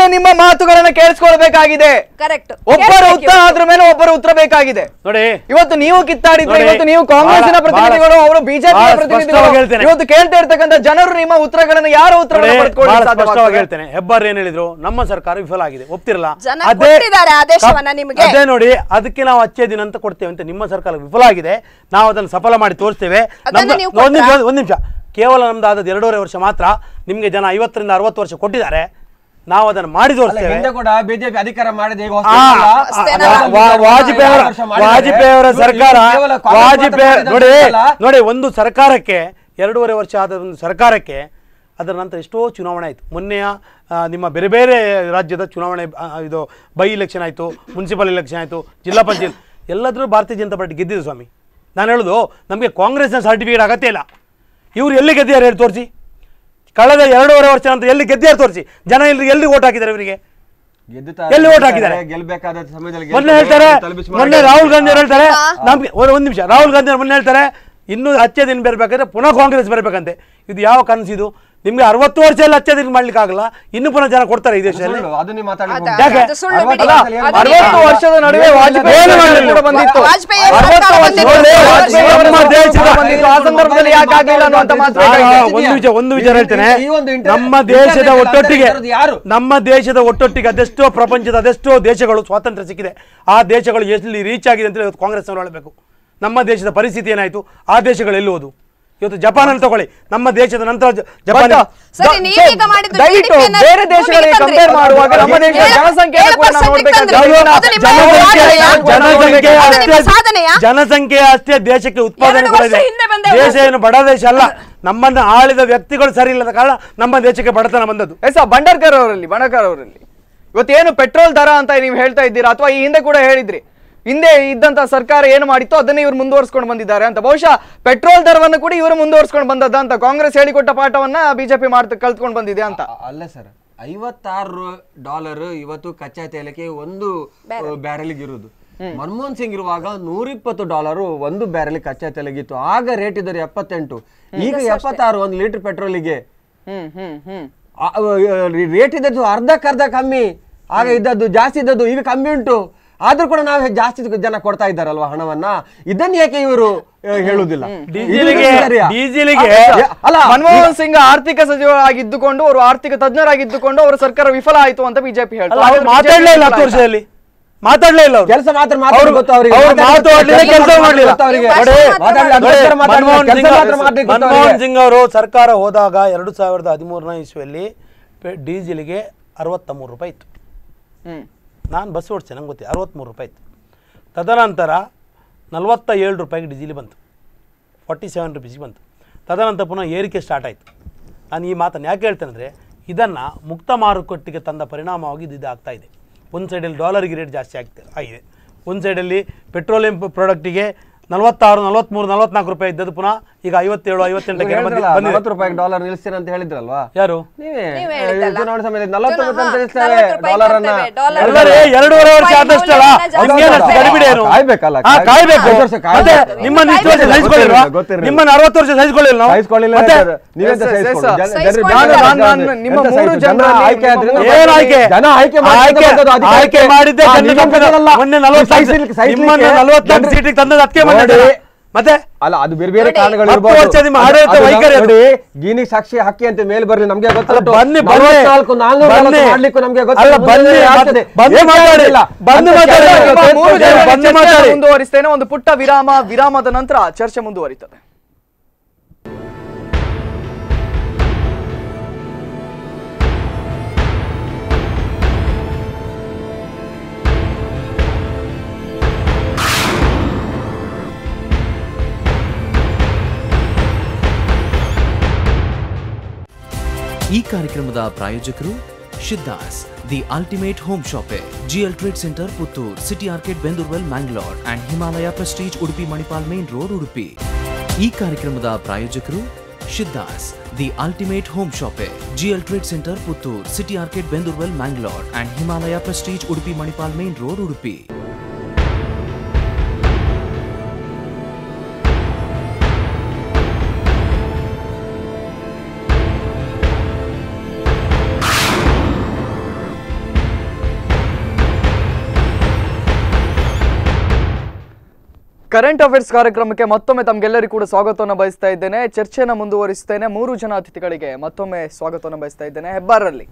ಮತ್ತೆ ನಿಮ್ಮ ಮಾತುಗಳನ್ನ ಕೇಳಿಸ್ಕೊಳ್ಬೇಕಾಗಿದೆ ಕರೆಕ್ಟ್ ಒಬ್ಬರು ಉತ್ತರ ಆದ್ರ ಮೇಲೆ ಒಬ್ಬರು ಉತ್ತರ ಬೇಕಾಗಿದೆ ನೋಡಿ ಇವತ್ತು ನೀವು ಕಿತ್ತಾಡಿದ್ರೆ ನೋಡಿ, ಇವತ್ತು ನೀವು ಕಾಂಗ್ರೆಸ್ಸಿನ ಬಹಳ- ಪ್ರತಿನಿಧಿಗಳು ಅವರು ಬಿಜೆಪಿ ಬಹಳ ಪ್ರತಿನಿಧಿಗಳು ಸ್ಪಷ್ಟವಾಗಿ ಹೇಳ್ತೇನೆ. ಇವತ್ತು ಕೇಳ್ತಾ ಇರ್ತಕ್ಕಂಥ ಜನರು ನಿಮ್ಮ ಉತ್ತರಗಳನ್ನ ಯಾರ ಉತ್ತರವನ್ನು ನೋಡಿ, ಪಡ್ಕೊಳ್ಳಿ ಬಹಳ ಸ್ಪಷ್ಟವಾಗಿ ಹೇಳ್ತೇನೆ ಹೆಬ್ಬಾರ್ ಏನ್ ಹೇಳಿದ್ರು ನಮ್ಮ ಸರ್ಕಾರ ವಿಫಲ ಆಗಿದೆ ಒಪ್ತಿರಲ್ಲ ಜನ ಕೊಟ್ಟಿದ್ದಾರೆ ಆದೇಶವನ್ನ ನಿಮ್ಗೆ. ಅದೇ ನೋಡಿ ಅದಕ್ಕೆ ನಾವು ಅಚ್ಚೇ ದಿನ ಅಂತ ಕೊಡ್ತೇವೆ ಅಂತ ನಿಮ್ಮ ಸರ್ಕಾರ ವಿಫಲ ಆಗಿದೆ ನಾವು ಅದನ್ನು ಸಫಲ ಮಾಡಿ ತೋರಿಸ್ತೇವೆ ಅದನ್ನ ನಮ್ದು- ನೀವು ಒಂದ್ ನಿಮಿಷ ಕೊಟ್ರಾ? ಒಂದ್ ನಿಮಿಷ ಕೇವಲ ನಮ್ದು ಆದದ್ದು ಎರಡೂವರೆ ವರ್ಷ ಮಾತ್ರ ನಿಮ್ಗೆ ಜನ ಐವತ್ತರಿಂದ ಅರವತ್ತು ವರ್ಷ ಕೊಟ್ಟಿದ್ದಾರೆ ನಾವು ಅದನ್ನು ಮಾಡಿ ಅಲ್ಲ, ತೋರಿಸ್ತೇವೆ ಹಿಂದೆ ಕೂಡ ಬಿಜೆಪಿ ಅಧಿಕಾರ ಮಾಡಿದೆ ಈಗ ಆ, ಅಷ್ಟೇನಾ? ವಾ- ವಾ- ವಾಜಪೇಯಿ ಅವರ ವಾಜಪೇಯಿ ಅವರ ಸರ್ಕಾರ ವಾಜಪೇಯಿ ನೋಡಿ ನೋಡಿ ಒಂದು ಸರ್ಕಾರಕ್ಕೆ ಎರಡೂವರೆ ವರ್ಷ ಆದ ಒಂದು ಸರ್ಕಾರಕ್ಕೆ ಅದರ ನಂತರ ಎಷ್ಟೋ ಚುನಾವಣೆ ಆಯಿತು ಮೊನ್ನೆಯ ಆ, ನಿಮ್ಮ ಬೇರೆ ಬೇರೆ ರಾಜ್ಯದ ಚುನಾವಣೆ ಆ, ಇದು ಬೈ ಇಲೆಕ್ಷನ್ ಆಯಿತು ಮುನ್ಸಿಪಲ್ ಇಲೆಕ್ಷನ್ ಆಯಿತು ಜಿಲ್ಲಾ ಪಂಚಾಯತ್ ಎಲ್ಲದರೂ ಭಾರತೀಯ ಜನತಾ ಪಾರ್ಟಿ ಗೆದ್ದಿದೆ ಸ್ವಾಮಿ ನಾನು ಹೇಳೋದು ನಮಗೆ ಕಾಂಗ್ರೆಸ್ನ ಸರ್ಟಿಫಿಕೇಟ್ ಅಗತ್ಯ ಇಲ್ಲ ಇವ್ರು ಎಲ್ಲಿ ಗೆದ್ದಿದ್ದಾರೆ ಹೇಳಿ ತೋರಿಸಿ ಕಳೆದ ಎರಡೂವರೆ ವರ್ಷ ನಂತರ ಎಲ್ಲಿ ಗೆದ್ದಿದ್ದಾರೆ ತೋರಿಸಿ ಜನ ಎಲ್ಲಿ ಎಲ್ಲಿ ಓಟ್ ಹಾಕಿದ್ದಾರೆ ಇವರಿಗೆ ಎಲ್ಲಿ vote ಹಾಕಿದ್ದಾರೆ? ಗೆಲ್ಬೇಕಾದ ಸಮಯದಲ್ಲಿ ಮೊನ್ನೆ ಗೆಲ್ತಾರೆ, ಹೇಳ್ತಾರೆ ತಲುಪಿಸಿ ಮೊನ್ನೆ ಮಾಡಿ. ರಾಹುಲ್ ಗಾಂಧಿ ಅವ್ರು ಹೇಳ್ತಾರೆ ನಮ್ಗೆ ಒಂದ್ ಒಂದ್ ನಿಮಿಷ ರಾಹುಲ್ ಗಾಂಧಿ ಅವ್ರು ಮೊನ್ನೆ ಹೇಳ್ತಾರೆ ಇನ್ನೂ ಹಚ್ಚೆ ದಿನ ಬರಬೇಕಾದ್ರೆ ಪುನಃ ಕಾಂಗ್ರೆಸ್ ಬರಬೇಕಂತೆ ಇದು ಯಾವ ಕನಸು ಇದು ನಿಮ್ಗೆ ಅರವತ್ತು ವರ್ಷ ಎಲ್ಲ ಹಚ್ಚೆ ದಿನ ಮಾಡ್ಲಿಕ್ಕೆ ಆಗಲ್ಲ ಇನ್ನು ಪುನಃ ಜನ ಕೊಡ್ತಾರೆ ಈ ದೇಶದಲ್ಲಿ ಸುಳ್ಳು, ಅದು ನೀವು ಮಾತಾಡ್ಲಿಕ್ಕೆ ಅದ- ಹೋಗ್ಬೇಡಿ. ಯಾಕೆ? ಅದು ಸುಳ್ಳು ಅರವತ್ತು ಬಿಡಿ. ವರ್ಷದಲ್ಲಿ ಏನು ಅದು ಮಾಡಿಲ್ಲ? ಅರವತ್ತು ವರ್ಷದ ನಡುವೆ ವಾಜಪೇಯಿ ಏನು ಸರ್ಕಾರ ಮಾಡಲಿಲ್ಲ? ಕೂಡ ಬಂದಿತ್ತು ವಾಜಪೇಯಿ ಅವರ ಅರವತ್ತು ಸರ್ಕಾರ ವರ್ಷದ ಬಂದಿತ್ತು. ನಡುವೆ ವಾಜಪೇಯಿ ಅವರ ನಮ್ಮ ಸರ್ಕಾರ ದೇಶದ- ಬಂದಿತ್ತು. ಆ ಸಂದರ್ಭದಲ್ಲಿ ಯಾಕೆ ಆಗಿಲ್ಲ ಅನ್ನುವಂತ ಮಾತು ಆ, ಬೇಕಾಗಿದೆ. ಆ, ಒಂದು ವಿಚಾರ ಒಂದು ವಿಚಾರ ಹೇಳ್ತೇನೆ ಈ ಒಂದು ಇಂಟರ್ನೆಟ್- ನಮ್ಮ ದೇಶದ ಇಂಟರ್ನೆಟ್ ಒಟ್ಟೊಟ್ಟಿಗೆ ಇರೋದು ಯಾರು? ನಮ್ಮ ದೇಶದ ಒಟ್ಟೊಟ್ಟಿಗೆ ಅದೆಷ್ಟೋ ಪ್ರಪಂಚದ ಅದೆಷ್ಟೋ ದೇಶಗಳು ಸ್ವಾತಂತ್ರ್ಯ ಸಿಕ್ಕಿದೆ ಆ ದೇಶಗಳು ಎಲ್ಲಿ ರೀಚ್ ಆಗಿದೆ ಅಂತ ಇವತ್ತು ಕಾಂಗ್ರೆಸ್ ಅವರು ಹೇಳಬೇಕು ನಮ್ಮ ದೇಶದ ಪರಿಸ್ಥಿತಿ ಏನಾಯಿತು ಆ ದೇಶಗಳು ಎಲ್ಲಿ ಹೋದು ಇವತ್ತು ಜಪಾನ್ ಅಲ್ಲಿ ತಗೊಳ್ಳಿ ನಮ್ಮ ದೇಶದ ನಂತರ ಜ- ಜಪಾನ್ ಬಟ್ ಸರಿ, ದ- ನೀವೀಗ ಮಾಡಿದ್ದು ದಯವಿಟ್ಟು GDP ಯನ್ನ ಬೇರೆ ದೇಶಗಳಿಗೆ ಭೂಮಿಗೆ ಕಂಪೇರ್ ತಂದ್ರಿ. ಮಾಡುವಾಗ ನಮ್ಮ ದೇಶದ ಏಳು- ಜನಸಂಖ್ಯೆಯನ್ನು ಏಳು ಕೂಡ ನಾವು percent ನೋಡ್ಬೇಕಾದ್ರೆ ತಂದ್ರಿ. ಇವತ್ತು ಅದು ನಿಮ್ಮ ಜನಸಂಖ್ಯೆ ಸಾಧನೆಯಾ? ಜನಸಂಖ್ಯೆ ಅದು ನಿಮ್ಮ ಅಷ್ಟೇ ಸಾಧನೆಯಾ? ಜನಸಂಖ್ಯೆ ಅಷ್ಟೇ ದೇಶಕ್ಕೆ ಉತ್ಪಾದನೆ ಎರಡು ಕೂಡ ವರ್ಷ ಇದೆ ಹಿಂದೆ ಬಂದೆ ದೇಶ ಒಂದು. ಏನು ಬಡ ದೇಶ ಅಲ್ಲ ನಮ್ಮನ್ನು ಆಳಿದ ವ್ಯಕ್ತಿಗಳು ಸರಿ ಇಲ್ಲದ ಕಾರಣ ನಮ್ಮ ದೇಶಕ್ಕೆ ಬಡತನ ಬಂದದ್ದು ಎಸ್ ಬಂಡರ್ಕರ್ ಅವರಲ್ಲಿ ಬಂಡರ್ಕರ್ ಅವರಲ್ಲಿ ಇವತ್ತೇನು ಪೆಟ್ರೋಲ್ ದರ ಅಂತ ನೀವು ಹೇಳ್ತಾ ಇದ್ದೀರಾ ಅಥವಾ ಈ ಹಿಂದೆ ಕೂಡ ಹೇಳಿದ್ರಿ ಹಿಂದೆ ಇದ್ದಂತ ಸರ್ಕಾರ ಏನು ಮಾಡಿತ್ತು ಅದನ್ನೇ ಇವರು ಮುಂದುವರ್ಸ್ಕೊಂಡು ಬಂದಿದ್ದಾರೆ ಅಂತ ಬಹುಶಃ ಪೆಟ್ರೋಲ್ ದರವನ್ನು ಕೂಡ ಇವರು ಮುಂದುವರ್ಸ್ಕೊಂಡು ಬಂದದ್ದ ಅಂತ ಕಾಂಗ್ರೆಸ್ ಹೇಳಿಕೊಟ್ಟ ಪಾಠವನ್ನ ಬಿಜೆಪಿ ಮಾಡ್ತಾ ಕಲ್ತ್ಕೊಂಡು ಬಂದಿದೆ ಅಂತ ಅ- ಅಲ್ಲ ಸರ್ ಐವತ್ತಾರು ಡಾಲರ್ ಇವತ್ತು ಕಚ್ಚಾ ತೈಲಕ್ಕೆ ಒಂದು ಬ್ಯಾರೆಲ್ಗೆ ಇರುವುದು ಮನಮೋಹನ್ ಸಿಂಗ್ ಇರುವಾಗ ನೂರಿಪ್ಪತ್ತು ಡಾಲರ್ ಒಂದು ಬ್ಯಾರೆಲ್ ಕಚ್ಚಾ ತೈಲಗಿತ್ತು ಆಗ ರೇಟ್ ಇದ್ದರೆ ಎಪ್ಪತ್ತೆಂಟು ಈಗ ಎಪ್ಪತ್ತಾರು ಒಂದು ಲೀಟರ್ ಪೆಟ್ರೋಲಿಗೆ ಹ್ಮ್ ಹ್ಮ್ ಹ್ಮ್ ರೇಟ್ ಇದ್ದದ್ದು ಅರ್ಧಕ್ಕರ್ಧ ಕಮ್ಮಿ ಆಗ ಇದ್ದದ್ದು ಜಾಸ್ತಿ ಇದ್ದದ್ದು ಈಗ ಕಮ್ಮಿ ಉಂಟು ಆದ್ರೂ ಕೂಡ ನಾವು ಜಾಸ್ತಿ ಜನ ಕೊಡ್ತಾ ಇದ್ದಾರಲ್ವಾ ಹಣವನ್ನ ಇದನ್ನ ಯಾಕೆ ಇವರು ಹೇಳುವುದಿಲ್ಲ ಡೀಸೆಲ್ಗೆ ಇದು ಸರಿಯಾ? ಡೀಸೆಲ್ಗೆ ಯಾ- ಅಲ್ಲ ಮನಮೋಹನ್ ಸಿಂಗ್ ಆರ್ಥಿಕ ಸಚಿವರಾಗಿದ್ದುಕೊಂಡು ಅವರು ಆರ್ಥಿಕ ತಜ್ಞರಾಗಿದ್ದುಕೊಂಡು ಅವರ ಸರ್ಕಾರ ವಿಫಲ ಆಯಿತು ಅಂತ ಬಿಜೆಪಿ ಅಲ್ಲ ಅವ್ರು ಮಾತಾಡ್ಲೇ ಇಲ್ಲ ಹತ್ತು ವರ್ಷದಲ್ಲಿ ಮಾತಾಡ್ಲೇ ಇಲ್ಲ ಅವರು ಕೆಲಸ ಮಾತ್ರ ಮಾತಾಡಿ ಅವ್ರು- ಗೊತ್ತು ಅವರಿಗೆ. ಅವ್ರು ಮಾತಾಡ್ಲಿಲ್ಲ, ಕೆಲಸ ಕೆಲಸ ಮಾತ್ರ ಮಾಡ್ಲಿಲ್ಲ. ಗೊತ್ತು ಅವರಿಗೆ. ನೋಡಿ, ಮಾತಾಡ್ಲಿಲ್ಲ, ನೋಡಿ, ಅದಕ್ಕೋಸ್ಕರ ಮಾತಾಡ್ಲಿಲ್ಲ, ಮನಮೋಹನ್ ಕೆಲಸ ಸಿಂಗ್ ಮಾತ್ರ ಮಾಡ್ಲಿಕ್ಕೆ ಗೊತ್ತು ಮನಮೋಹನ್ ಅವರಿಗೆ. ಸಿಂಗ್ ಅವರು ಸರ್ಕಾರ ಹೋದಾಗ ಎರಡು ಸಾವಿರದ ಹದಿಮೂರನೇ ಇಸ್ವಿಯಲ್ಲಿ ಪೆ- ಡೀಸೆಲ್ಗೆ ಅರವತ್ತ ಮೂರು ರೂಪಾಯಿ ಇತ್ತು ಹ್ಮ್ ನಾನು ಬಸ್ ಓಡಿಸ್ತೇನೆ ನಂಗೆ ಗೊತ್ತಿಲ್ಲ ಅರವತ್ತ್ಮೂರು ರೂಪಾಯಿ ಇತ್ತು ತದನಂತರ ನಲವತ್ತ ಏಳು ರೂಪಾಯಿಗೆ ಡೀಸೆಲ್ ಬಂತು ಫಾರ್ಟಿ ಸೆವೆನ್ ರುಪೀಸ್ಗೆ ಬಂತು ತದನಂತರ ಪುನಃ ಏರಿಕೆ ಸ್ಟಾರ್ಟ್ ಆಯಿತು ನಾನು ಈ ಮಾತನ್ನು ಯಾಕೆ ಹೇಳ್ತೇನೆ ಅಂದರೆ ಇದನ್ನು ಮುಕ್ತ ಮಾರುಕಟ್ಟೆಗೆ ತಂದ ಪರಿಣಾಮವಾಗಿ ಇದು ಆಗ್ತಾ ಇದೆ ಒಂದು ಸೈಡಲ್ಲಿ ಡಾಲರ್ಗೆ ರೇಟ್ ಜಾಸ್ತಿ ಆಗ್ತಾ ಆಗಿದೆ ಒಂದು ಸೈಡಲ್ಲಿ ಪೆಟ್ರೋಲಿಯಂ ಪ್ರಾಡಕ್ಟಿಗೆ ನಲವತ್ತಾರು ನಲವತ್ತ್ಮೂರು ನಲವತ್ನಾಲ್ಕು ರೂಪಾಯಿ ಇದ್ದದ್ದು ಪುನಃ ಈಗ ಐವತ್ತೇಳು ಐವತ್ತೆಂಟಕ್ಕೆ ನೀವು ಬಂದಿ- ಹೇಳಿದ್ರಲ್ಲ, ಬಂದಿದೆ ನಲವತ್ತು ರೂಪಾಯಿ ಡಾಲರ್ ನಿಲ್ಲಿಸ್ತೀನಿ ಅಂತ ಹೇಳಿದ್ರಲ್ವಾ ಯಾರು ನೀವೇ ನೀವೇ ಹೇಳಿದ್ದಲ್ಲ. ಚುನಾವಣೆ ಸಮಯದಲ್ಲಿ ನಲವತ್ತು ಚುನಾವ- ರೂಪಾಯಿ ಅಂತ ನಿಲ್ಲಿಸ್ತೇವೆ ನಲವತ್ತು ರೂಪಾಯಿ ಡಾಲರ್ ಅನ್ನ ಕೊಡ್ತೇವೆ, ಡಾಲರ್ ಅಲ್ಲರೇ ಎರಡೂವರೆ ವರ್ಷ ಆದಷ್ಟಲ್ಲ ಜಾಸ್ತಿ ನಿಮ್ಗೇನು ಅಷ್ಟು ಆಗ್ತದೆ. ಗಡಿಬಿಡಿ ಏನು ಕಾಯ್ಬೇಕಲ್ಲ, ಹಾ, ಕಾಯ್- ಕಾಯ್ಬೇಕು ಐದು ವರ್ಷ ಕಾಯ್ಬೇಕು. ಮತ್ತೆ ನಿಮ್ಮನ್ನ ಇಷ್ಟು ವರ್ಷ ಗೊತ್ತಿರ್ಲಿಲ್ಲ, ಸಹಿಸ್ಕೊಳ್ಳಿಲ್ವಾ ಗೊತ್ತಿರ್ಲಿಲ್ಲ. ನಿಮ್ಮನ್ನ ಅರವತ್ತು ವರ್ಷ ಸಹಿಸ್ಕೊಳ್ಳಿಲ್ಲ ನಾವು ಸಹಿಸ್ಕೊಳ್ಳಿಲ್ಲ ಮತ್ತೆ ಸರ್. ನೀವೆಂತ ಎಸ್, ಎಸ್, ಎಸ್, ಸಹಿಸ್ಕೊಳ್ಳಿ? ಜನ- ಸಹಿಸ್ಕೊಳ್ಳಿ. ಜನರು- ನಾನು- ಜನ- ನಾನು- ನಿಮ್ಮ ಎಂತ ಮೂರು ಸಹಿಸ್ಕೊಳ್ಳಿ? ಜನ ಜನರಲ್ಲಿ ಆಯ್ಕೆ ನಿಮ್ಮ ಆದ್ರಿಂದ ಮೂರು- ಏನು ಆಯ್ಕೆ ಜನ ಆಯ್ಕೆ ಆಯ್ಕೆ ಮಾಡಿದ್ದು ಬಂದದ್ದು ಅದಕ್ಕೆ ಆಯ್ಕೆ ಆಯ್ಕೆ. ಮಾಡಿದ್ದೆ ಹಾ, ಜನ ನಿಜ ತಪ್ಪಿದ್ದಲ್ಲ. ಗೊತ್ತಲ್ಲ. ಮೊನ್ನೆ ನಲವತ್ತು ಸಹಿಸ್ಲಿಕ್ಕೆ- ಸಹಿಸ್ಲಿಕ್ಕೆ ನಿಮ್ಮನ್ನ ನಲವತ್ನಾಲ್ಕು ಜನರು- ಸೀಟಿಗೆ ತಂದದ್ದು ಅದಕ್ಕೆ ಬಂದದ್ದು ನೋಡಿ. ಮತ್ತೆ ಅಲ್ಲ ಅದು ಬೇರೆ ಬೇರೆ ನೋಡಿ. ಕಾರಣಗಳು ಹತ್ತು ಇರ್ಬೋದು. ವರ್ಷ ನಿಮ್ಮ ಆಡಳಿತ ಅದು- ಅದು ವೈಖರಿ ಅದು. ನೋಡಿ ಗೀನಿ ಸಾಕ್ಷಿ ಹಕ್ಕಿ ಅಂತ ಮೇಲೆ ಬರ್ಲಿ ನಮ್ಗೆ ಗೊತ್ತಲ್ಲ ಅಲ್ಲ, ಬನ್ನಿ, ಬನ್ನಿ. ನಲವತ್ನಾಲ್ಕು ನಾಲ್ನೂರ ಬನ್ನಿ. ನಲವತ್ತು ಮಾಡ್ಲಿಕ್ಕೂ ನಮ್ಗೆ ಗೊತ್ತಿಲ್ಲ. ಅಲ್ಲ, ಬನ್ನಿ, ಮುಂದೆ ಆಗ್ತದೆ. ಬಂದು ಏನ್ ಮಾತಾಡಿ. ಇಲ್ಲ. ಬಂದು ಅಂತ ಮಾತಾಡಿ. ಕೆಲಸ ನಿಮ್ಮ ಇವತ್ತು ಮೂರು ಹೇಳ್ತೇವೆ. ಜನರ ಬಂದು ಚರ್ಚೆಯನ್ನು ಮಾತಾಡಿ. ಮುಂದುವರಿಸ್ತೇನೆ ಒಂದು ಪುಟ್ಟ ವಿರಾಮ ವಿರಾಮದ ನಂತರ ಚರ್ಚೆ ಮುಂದುವರಿತದೆ ಈ ಕಾರ್ಯಕ್ರಮದ ಪ್ರಾಯೋಜಕರು ಶಿದ್ದಾಸ್ the ultimate home shoppe GL trade centre Puttur city arcade Bendoorwell Mangalore and Himalaya prestige Udupi Manipal main road Udupi ಈ ಕಾರ್ಯಕ್ರಮದ ಪ್ರಾಯೋಜಕರು ಶಿದ್ದಾಸ್ the ultimate home shoppe GL trade centre Puttur city arcade Bendoorwell Mangalore and Himalaya prestige Udupi Manipal main road Udupi current affairs ಕಾರ್ಯಕ್ರಮಕ್ಕೆ ಮತ್ತೊಮ್ಮೆ ತಮ್ಗೆಲ್ಲರಿಗೂ ಕೂಡ ಸ್ವಾಗತವನ್ನು ಬಯಸ್ತಾ ಇದ್ದೇನೆ ಚರ್ಚೆನ ಮುಂದುವರಿಸ್ತೇನೆ ಮೂರು ಜನ ಅತಿಥಿಗಳಿಗೆ ಮತ್ತೊಮ್ಮೆ ಸ್ವಾಗತವನ್ನು ಬಯಸ್ತಾ ಇದ್ದೇನೆ ಹೆಬ್ಬಾರಲ್ಲಿ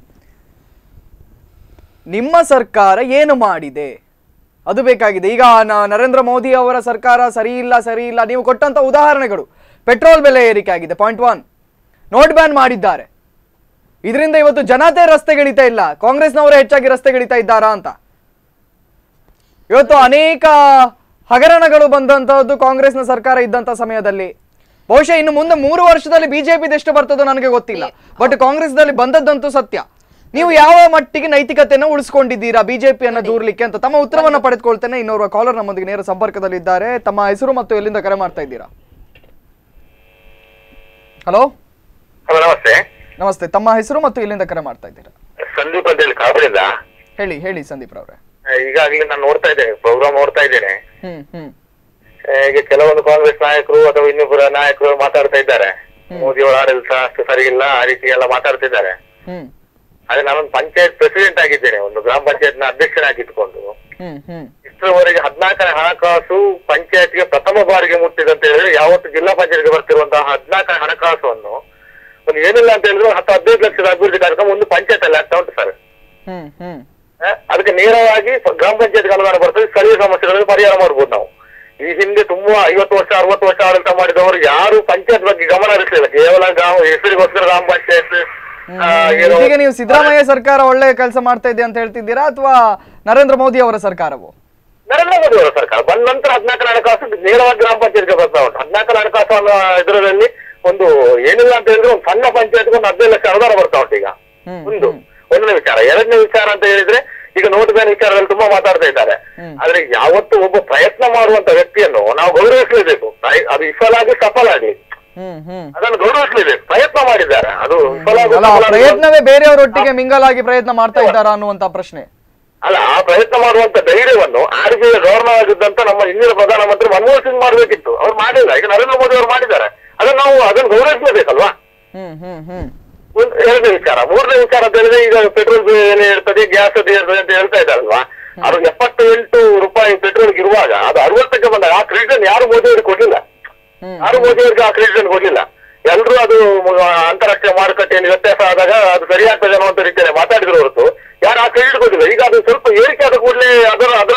ನಿಮ್ಮ ಸರ್ಕಾರ ಏನು ಮಾಡಿದೆ ಅದು ಬೇಕಾಗಿದೆ ಈಗ ನ- ನರೇಂದ್ರ ಮೋದಿ ಅವರ ಸರ್ಕಾರ ಸರಿ ಇಲ್ಲ ಸರಿ ಇಲ್ಲ ನೀವು ಕೊಟ್ಟಂತ ಉದಾಹರಣೆಗಳು ಪೆಟ್ರೋಲ್ ಬೆಲೆ ಏರಿಕೆ ಆಗಿದೆ ಪಾಯಿಂಟ್ ಒನ್ ನೋಟ್ ಬ್ಯಾನ್ ಮಾಡಿದ್ದಾರೆ ಇದರಿಂದ ಇವತ್ತು ಜನತೆ ರಸ್ತೆಗಿಳಿತಾ ಇಲ್ಲ ಕಾಂಗ್ರೆಸ್ನವರೇ ಹೆಚ್ಚಾಗಿ ರಸ್ತೆಗಿಳಿತಾ ಇದ್ದಾರಾ ಅಂತ ಇವತ್ತು ಅನೇಕ ಹಗರಣಗಳು ಬಂದಂತಹದ್ದು ಕಾಂಗ್ರೆಸ್ನ ಸರ್ಕಾರ ಇದ್ದಂತ ಸಮಯದಲ್ಲಿ ಬಹುಶಃ ಇನ್ನು ಮುಂದೆ ಮೂರು ವರ್ಷದಲ್ಲಿ ಬಿಜೆಪಿ ಎಷ್ಟು ಬರ್ತದೋ ನನಗೆ ಗೊತ್ತಿಲ್ಲ ಬಟ್ ಕಾಂಗ್ರೆಸ್ದಲ್ಲಿ ಬಂದದ್ದಂತೂ ಸತ್ಯ ನೀವು ಯಾವ ಮಟ್ಟಿಗೆ ನೈತಿಕತೆಯನ್ನು ಉಳಿಸ್ಕೊಂಡಿದ್ದೀರಾ ಬಿಜೆಪಿಯನ್ನ ದೂರ್ಲಿಕ್ಕೆ ಅಂತ ತಮ್ಮ ಉತ್ತರವನ್ನ ಪಡೆದುಕೊಳ್ತೇನೆ ಇನ್ನೋರ್ವ ಕಾಲರ್ ನಮ್ಮೊಂದಿಗೆ ನೇರ ಸಂಪರ್ಕದಲ್ಲಿದ್ದಾರೆ ತಮ್ಮ ಹೆಸರು ಮತ್ತು ಎಲ್ಲಿಂದ ಕರೆ ಮಾಡ್ತಾ ಇದ್ದೀರಾ ಹಲೋ ಹಲೋ ನಮಸ್ತೆ ನಮಸ್ತೆ ತಮ್ಮ ಹೆಸರು ಮತ್ತು ಎಲ್ಲಿಂದ ಕರೆ ಮಾಡ್ತಾ ಇದ್ದೀರಾ ಸಂದೀಪ್ ಅಂತ ಹೇಳಿ ಕಾಬರಿಂದ ಹೇಳಿ ಹೇಳಿ ಸಂದೀಪ್ ರವ್ರೆ ಈಗಾಗಲೇ ನಾನು ನೋಡ್ತಾ ಇದ್ದೇನೆ ಪ್ರೋಗ್ರಾಮ್ ನೋಡ್ತಾ ಇದ್ದೇನೆ ಹ್ಮ್ ಹ್ಮ್ ಆ, ಈಗ ಕೆಲವೊಂದು ಕಾಂಗ್ರೆಸ್ ನಾಯಕರು ಅಥವಾ ಇನ್ನೊಬ್ಬರ ನಾಯಕರು ಮಾತಾಡ್ತಾ ಇದ್ದಾರೆ ಮೋದಿ ಅವರ ಆಡಳಿತ ಅಷ್ಟು ಸರಿ ಇಲ್ಲ ಆ ರೀತಿ ಎಲ್ಲ ಮಾತಾಡ್ತಿದ್ದಾರೆ ಹ್ಮ್ ಆದ್ರೆ ನಾನೊಂದು ಪಂಚಾಯತ್ ಪ್ರೆಸಿಡೆಂಟ್ ಆಗಿದ್ದೇನೆ ಒಂದು ಗ್ರಾಮ ಪಂಚಾಯತ್ ನ ಅಧ್ಯಕ್ಷನಾಗಿದ್ದುಕೊಂಡು ಹ್ಮ್ ಹ್ಮ್ ಇಷ್ಟರವರೆಗೆ ಹದಿನಾಲ್ಕನೇ ಹಣಕಾಸು ಪಂಚಾಯತ್ಗೆ ಪ್ರಥಮ ಬಾರಿಗೆ ಮುಟ್ಟಿದೆ ಅಂತ ಹೇಳಿದ್ರೆ ಯಾವತ್ತು ಜಿಲ್ಲಾ ಪಂಚಾಯತ್ಗೆ ಬರ್ತಿರುವಂತಹ ಹದಿನಾಲ್ಕನೇ ಹಣಕಾಸನ್ನು ಒಂದು ಏನಿಲ್ಲ ಅಂತ ಹೇಳಿದ್ರೆ ಹತ್ತು ಹದಿನೈದು ಲಕ್ಷದ ಅಭಿವೃದ್ಧಿ ಕಾರ್ಯಕ್ರಮ ಒಂದು ಪಂಚಾಯತ್ ಅಲ್ಲಿ ಆಗ್ತಾ ಉಂಟು ಸರ್ ಹ್ಮ್ ಹ್ಮ್ ಆ, ಅದಕ್ಕೆ ನೇರವಾಗಿ ಪ- ಗ್ರಾಮ ಪಂಚಾಯತ್ ಅನುದಾನ ಬರ್ತದೆ ಸ್ಥಳೀಯ ಸಮಸ್ಯೆಗಳನ್ನು ಪರಿಹಾರ ಮಾಡ್ಬೋದು ನಾವು ಈ ಹಿಂದೆ ತುಂಬಾ ಐವತ್ತು ವರ್ಷ ಅರವತ್ತು ವರ್ಷ ಆಡಳಿತ ಮಾಡಿದವರು ಯಾರು ಪಂಚಾಯತ್ ಬಗ್ಗೆ ಗಮನ ಹರಿಸಲಿಲ್ಲ ಕೇವಲ ಗ್ರಾಮ ಹೆಸರಿಗೋಸ್ಕರ ಗ್ರಾಮ ಪಂಚಾಯತ್ ಆ, ಏನೋ ಈಗ ನೀವು ಸಿದ್ದರಾಮಯ್ಯ ಸರ್ಕಾರ ಒಳ್ಳೆ ಕೆಲಸ ಮಾಡ್ತಾ ಇದೆ ಅಂತ ಹೇಳ್ತಿದ್ದೀರಾ ಅಥವಾ ನರೇಂದ್ರ ಮೋದಿ ಅವರ ಸರ್ಕಾರವು ನರೇಂದ್ರ ಮೋದಿ ಅವರ ಸರ್ಕಾರ ಬಂದ ನಂತರ ಹದಿನಾಲ್ಕರ ಹಣಕಾಸು ನೇರವಾಗಿ ಗ್ರಾಮ ಪಂಚಾಯತ್ಗೆ ಬರ್ತಾ ಉಂಟು ಹದಿನಾಲ್ಕರ ಹಣಕಾಸು ಅನ್ನೋ ಇದರಲ್ಲಿ ಒಂದು ಏನಿಲ್ಲ ಅಂತ ಹೇಳಿದ್ರೆ ಒಂದು ಸಣ್ಣ ಪಂಚಾಯತ್ಗೆ ಒಂದು ಹದಿನೈದು ಲಕ್ಷ ಅನುದಾನ ಬರ್ತಾ ಉಂಟು ಈಗ ಹ್ಮ್, ಒಂದು ಒಂದನೇ ವಿಚಾರ ಎರಡನೇ ವಿಚಾರ ಅಂತ ಹೇಳಿದ್ರೆ ಈಗ ನೋಟ್ ಬ್ಯಾನ್ ವಿಚಾರದಲ್ಲಿ ತುಂಬಾ ಮಾತಾಡ್ತಾ ಇದ್ದಾರೆ ಆದ್ರೆ ಯಾವತ್ತು ಒಬ್ಬ ಪ್ರಯತ್ನ ಮಾಡುವಂತ ವ್ಯಕ್ತಿಯನ್ನು ನಾವು ಗೌರವಿಸಲೇಬೇಕು ಪ್ರಯ- ಅದು ವಿಫಲ ಆಗಿ ಸಫಲ ಆಗ್ಲಿ ಹ್ಮ್ ಹ್ಮ್ ಅದನ್ನು ಗೌರವಿಸಲೇಬೇಕು ಪ್ರಯತ್ನ ಮಾಡಿದ್ದಾರೆ ಅದು ವಿಫಲ ಆಗು ಅಲ್ಲ ಆ ಸಫಲ ಆಗು- ಪ್ರಯತ್ನವೇ ಬೇರೆಯವರೊಟ್ಟಿಗೆ ಮಿಂಗಲ್ ಆಗಿ ಪ್ರಯತ್ನ ಮಾಡ್ತಾ ಇದ್ದಾರಾ ಅನ್ನುವಂತ ಪ್ರಶ್ನೆ ಅಲ್ಲ ಆ ಪ್ರಯತ್ನ ಮಾಡುವಂತ ಧೈರ್ಯವನ್ನು ಆರ್ ಬಿ ಐ ಗವರ್ನರ್ ಆಗಿದ್ದಂತ ನಮ್ಮ ಹಿಂದಿನ ಪ್ರಧಾನಮಂತ್ರಿ ಮನಮೋಹನ್ ಸಿಂಗ್ ಮಾಡಬೇಕಿತ್ತು ಅವ್ರು ಮಾಡಿಲ್ಲ ಈಗ ನರೇಂದ್ರ ಮೋದಿ ಅವರು ಮಾಡಿದ್ದಾರೆ ಅದನ್ನ ನಾವು ಅದನ್ನು ಗೌರವಿಸಲೇಬೇಕಲ್ವಾ ಹ್ಮ್ ಹ್ಮ್ ಹ್ಮ್ ಒಂದು ಎರಡನೇ ವಿಚಾರ ಮೂರನೇ ವಿಚಾರ ಅಂತ ಹೇಳಿದ್ರೆ ಈಗ ಪೆಟ್ರೋಲ್ ಏನೇ ಇರ್ತದೆ ಗ್ಯಾಸ್ ಅದು ಇರ್ತದೆ ಅಂತ ಹೇಳ್ತಾ ಇದ್ದಾರಲ್ವಾ ಅದು ಎಪ್ಪತ್ತು ಎಂಟು ರೂಪಾಯಿ ಪೆಟ್ರೋಲ್ ಇರುವಾಗ ಅದು ಅರವತ್ತಕ್ಕೆ ಬಂದಾಗ ಆ ಕ್ರೆಡಿಟ್ ಯಾರು ಮೋದಿ ಅವರಿಗೆ ಕೊಡ್ಲಿಲ್ಲ ಹ್ಮ್. ಯಾರು ಮೋದಿ ಅವರಿಗೆ ಆ ಕ್ರೆಡಿಟ್ ಕೊಡ್ಲಿಲ್ಲ ಎಲ್ರು ಅದು ಮ- ಅಂತಾರಾಷ್ಟ್ರೀಯ ಮಾರುಕಟ್ಟೆಯಲ್ಲಿ ವ್ಯತ್ಯಾಸ ಆದಾಗ ಅದು ಸರಿಯಾಗ್ತದೆ ಅನ್ನುವಂತ ರೀತಿಯಲ್ಲಿ ಮಾತಾಡಿದ್ರು ಹೊರತು ಯಾರು ಆ ಕ್ರೆಡಿಟ್ ಕೊಟ್ಟಿಲ್ಲ ಈಗ ಅದು ಸ್ವಲ್ಪ ಏರಿಕೆ ಆದ ಕೂಡಲೇ ಅದರ ಅದರ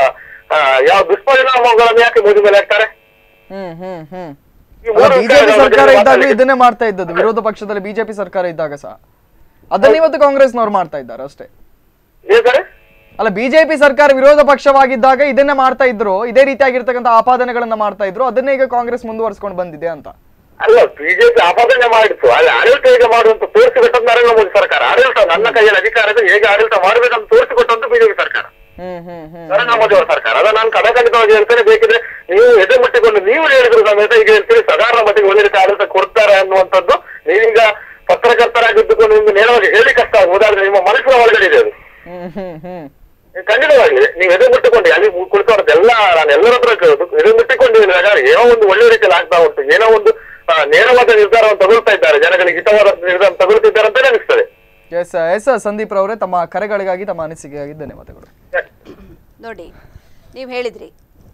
ಆ, ಯಾವ ದುಷ್ಪರಿಣಾಮಗಳನ್ನು ಯಾಕೆ ಮೋದಿ ಮೇಲೆ ಹಾಕ್ತಾರೆ ಹ್ಮ್ ಹ್ಮ್ ಹ್ಮ್ ಈ ಮೂರು ಬಿಜೆಪಿ ವಿಚಾರಗಳ ಬಗ್ಗೆ ಸರ್ಕಾರ ಇದ್ದಾಗಲೂ ಮಾತಾಡ್ಲಿಕ್ಕೆ- ಇದನ್ನೇ ಮಾಡ್ತಾ ಇದ್ದದ್ದು ವಿರೋಧ ಪಕ್ಷದಲ್ಲಿ ಬಿಜೆಪಿ ಸರ್ಕಾರ ಇದ್ದಾಗ ಸಹ ಅದನ್ನ ಇವತ್ತು ಕಾಂಗ್ರೆಸ್ನವ್ರು ಮಾಡ್ತಾ ಇದ್ದಾರೆ ಅಷ್ಟೇ ಏನ್ ಸರ್ ಅಲ್ಲ ಬಿಜೆಪಿ ಸರ್ಕಾರ ವಿರೋಧ ಪಕ್ಷವಾಗಿದ್ದಾಗ ಇದನ್ನೇ ಮಾಡ್ತಾ ಇದ್ರು ಇದೇ ರೀತಿಯಾಗಿರ್ತಕ್ಕಂಥ ಆಪಾದನೆಗಳನ್ನ ಮಾಡ್ತಾ ಇದ್ರು ಅದನ್ನೇ ಈಗ ಕಾಂಗ್ರೆಸ್ ಮುಂದುವರಿಸ್ಕೊಂಡು ಬಂದಿದೆ ಅಂತ ಅಲ್ಲ ಬಿಜೆಪಿ ಆಪಾದನೆ ಮಾಡಿತ್ತು ಅಲ್ಲಿ ಆಡಳಿತ ಹೇಗೆ ಮಾಡುವಂತ ತೋರಿಸಿಕೊಟ್ಟದ್ದು ನರೇಂದ್ರ ಮೋದಿ ಸರ್ಕಾರ ಆಡಳಿತ ನನ್ನ ಕೈಯಲ್ಲಿ ಅಧಿಕಾರ ಇದೆ ಹೇಗೆ ಆಡಳಿತ ಮಾಡಬೇಕಂತ ತೋರಿಸಿಕೊಟ್ಟಂತ ಬಿಜೆಪಿ ಸರ್ಕಾರ ಹ್ಮ್ ಹ್ಮ್ ಹ್ಮ್ ನರೇಂದ್ರ ಮೋದಿ ಅವರ ಸರ್ಕಾರ ಅದ ನಾನು ಕಡಖಂಡಿತವಾಗಿ ಹೇಳ್ತೇನೆ ಬೇಕಿದ್ರೆ ನೀವು ಎದೆ ಮುಟ್ಟಿಕೊಂಡು ನೀವು ಹೇಳಿದ್ರು ಸಮೇತ ಈಗ ಹೇಳ್ತೀರಿ ಸಾಧಾರಣ ಮಟ್ಟಿಗೆ ಒಳ್ಳೆ ರೀತಿ ಆಡಳಿತ ಕೊಡ್ತಾರೆ ಅನ್ನುವಂಥದ್ದು ನೀವೀಗ ಪತ್ರಕರ್ತರಾಗಿದ್ದುಕೊಂಡು ನಿಮ್ಗೆ ನೇರವಾಗಿ ಹೇಳಿ ಕಷ್ಟ ಆಗ್ಬೋದು ಆದ್ರೆ ನಿಮ್ಮ ಮನಸ್ಸಿನ ಒಳಗಡೆ ಇದೆ ಅದು ಹ್ಮ್ ಹ್ಮ್ ಹ್ಮ್ ಖಂಡಿತವಾಗಿ ನೀವು ಎದೆ ಮುಟ್ಟಿಕೊಂಡು ಅಲ್ಲಿ ಕುಳಿತವ್ರದ್ದೆಲ್ಲ ನಾನು ಎಲ್ಲರ ಹತ್ರ ಕೇಳೋದು ಎದೆ ಮುಟ್ಟಿಕೊಂಡು ಹೇಳಿದಾಗ ಏನೋ ಒಂದು ಒಳ್ಳೆ ರೀತಿಯಲ್ಲಿ ಆಗ್ತಾ ಉಂಟು ಏನೋ ಒಂದು ಆ, ನೇರವಾದ ನಿರ್ಧಾರವನ್ನು ತಗೊಳ್ತಾ ಇದ್ದಾರೆ ಜನಗಳಿಗೆ ಹಿತವಾದ ನಿರ್ಧಾರ ತಗೊಳ್ತಿದ್ದಾರೆ ಅಂತಾನೆ ಅನಿಸ್ತದೆ ಎಸ್ ಎಸ್ ಸಂದೀಪ್ ರವರೇ ತಮ್ಮ ಕರೆಗಳಿಗಾಗಿ ತಮ್ಮ ಅನಿಸಿಕೆಗಾಗಿ ಧನ್ಯವಾದಗಳು ನೋಡಿ ನೀವು ಹೇಳಿದ್ರಿ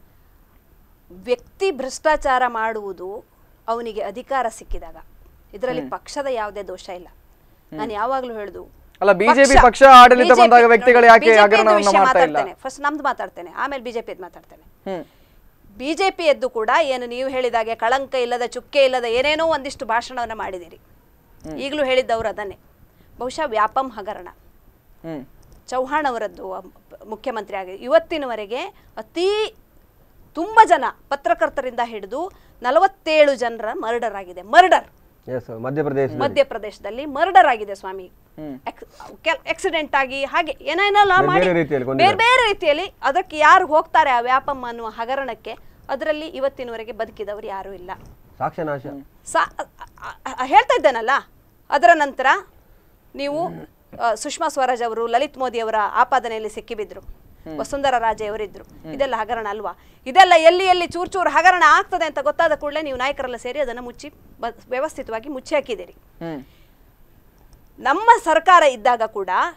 ವ್ಯಕ್ತಿ ಭ್ರಷ್ಟಾಚಾರ ಮಾಡುವುದು ಅವನಿಗೆ ಅಧಿಕಾರ ಸಿಕ್ಕಿದಾಗ ಇದರಲ್ಲಿ ಪಕ್ಷದ ಯಾವುದೇ ದೋಷ ಇಲ್ಲ ನಾನು ಯಾವಾಗಲೂ ಹೇಳುದು ಅಲ್ಲ, BJP ಪಕ್ಷ ಆಡಳಿತ ಬಂದಾಗ ವ್ಯಕ್ತಿಗಳು ಯಾಕೆ ಹಗರಣವನ್ನ ಮಾಡ್ತಾ ಇಲ್ಲ? ಫಸ್ಟ್ ನಮ್ದು ಮಾತಾಡ್ತೇನೆ ಆಮೇಲೆ ಬಿಜೆಪಿ ಮಾತಾಡ್ತೇನೆ ಹ್ಮ್ ಬಿಜೆಪಿ ಎದ್ದು ಕೂಡ ಏನು ನೀವು ಹೇಳಿದಾಗೆ ಕಳಂಕ ಇಲ್ಲದ ಚುಕ್ಕೆ ಇಲ್ಲದ ಏನೇನೋ ಒಂದಿಷ್ಟು ಭಾಷಣವನ್ನು ಮಾಡಿದಿರಿ ಈಗಲೂ ಹೇಳಿದ್ದವರು ಅದನ್ನೇ ಬಹುಶಃ ವ್ಯಾಪಂ ಹಗರಣ ಹ್ಮ್ ಚೌಹಾಣ್ ಅವರದ್ದು ಅ, ಮುಖ್ಯಮಂತ್ರಿ ಆಗಿ ಇವತ್ತಿನವರೆಗೆ ಅತೀ ತುಂಬ ಜನ ಪತ್ರಕರ್ತರಿಂದ ಹಿಡಿದು ನಲವತ್ತೇಳು ಜನರ ಮರ್ಡರ್ ಆಗಿದೆ ಮರ್ಡರ್ ಎಸ್ ಮಧ್ಯಪ್ರದೇಶ ಮಧ್ಯಪ್ರದೇಶದಲ್ಲಿ ಮರ್ಡರ್ ಆಗಿದೆ ಸ್ವಾಮಿ ಆಕ್ಸಿಡೆಂಟ್ ಆಗಿ ಹಾಗೆ ಏನೇನೆಲ್ಲ ಬೇರೆ ಮಾಡಿ ಬೇರೆ ರೀತಿಯಲ್ಲಿ ಬೇರೆ ಕೊಂದಿದ್ದಾರೆ. ಬೇರೆ ರೀತಿಯಲ್ಲಿ ಅದಕ್ಕೆ ಯಾರು ಹೋಗ್ತಾರೆ ಆ ವ್ಯಾಪಂ ಅನ್ನುವ ಹಗರಣಕ್ಕೆ ಅದರಲ್ಲಿ ಇವತ್ತಿನವರೆಗೆ ಬದುಕಿದವರು ಯಾರೂ ಇಲ್ಲ ಸಾಕ್ಷ್ಯನಾಶ ಸಾ ಅ- ಅ- ಅ- ಹೇಳ್ತಾ ಇದ್ದೇನಲ್ಲ ಅದರ ನಂತರ ನೀವು ಆ, ಸುಷ್ಮಾ ಸ್ವರಾಜ್ ಅವರು ಲಲಿತ್ ಮೋದಿ ಅವರ ಆಪಾದನೆಯಲ್ಲಿ ಸಿಕ್ಕಿಬಿದ್ರು ವಸುಂಧರಾ ರಾಜೆ ಅವರಿದ್ರು ಇದೆಲ್ಲ ಹಗರಣ ಅಲ್ವಾ ಇದೆಲ್ಲ ಎಲ್ಲಿ ಎಲ್ಲಿ ಚೂರು ಚೂರು ಹಗರಣ ಆಗ್ತದೆ ಅಂತ ಗೊತ್ತಾದ ಕೂಡಲೇ ನೀವು ನಾಯಕರೆಲ್ಲ ಸೇರಿ ಅದನ್ನು ಮುಚ್ಚಿ ಬ- ವ್ಯವಸ್ಥಿತವಾಗಿ ಮುಚ್ಚಿ ಹಾಕಿದ್ದೀರಿ ಹ್ಮ್ ನಮ್ಮ ಸರ್ಕಾರ ಇದ್ದಾಗ ಕೂಡ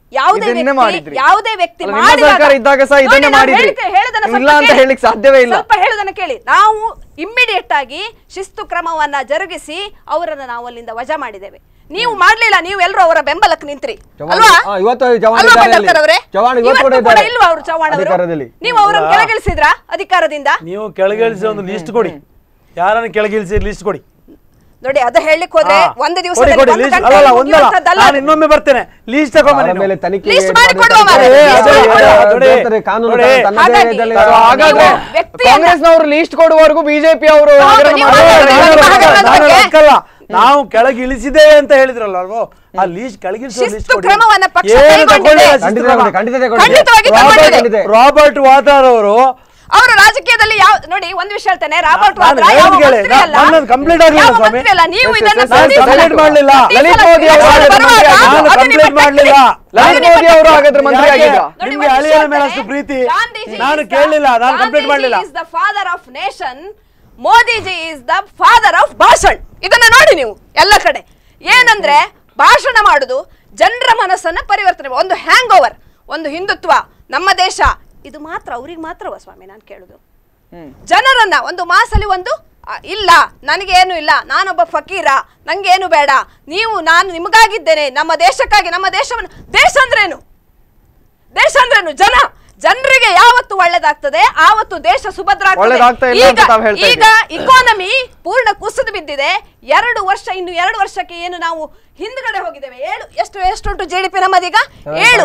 ಯಾವುದೇ ಇದನ್ನೇ ವ್ಯಕ್ತಿ ಮಾಡಿದ್ರಿ. ಯಾವುದೇ ವ್ಯಕ್ತಿ ಅಲ್ಲ, ನಿಮ್ಮ ಮಾಡಿದಾಗ- ಸರ್ಕಾರ ಇದ್ದಾಗ ಸಹ ನೋಡಿ, ಇದನ್ನೇ ನಾನು ಮಾಡಿದ್ರಿ. ಹೇಳ್ತೆ- ಹೇಳೋದನ್ನ ನೀವು ಸ್ವಲ್ಪ ಇಲ್ಲ ಅಂತ ಕೇಳಿ. ಹೇಳಿಕ್ ಸಾಧ್ಯವೇ ಇಲ್ಲ. ಸ್ವಲ್ಪ ಹೇಳೋದನ್ನ ಕೇಳಿ ನಾವು ಇಮ್ಮಿಡಿಯೇಟ್ ಆಗಿ ಶಿಸ್ತು ಕ್ರಮವನ್ನ ಜರುಗಿಸಿ ಅವರನ್ನ ನಾವು ಅಲ್ಲಿಂದ ವಜಾ ಮಾಡಿದ್ದೇವೆ ನೀವು ಮಾಡ್ಲಿಲ್ಲ ನೀವು ಎಲ್ಲರೂ ಅವರ ಬೆಂಬಲಕ್ಕೆ ನಿಂತ್ರಿ ಚವ್ಹಾಣ್- ಅಲ್ವಾ ಆ, ಇವತ್ತು ಚವ್ಹಾಣ್ ಅಲ್ವಾ ಇದ್ದಾರೆ ಭಂಡಾರ್ಕರ್ ಅವರೇ? ಅಲ್ಲಿ. ಚವ್ಹಾಣ್ ಇವತ್ತು ಕೂಡ ಇವತ್ತು ಕೂಡ ಇದ್ದಾರೆ. ಇಲ್ವಾ ಅವರು ಚವ್ಹಾಣ್ ಅವರು? ಅಧಿಕಾರದಲ್ಲಿ. ನೀವು ಅವರನ್ನು ಕೆಳಗಿಳಿಸಿದ್ರಾ ಅಧಿಕಾರದಿಂದ ನೀವು ಕೆಳಗಿಳಿಸಿ ಒಂದು ಲಿಸ್ಟ್ ಕೊಡಿ ಯಾರನ್ನು ಕೆಳಗಿಳಿಸಿ ಲಿಸ್ಟ್ ಕೊಡಿ ನೋಡಿ ಅದು ಹೇಳಲಿಕ್ಕೆ ಹೋದ್ರೆ ಹಾ. ಒಂದು ಕೊಡಿ, ದಿವಸದಲ್ಲಿ ಕೊಡಿ, ಒಂದು list. ಗಂಟೆ ಅಲ್ಲಲ್ಲ, ಒಂದಲ್ಲ. ಮುಗಿಯುವಂಥದ್ದಲ್ಲ ನಾನು ಅದು. ಇನ್ನೊಮ್ಮೆ ಬರ್ತೇನೆ ಲೀಸ್ಟ್ ಅವರ ತಗೊಂಬನ್ನಿ ಮೇಲೆ ನೀವು. ತನಿಖೆ List ಮಾಡ್ಬೇಕು. ಮಾಡಿ ಕೊಡುವ ಮಾರ್ರೆ. ಅದೇ, List ಅದೇ, ಮಾಡಿ ಅದೇ, ಕೊಡುವ. ಅದೇ, ನೋಡಿ, ಕಾನೂನು ನೋಡಿ. ತನ್ನದೇ ಹಾಗಾಗಿ ಇದರಲ್ಲಿ ಸೊ ನೀವು ಹಾಗಾದ್ರೆ ವ್ಯಕ್ತಿಯನ್ನ- ಕಾಂಗ್ರೆಸ್ನವರು ಲೀಸ್ಟ್ ಕೊಡುವವರೆಗೂ ಬಿಜೆಪಿ ಅವರು ಹಗರಣ ನೀವು ಮಾಡ್ತಾರೆ. ಹಗರಣ ನಾನು ಮಾಡಿ- ರೊಕ್ಕ- ಹಗರಣದ ನಾನು ಬಗ್ಗೆ- ರೊಕ್ಕಲ್ಲ. ನಾವು ಕೆಳಗಿಳಿಸಿದ್ದೇವೆ ಅಂತ ಹೇಳಿದ್ರಲ್ಲ ಅಲ್ವೋ ಆ ಲೀಸ್ಟ್ ಕೆಳಗಿಳಿಸುವ ಶಿಸ್ತು ಲಿಸ್ಟ್ ಕೊಡಿ ಕ್ರಮವನ್ನ ಪಕ್ಷ ಏನು ಕೈಗೊಂಡಿದೆ. ತಗೊಂಡಿಲ್ಲ ಶಿಸ್ತು ಖಂಡಿತ ಕ್ರಮ? ತಗೊಂಡಿದೆ, ಖಂಡಿತ ತಗೊಂಡಿದೆ. ಖಂಡಿತವಾಗಿ ರಾಬರ್ಟ್ ತಗೊಂಡಿದೆ. ಖಂಡಿತ. ರಾಬರ್ಟ್ ವಾದ್ರಾರ್ ಅವರು ಅವರು ರಾಜಕೀಯದಲ್ಲಿ ಯಾವ ನೋಡಿ ಒಂದು ವಿಷಯ ಹೇಳ್ತೇನೆ ರಾಬರ್ಟ್ ನಾನು ವಾದ್ರಾ ಯಾವ ಹೇಳಿದ ಕೇಳಿ, ಮಂತ್ರಿ ಅಲ್ಲ ನನ್ನದು complete ಆಗ್ಲಿಲ್ಲ ಯಾವ ಸ್ವಾಮಿ. ಮಂತ್ರಿ ಅಲ್ಲ ನೀವು ಎಸ್, ಇದನ್ನ ಎಸ್, ನಾನು ಪ್ರತಿ ಸಲ- complete ಮಾಡ್ಲಿಲ್ಲ. ಪ್ರತಿ ಲಲಿತ್ ಸಲ ಮೋದಿ ಅವರು election ಹಾಗಾದ್ರೆ ಬರುವಾಗ ಮಂತ್ರಿ ನಾನು ಅದು complete ನಿಮ್ಮ ಮಾಡ್ಲಿಲ್ಲ. ಟೆಕ್ನಿಕ್. ಲಲಿತ್ ಅದು ಮೋದಿ ನಿಮ್ಮ ಅವರು ಹಾಗಾದ್ರೆ ಟೆಕ್ನಿಕ್. ಮಂತ್ರಿ ಆಗಿದ್ರಾ? ನೋಡಿ, ನಿಮ್ಗೆ ಒಂದು ಅಳಿಯನ ವಿಷಯ ಮೇಲೆ ಹೇಳ್ತೇನೆ. ಅಷ್ಟು ಪ್ರೀತಿ ಗಾಂಧೀಜಿ ನಾನು is the- ಕೇಳಲಿಲ್ಲ ನಾನು ಕಂಪ್ಲೀಟ್ ಗಾಂಧೀಜಿ ಮಾಡಲಿಲ್ಲ is the father of nation Modiji is the father of ಭಾಷಣ್ ಇದನ್ನ ನೋಡಿ ನೀವು ಎಲ್ಲ ಕಡೆ ಏನಂದ್ರೆ ಭಾಷಣ ಮಾಡುದು ಜನರ ಮನಸ್ಸನ್ನ ಪರಿವರ್ತನೆ ಮಾಡು- ಒಂದು ಹ್ಯಾಂಗ್ ಓವರ್ ಒಂದು ಹಿಂದುತ್ವ ನಮ್ಮ ದೇಶ ಇದು ಮಾತ್ರ ಅವ್ರಿಗೆ ಮಾತ್ರವ ಸ್ವಾಮಿ ನಾನು ಕೇಳುದು ಜನರನ್ನ ಒಂದು ಮಾಸಲ್ಲಿ ಒಂದು ಆ, ಇಲ್ಲ ನನಗೇನು ಇಲ್ಲ ನಾನೊಬ್ಬ ಫಕೀರ ನಂಗೇನು ಬೇಡ ನೀವು ನಾನು ನಿಮಗಾಗಿದ್ದೇನೆ ನಮ್ಮ ದೇಶಕ್ಕಾಗಿ ನಮ್ಮ ದೇಶವನ್ನು ದೇಶ ಅಂದ್ರೇನು ದೇಶ ಅಂದ್ರೇನು ಜನ ಜನರಿಗೆ ಯಾವತ್ತು ಒಳ್ಳೇದಾಗ್ತದೆ ಆವತ್ತು ದೇಶ ಸುಭದ್ರ ಆಗ್ತದೆ. ಒಳ್ಳೇದಾಗ್ತಾ ಇಲ್ಲ ಅಂತ ಈಗ- ತಾವ್ ಹೇಳ್ತಾ ಈಗ ಇಕಾನಮಿ ಪೂರ್ಣ ಕುಸಿದು ಬಿದ್ದಿದೆ ಎರಡು ವರ್ಷ ಇನ್ನು ಎರಡು ವರ್ಷಕ್ಕೆ ಏನು ನಾವು ಹಿಂದ್ಗಡೆ ಹೋಗಿದ್ದೇವೆ ಏಳು ಎಷ್ಟು ಎಷ್ಟುಂಟು ಜಿ ಡಿ ಪಿ ನಮ್ಮದೀಗ ಏಳು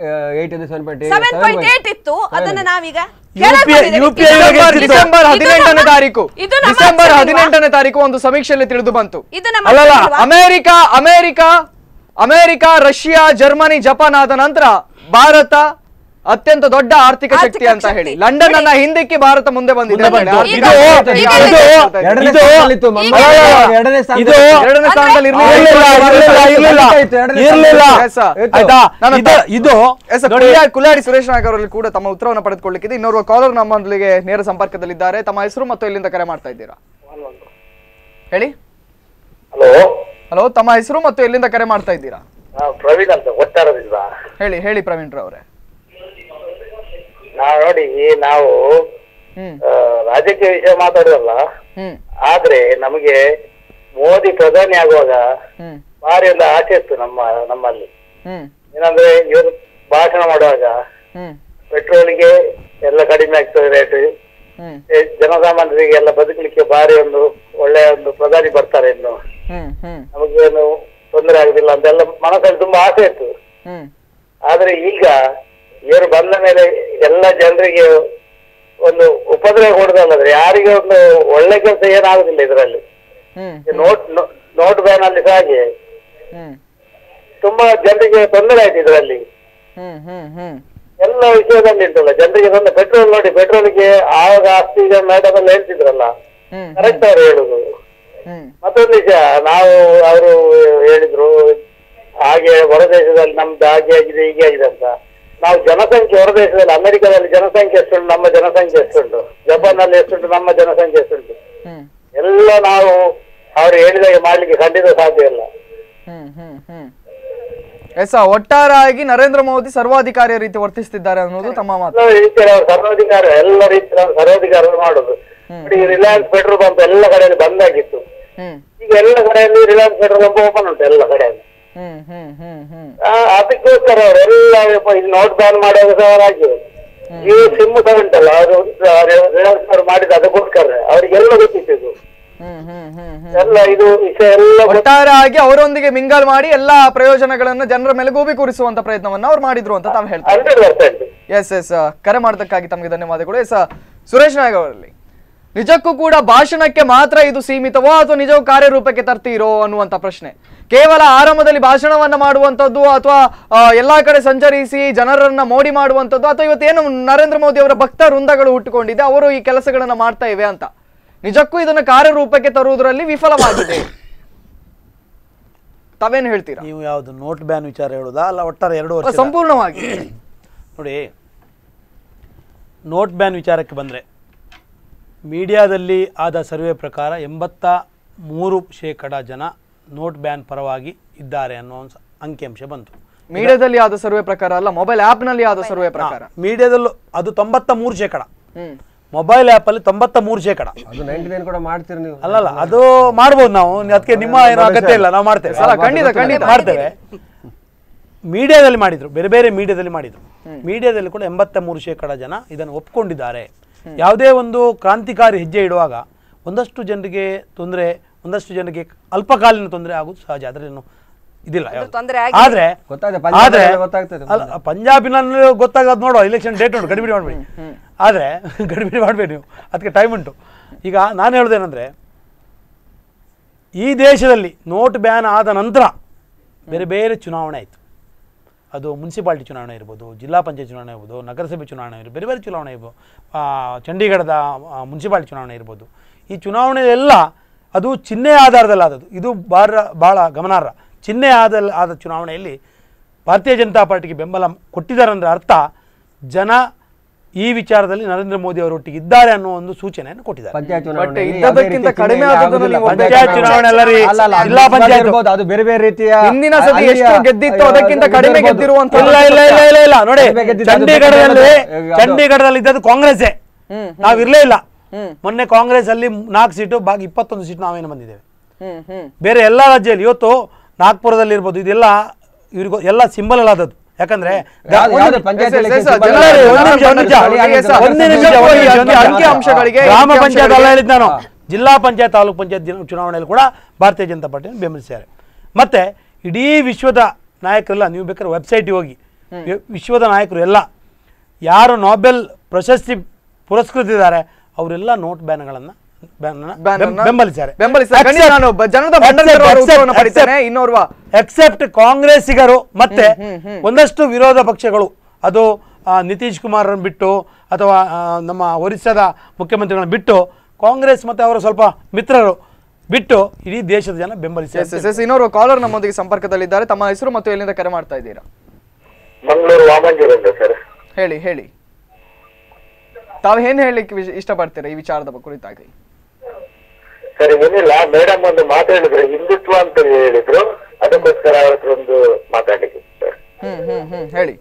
ಸೆವೆನ್ ಪಾಯಿಂಟ್ ಏಟ್ ಇತ್ತು ಅದನ್ನ ನಾವೀಗ ಕೆಳಗೆ ಬಂದಿದ್ದೇವೆ. UPI ಇದು ಡಿಸೆಂಬರ್- ನಮ್ಮ- ಡಿಸೆಂಬರ್ ಇದು ಹದಿನೆಂಟನೇ ನಮ್ಮ- ತಾರೀಕು ಇದು ನಮ್ಮ ಡಿಸೆಂಬರ್ ಅಕ್ಷರಲ್ವಾ? ಹದಿನೆಂಟನೇ ತಾರೀಕು ಒಂದು ಸಮೀಕ್ಷೆಯಲ್ಲಿ ತಿಳಿದು ಬಂತು ಇದು ನಮ್ಮ ಅಲ್ಲಲ್ಲ ಅಕ್ಷರಲ್ವಾ? America America America Russia Germany Japan ಆದ ನಂತರ ಭಾರತ ಅತ್ಯಂತ ದೊಡ್ಡ ಆರ್ಥಿಕ ಆರ್ಥಿಕ ಶಕ್ತಿ ಅಂತ ಶಕ್ತಿ. ಹೇಳಿ ಲಂಡನ್ ಅನ್ನ ಹಿಂದಕ್ಕೆ ಭಾರತ ಮುಂದೆ ಬಂದಿದೆ ಮುಂದೆ ಬಂತು. ಆರ್ಥಿಕ ಇದು- ಶಕ್ತಿ ಇದು- ಅಂತ ಇದು- ಹೇಳ್ತಾ ಇದ್ದಾರೆ. ಎರಡನೇ ಇದು- ಸ್ಥಾನದಲ್ಲಿತ್ತು ಮ- ಈಗ- ಮ- ಎರಡನೇ ಇದು- ಸ್ಥಾನದಲ್ಲಿ ಎರಡನೇ ಸ್ಥಾನದಲ್ಲಿ ಅಂದ್ರೆ- ಇರ್ಲಿಲ್ಲ. ಇರ್ಲಿಲ್ಲ ಇರ್ಲಿಲ್ಲ ಇರ್ಲಿಲ್ಲ ಇರ್ಲಿಲ್ಲ Yes, sir. ಆಯ್ತಾ ನಾನು ಇದು ಇದು ಎಸ್ ಸರ್, ನೋಡಿ ಕುಲ್ಯಾಡಿ- ಕುಲ್ಯಾಡಿ ಸುರೇಶ್ ನಾಯಕ್ ಅವರಲ್ಲಿ ಕೂಡ ತಮ್ಮ ಉತ್ತರವನ್ನು ಪಡೆದುಕೊಳ್ಳಿಕ್ಕಿದೆ ಇನ್ನೋರ್ವ ಕಾಲರ್ ನಮ್ಮೊಂದಿಗೆ ನೇರ ಸಂಪರ್ಕದಲ್ಲಿದ್ದಾರೆ ತಮ್ಮ ಹೆಸರು ಮತ್ತು ಎಲ್ಲಿಂದ ಕರೆ ಮಾಡ್ತಾ ಇದ್ದೀರಾ ಹೇಳಿ ಹಲೋ ಹಲೋ ತಮ್ಮ ಹೆಸರು ಮತ್ತು ಎಲ್ಲಿಂದ ಕರೆ ಮಾಡ್ತಾ ಇದ್ದೀರಾ ಪ್ರವೀಣ್ ಅಂತ ಒಟ್ಟಾರದಿಂದ ಹೇಳಿ ಹೇಳಿ ಪ್ರವೀಣ್ ಅವರೇ ನಾವು ನೋಡಿ ನಾವು ಹ್ಮ್ ಆ, ರಾಜಕೀಯ ವಿಷಯ ಮಾತಾಡೋದಲ್ಲ ಹ್ಮ್ ಆದ್ರೆ ನಮಗೆ ಮೋದಿ ಪ್ರಧಾನಿ ಆಗುವಾಗ ಹ್ಮ್ ಭಾರಿ ಒಂದು ಆಸೆ ಇತ್ತು ನಮ್ಮ ನಮ್ಮಲ್ಲಿ ಹ್ಮ್ ಏನಂದ್ರೆ ಇವರು ಭಾಷಣ ಮಾಡುವಾಗ ಹ್ಮ್ ಪೆಟ್ರೋಲಿಗೆ ಎಲ್ಲ ಕಡಿಮೆ ಆಗ್ತದೆ ರೇಟ್ ಹ್ಮ್ ಜನಸಾಮಾನ್ಯರಿಗೆ ಎಲ್ಲ ಬದುಕಲಿಕ್ಕೆ ಭಾರಿ ಒಂದು ಒಳ್ಳೆಯ ಒಂದು ಪ್ರಧಾನಿ ಬರ್ತಾರೆ ಇನ್ನು ಹ್ಮ್ ಹ್ಮ್ ನಮಗೇನು ತೊಂದರೆ ಆಗುದಿಲ್ಲ ಅಂತೆಲ್ಲ ಮನಸ್ಸಲ್ಲಿ ತುಂಬಾ ಆಸೆ ಇತ್ತು ಹ್ಮ್ ಆದ್ರೆ ಈಗ ಇವರು ಬಂದ ಮೇಲೆ ಎಲ್ಲ ಜನರಿಗೆ ಒಂದು ಉಪದ್ರವ ಕೊಡುದಲ್ಲದ್ರೆ ಯಾರಿಗೆ ಒಂದು ಒಳ್ಳೆ ಕೆಲಸ ಏನಾಗುದಿಲ್ಲ ಇದರಲ್ಲಿ ಹ್ಮ್ ನೋಟ್ ನೋ- ನೋಟ್ ಬ್ಯಾನ್ ಅಲ್ಲಿ ಸಹ ಹಾಗೆ ಹ್ಮ್ ತುಂಬಾ ಜನರಿಗೆ ತೊಂದರೆ ಆಯ್ತು ಇದರಲ್ಲಿ ಹ್ಮ್ ಹ್ಮ್ ಹ್ಮ್ ಎಲ್ಲ ವಿಷಯದಲ್ಲಿ ಉಂಟಲ್ಲ ಜನರಿಗೆ ತೊಂದರೆ ಪೆಟ್ರೋಲ್ ನೋಡಿ ಪೆಟ್ರೋಲ್ಗೆ ಆವಾಗ ಅಷ್ಟು ಈಗ ಮೇಡಮ್ ಎಲ್ಲ ಹೇಳ್ತಿದ್ರಲ್ಲ ಹ್ಮ್ ಕರೆಕ್ಟ್ ಅವ್ರು ಹೇಳುದು ಹ್ಮ್ ಮತ್ತೊಂದು ವಿಷಯ ನಾವು ಅವರು ಹೇಳಿದ್ರು ಹಾಗೆ ಹೊರದೇಶದಲ್ಲಿ ನಮ್ದು ಹಾಗೆ ಆಗಿದೆ ಹೀಗೆ ಆಗಿದೆ ಅಂತ ನಾವು ಜನಸಂಖ್ಯೆ ಹೊರದೇಶದಲ್ಲಿ ಅಮೆರಿಕದಲ್ಲಿ ಜನಸಂಖ್ಯೆ ಎಷ್ಟುಂಟು ನಮ್ಮ ಜನಸಂಖ್ಯೆ ಎಷ್ಟುಂಟು ಜಪಾನ್ ನಲ್ಲಿ ಎಷ್ಟುಂಟು ನಮ್ಮ ಜನಸಂಖ್ಯೆ ಎಷ್ಟುಂಟು ಹ್ಮ್ ಎಲ್ಲ ನಾವು ಅವರು ಹೇಳಿದಾಗೆ ಮಾಡ್ಲಿಕ್ಕೆ ಖಂಡಿತ ಸಾಧ್ಯ ಇಲ್ಲ ಹ್ಮ್ ಹ್ಮ್ ಹ್ಮ್ ಎಸ್ ಒಟ್ಟಾರೆಯಾಗಿ ನರೇಂದ್ರ ಮೋದಿ ಸರ್ವಾಧಿಕಾರಿಯ ರೀತಿ ವರ್ತಿಸ್ತಿದ್ದಾರೆ ಅನ್ನೋದು ತಮ್ಮ ಮಾತು ಎಲ್ಲ ರೀತಿಯಲ್ಲಿ ಅವರು ಸರ್ವಾಧಿಕಾರ ಎಲ್ಲ ರೀತಿಯಲ್ಲಿ ಅವರು ಸರ್ವಾಧಿಕಾರ ಮಾಡುದು ನೋಡಿ ರಿಲಯನ್ಸ್ ಪೆಟ್ರೋಲ್ ಪಂಪ್ ಎಲ್ಲ ಕಡೆಯಲ್ಲಿ ಬಂದಾಗಿತ್ತು ಹ್ಮ್ ಈಗ ಎಲ್ಲ ಕಡೆಯಲ್ಲಿ ರಿಲಯನ್ಸ್ ಪೆಟ್ರೋಲ್ ಪಂಪ್ ಓಪನ್ ಉಂಟು ಎಲ್ಲ ಕಡೆಯಲ್ಲಿ ಹ್ಮ್ ಹ್ಮ್ ಹ್ಮ್ ಹ್ಮ್ ಆ, ಅದಕ್ಕೋಸ್ಕರ ಅವರೆಲ್ಲ ಇದು ನೋಟ್ ಬ್ಯಾನ್ ಮಾಡುವಾಗ ಸಹ ಅವರಾಗಿರೋದು ಈ ಸಿಮ್ ಸಹ ಉಂಟಲ್ಲ ಅವರು ರಿಲಯನ್ಸ್ ಅವರು ಮಾಡಿದ ಅದಕ್ಕೋಸ್ಕರ ಅವರಿಗೆಲ್ಲ ಗೊತ್ತಿತ್ತು ಇದು. ಹ್ಮ್ ಹ್ಮ್ ಹ್ಮ್ ಹ್ಮ್ ಎಲ್ಲ ಇದು ವಿಷಯ ಎಲ್ಲ ಗೊತ್ತು. ಒಟ್ಟಾರೆಯಾಗಿ ಅವರೊಂದಿಗೆ ಮಿಂಗಲ್ ಮಾಡಿ ಎಲ್ಲಾ ಪ್ರಯೋಜನಗಳನ್ನ ಜನರ ಮೇಲೆ ಗೋಬಿ ಕೂರಿಸುವಂತ ಪ್ರಯತ್ನವನ್ನ ಅವ್ರು ಮಾಡಿದ್ರು ಅಂತ ತಾವು ಹೇಳ್ತಾರೆ ಹಂಡ್ರೆಡ್ ಪರ್ಸೆಂಟ್ ಎಸ್ ಎಸ್ ಕರೆ ಮಾಡೋದಕ್ಕಾಗಿ ತಮಗೆ ಧನ್ಯವಾದಗಳು ಎಸ್ ಸುರೇಶ್ ನಾಯಕ್ ಅವರಲ್ಲಿ ನಿಜಕ್ಕೂ ಕೂಡ ಭಾಷಣಕ್ಕೆ ಮಾತ್ರ ಇದು ಸೀಮಿತವೋ ಅಥವಾ ನಿಜವೂ ಕಾರ್ಯರೂಪಕ್ಕೆ ತರ್ತೀರೋ ಅನ್ನುವಂತ ಪ್ರಶ್ನೆ ಕೇವಲ ಆರಂಭದಲ್ಲಿ ಭಾಷಣವನ್ನ ಮಾಡುವಂಥದ್ದು ಅಥವಾ ಆ, ಎಲ್ಲಾ ಕಡೆ ಸಂಚರಿಸಿ ಜನರನ್ನ ಮೋಡಿ ಮಾಡುವಂಥದ್ದು ಅಥವಾ ಇವತ್ತೇನು ನರೇಂದ್ರ ಮೋದಿ ಅವರ ಭಕ್ತ ವೃಂದಗಳು ಹುಟ್ಟುಕೊಂಡಿದೆ ಅವರು ಈ ಕೆಲಸಗಳನ್ನ ಮಾಡ್ತಾ ಇವೆ ಅಂತ ನಿಜಕ್ಕೂ ಇದನ್ನ ಕಾರ್ಯರೂಪಕ್ಕೆ ತರುವುದರಲ್ಲಿ ವಿಫಲವಾಗಿದೆ ತಾವೇನು ಹೇಳ್ತೀರಾ ನೀವು ಯಾವುದು ನೋಟ್ ಬ್ಯಾನ್ ವಿಚಾರ ಹೇಳುದಾ ಅಲ್ಲ ಒಟ್ಟಾರೆ ಎರಡು ವರ್ಷ ಸಂಪೂರ್ಣವಾಗಿ ನೋಡಿ ನೋಟ್ ಬ್ಯಾನ್ ವಿಚಾರಕ್ಕೆ ಬಂದರೆ ಮೀಡಿಯಾದಲ್ಲಿ ಆದ ಸರ್ವೆ ಪ್ರಕಾರ ಎಂಬತ್ತ ಮೂರು ಶೇಕಡ ಜನ ನೋಟ್ ಬ್ಯಾನ್ ಪರವಾಗಿ ಇದ್ದಾರೆ ಅನ್ನೋ ಒಂದು ಸ- ಅಂಕಿಅಂಶ ಬಂತು ಮೀಡಿಯಾದಲ್ಲಿ ಆದ ಸರ್ವೆ ಪ್ರಕಾರ ಅಲ್ಲ ಮೊಬೈಲ್ ಆಪ್ ನಲ್ಲಿ ಆದ ಸರ್ವೆ ಪ್ರಕಾರ ಮೀಡಿಯಾದಲ್ಲೂ ಅದು ತೊಂಬತ್ತ ಮೂರು ಶೇಕಡ ಹ್ಮ್ ಮೊಬೈಲ್ ಆ್ಯಪಲ್ಲಿ ತೊಂಬತ್ತ ಮೂರು ಶೇಕಡ ಅದು ನೈಂಟಿ ನೈನ್ ಕೂಡ ಮಾಡ್ತೀರಿ ನೀವು ಅಲ್ಲಲ್ಲ ಅದು ಮಾಡ್ಬೋದು ನಾವು ಅದಕ್ಕೆ ನಿಮ್ಮ ಏನು ಅಗತ್ಯ ಇಲ್ಲ ನಾವು ಮಾಡ್ತೇವೆ ಅಲ್ಲ ಖಂಡಿತ ಖಂಡಿತ ಮಾಡ್ತೇವೆ ಮೀಡಿಯಾದಲ್ಲಿ ಮಾಡಿದ್ರು ಬೇರೆ ಬೇರೆ ಮೀಡಿಯಾದಲ್ಲಿ ಮಾಡಿದ್ರು ಮೀಡಿಯಾದಲ್ಲಿ ಕೂಡ ಎಂಬತ್ತ ಮೂರು ಶೇಕಡ ಜನ ಇದನ್ನು ಒಪ್ಕೊಂಡಿದ್ದಾರೆ ಯಾವುದೇ ಒಂದು ಕ್ರಾಂತಿಕಾರಿ ಹೆಜ್ಜೆ ಇಡುವಾಗ ಒಂದಷ್ಟು ಜನರಿಗೆ ತೊಂದರೆ ಒಂದಷ್ಟು ಜನರಿಗೆ ಅಲ್ಪಕಾಲೀನ ತೊಂದರೆ ಆಗೋದು ಸಹಜ ಅದರಲ್ಲಿ ಇದಿಲ್ಲ ಯಾವ್ದು. ತೊಂದ್ರೆ ಆಗಿದೆ. ಆದ್ರೆ ಗೊತ್ತಾಗಿದೆ, ಆದ್ರೆ ಪಂಜಾಬಲ್ಲಿ ಗೊತ್ತಾಗ್ತದೆ. ಅಲ್ಲ ಪಂಜಾಬಿನಲ್ಲಿ ಗೊತ್ತಾಗೋದು ನೋಡುವ ಇಲೆಕ್ಷನ್ ಡೇಟ್ ಉಂಟು ಗಡಿಬಿಡಿ ಮಾಡಬೇಡಿ ಆದರೆ ಗಡಿಬಿಡಿ ಮಾಡಬೇಡಿ ನೀವು ಅದಕ್ಕೆ ಟೈಮ್ ಉಂಟು ಈಗ ನಾನು ಹೇಳೋದೇನೆಂದರೆ ಈ ದೇಶದಲ್ಲಿ ನೋಟ್ ಬ್ಯಾನ್ ಆದ ನಂತರ ಬೇರೆ ಬೇರೆ ಚುನಾವಣೆ ಆಯಿತು ಅದು ಮುನ್ಸಿಪಾಲ್ಟಿ ಚುನಾವಣೆ ಇರ್ಬೋದು ಜಿಲ್ಲಾ ಪಂಚಾಯತ್ ಚುನಾವಣೆ ಇರ್ಬೋದು ನಗರಸಭೆ ಚುನಾವಣೆ ಇರ್ಬೋದು ಬೇರೆ ಬೇರೆ ಚುನಾವಣೆ ಇರ್ಬೋದು ಆ, ಚಂಡೀಗಢದ ಆ, ಮುನ್ಸಿಪಾಲ್ಟಿ ಚುನಾವಣೆ ಇರ್ಬೋದು ಈ ಚುನಾವಣೆ ಎಲ್ಲ ಅದು ಚಿಹ್ನೆ ಆಧಾರದಲ್ಲಿ ಆದದ್ದು ಇದು ಭಾಳ ಭಾಳ ಗಮನಾರ್ಹ ಚಿಹ್ನೆ ಆದ ಆದ ಚುನಾವಣೆಯಲ್ಲಿ ಭಾರತೀಯ ಜನತಾ ಪಾರ್ಟಿಗೆ ಬೆಂಬಲ ಕೊಟ್ಟಿದ್ದಾರೆ ಅಂದರೆ ಅರ್ಥ ಜನ ಈ ವಿಚಾರದಲ್ಲಿ ನರೇಂದ್ರ ಮೋದಿ ಅವರೊಟ್ಟಿಗೆ ಇದ್ದಾರೆ ಅನ್ನೋ ಒಂದು ಸೂಚನೆಯನ್ನು ಕೊಟ್ಟಿದ್ದಾರೆ ಪಂಚಾಯತ್ ಬಟ್ ಚುನಾವಣೆಯಲ್ಲಿ ಇದ್ದದಕ್ಕಿಂತ ಯಾವುದೇ ರೀತಿ ಕಡಿಮೆ ಚಿಹ್ನೆ ಆದದ್ದನ್ನು ನೀವು ಆಗುದಿಲ್ಲ. ಪಂಚಾಯತ್ ಚುನಾವಣೆ ಅಲ್ಲ ರೀ. ಅಲ್ಲ, ಅಲ್ಲ, ಜಿಲ್ಲಾ ಅದು ಪಂಚಾಯತ್ ಇರ್ಬೋದು, ಅದು ಬೇರೆ ಬೇರೆ ರೀತಿಯ ಹಿಂದಿನ ಸತಿ ಅಲ್ಲಿಯ- ಎಷ್ಟು ಗೆದ್ದಿತ್ತು ಅದಕ್ಕಿಂತ ಕಡಿಮೆ ಇರ್ಬೋದು. ಗೆದ್ದಿರುವಂತ ಇಲ್ಲ ಇಲ್ಲ ಇಲ್ಲ ಇಲ್ಲ ಇಲ್ಲ ನೋಡಿ ಕಡಿಮೆ ಗೆದ್ದಿದ್ದು ಅದು ಚಂಡೀಗಢದಲ್ಲಿ ಅದು- ಚಂಡೀಗಢದಲ್ಲಿ ಇದ್ದದ್ದು ಕಾಂಗ್ರೆಸ್ಸೇ ಹ್ಮ್, ನಾವು ಇರ್ಲೇ ಇಲ್ಲ ಹ್ಮ್. ಮೊನ್ನೆ ಕಾಂಗ್ರೆಸ್ ಅಲ್ಲಿ ನಾಲ್ಕು ಸೀಟು ಬಾಗಿ ಇಪ್ಪತ್ತೊಂದು ಸೀಟ್ ನಾವೇನು ಬಂದಿದ್ದೇವೆ ಹ್ಮ್ ಹ್ಮ್ ಬೇರೆ ಎಲ್ಲ ರಾಜ್ಯದಲ್ಲಿ ಇವತ್ತು ನಾಗ್ಪುರದಲ್ಲಿ ಇರ್ಬೋದು ಇದೆಲ್ಲ ಇವ್ರಿಗೂ ಎಲ್ಲ ಸಿಂಬಲ್ ಅಲ್ಲ ಅದದ್ದು ಯಾಕಂದ್ರೆ ಯಾವ್ದು- ಯಾವ್ದು panchayat yes, yes, election yes, ಸಿಬ್ಬಂದಿ- ಜನರೇ, ಒಂದು ಜನರೇ, ನಿಮಿಷ, ಒಂದು ನಿಮಿಷ. ಜನರೇ, ಎಸ್, ಒಂದು ನಿಮಿಷ, ಒಂದು ನಿಮಿಷ, ಒಂದು ನಿಮಿಷ. ಅಂಕಿ ಅಂಶಗಳಿಗೆ ಗ್ರಾಮ ಅಂಕಿ ಪಂಚಾಯತ್ ಅಲ್ಲ ಅಂಶಗಳಿಗೆ- ಹೇಳಿದ್ ನಾನು ಜಿಲ್ಲಾ ಪಂಚಾಯತ್ ತಾಲೂಕು ಪಂಚಾಯತ್ ಜನ- ಚುನಾವಣೆಯಲ್ಲಿ ಕೂಡ ಭಾರತೀಯ ಜನತಾ ಪಾರ್ಟಿಯನ್ನು ಬೆಂಬಲಿಸಿದ್ದಾರೆ ಮತ್ತೆ ಇಡೀ ವಿಶ್ವದ ನಾಯಕರೆಲ್ಲ ನೀವು ಬೇಕಾದ್ರೆ ವೆಬ್ಸೈಟ್ಗೆ ಹೋಗಿ ವಿ- ವಿಶ್ವದ ನಾಯಕರು ಎಲ್ಲ ಯಾರು ನೊಬೆಲ್ ಪ್ರಶಸ್ತಿ ಪುರಸ್ಕೃತಿದ್ದಾರೆ ಅವರೆಲ್ಲ ನೋಟ್ ಬ್ಯಾನ್ಗಳನ್ನು ಬ್ಯಾನ್ ಅನ್ನ ಬೆಂಬಲಿಸಿದ್ದಾರೆ ಬೆಂಬಲಿಸಿದ್ದಾರೆ. ಖಂಡಿತ ನಾನು ಬ- ಜನರದ ಬಂಡಲ್ ಅವರ ಉತ್ತರವನ್ನು ಪಡಿತೇನೆ. ಇನ್ನೋರ್ವ ಎಕ್ಸೆಪ್ಟ್ ಕಾಂಗ್ರೆಸ್ಸಿಗರು ಮತ್ತೆ ಒಂದಷ್ಟು ವಿರೋಧ ಪಕ್ಷಗಳು ಅದು ಆ, ನಿತೀಶ್ ಕುಮಾರನ್ನು ಬಿಟ್ಟು ಅಥವಾ ಆ, ನಮ್ಮ ಒರಿಸ್ಸಾದ ಮುಖ್ಯಮಂತ್ರಿಗಳನ್ನ ಬಿಟ್ಟು ಕಾಂಗ್ರೆಸ್ ಮತ್ತೆ ಅವರ ಸ್ವಲ್ಪ ಮಿತ್ರರು ಬಿಟ್ಟು ಇಡೀ ದೇಶದ ಜನ ಎಸ್ ಬೆಂಬಲಿಸಿದ್ದಾರೆ ಎಸ್ ಎಸ್ ಇನ್ನೋರ್ವ ಕಾಲರ್ ನಮ್ಮೊಂದಿಗೆ ಸಂಪರ್ಕದಲ್ಲಿದ್ದಾರೆ ತಮ್ಮ ಹೆಸರು ಮತ್ತು ಎಲ್ಲಿಂದ ಕರೆ ಮಾಡ್ತಾ ಇದ್ದೀರಾ ಮಂಗಳೂರು ವಾಮಂಜೂರಿಂದ ಸರ್ ಹೇಳಿ ಹೇಳಿ ತಾವು ಏನ್ ಹೇಳಲಿಕ್ಕೆ ವಿಷ- ಇಷ್ಟಪಡ್ತೀರಾ ಈ ವಿಚಾರದ ಬ- ಕುರಿತಾಗಿ ಸರ್ ಏನಿಲ್ಲ ಮೇಡಮ್ ಒಂದು ಮಾತಾಡಿದ್ರು ಹಿಂದುತ್ವ ಅಂತ ಹೇಳಿದ್ರು ಅದಕ್ಕೋಸ್ಕರ ಅವ್ರ ಹತ್ರ ಒಂದು ಮಾತಾಡ್ಲಿಕ್ಕೆ ಸರ್ ಹ್ಮ್ ಹ್ಮ್ ಹ್ಮ್ ಹೇಳಿ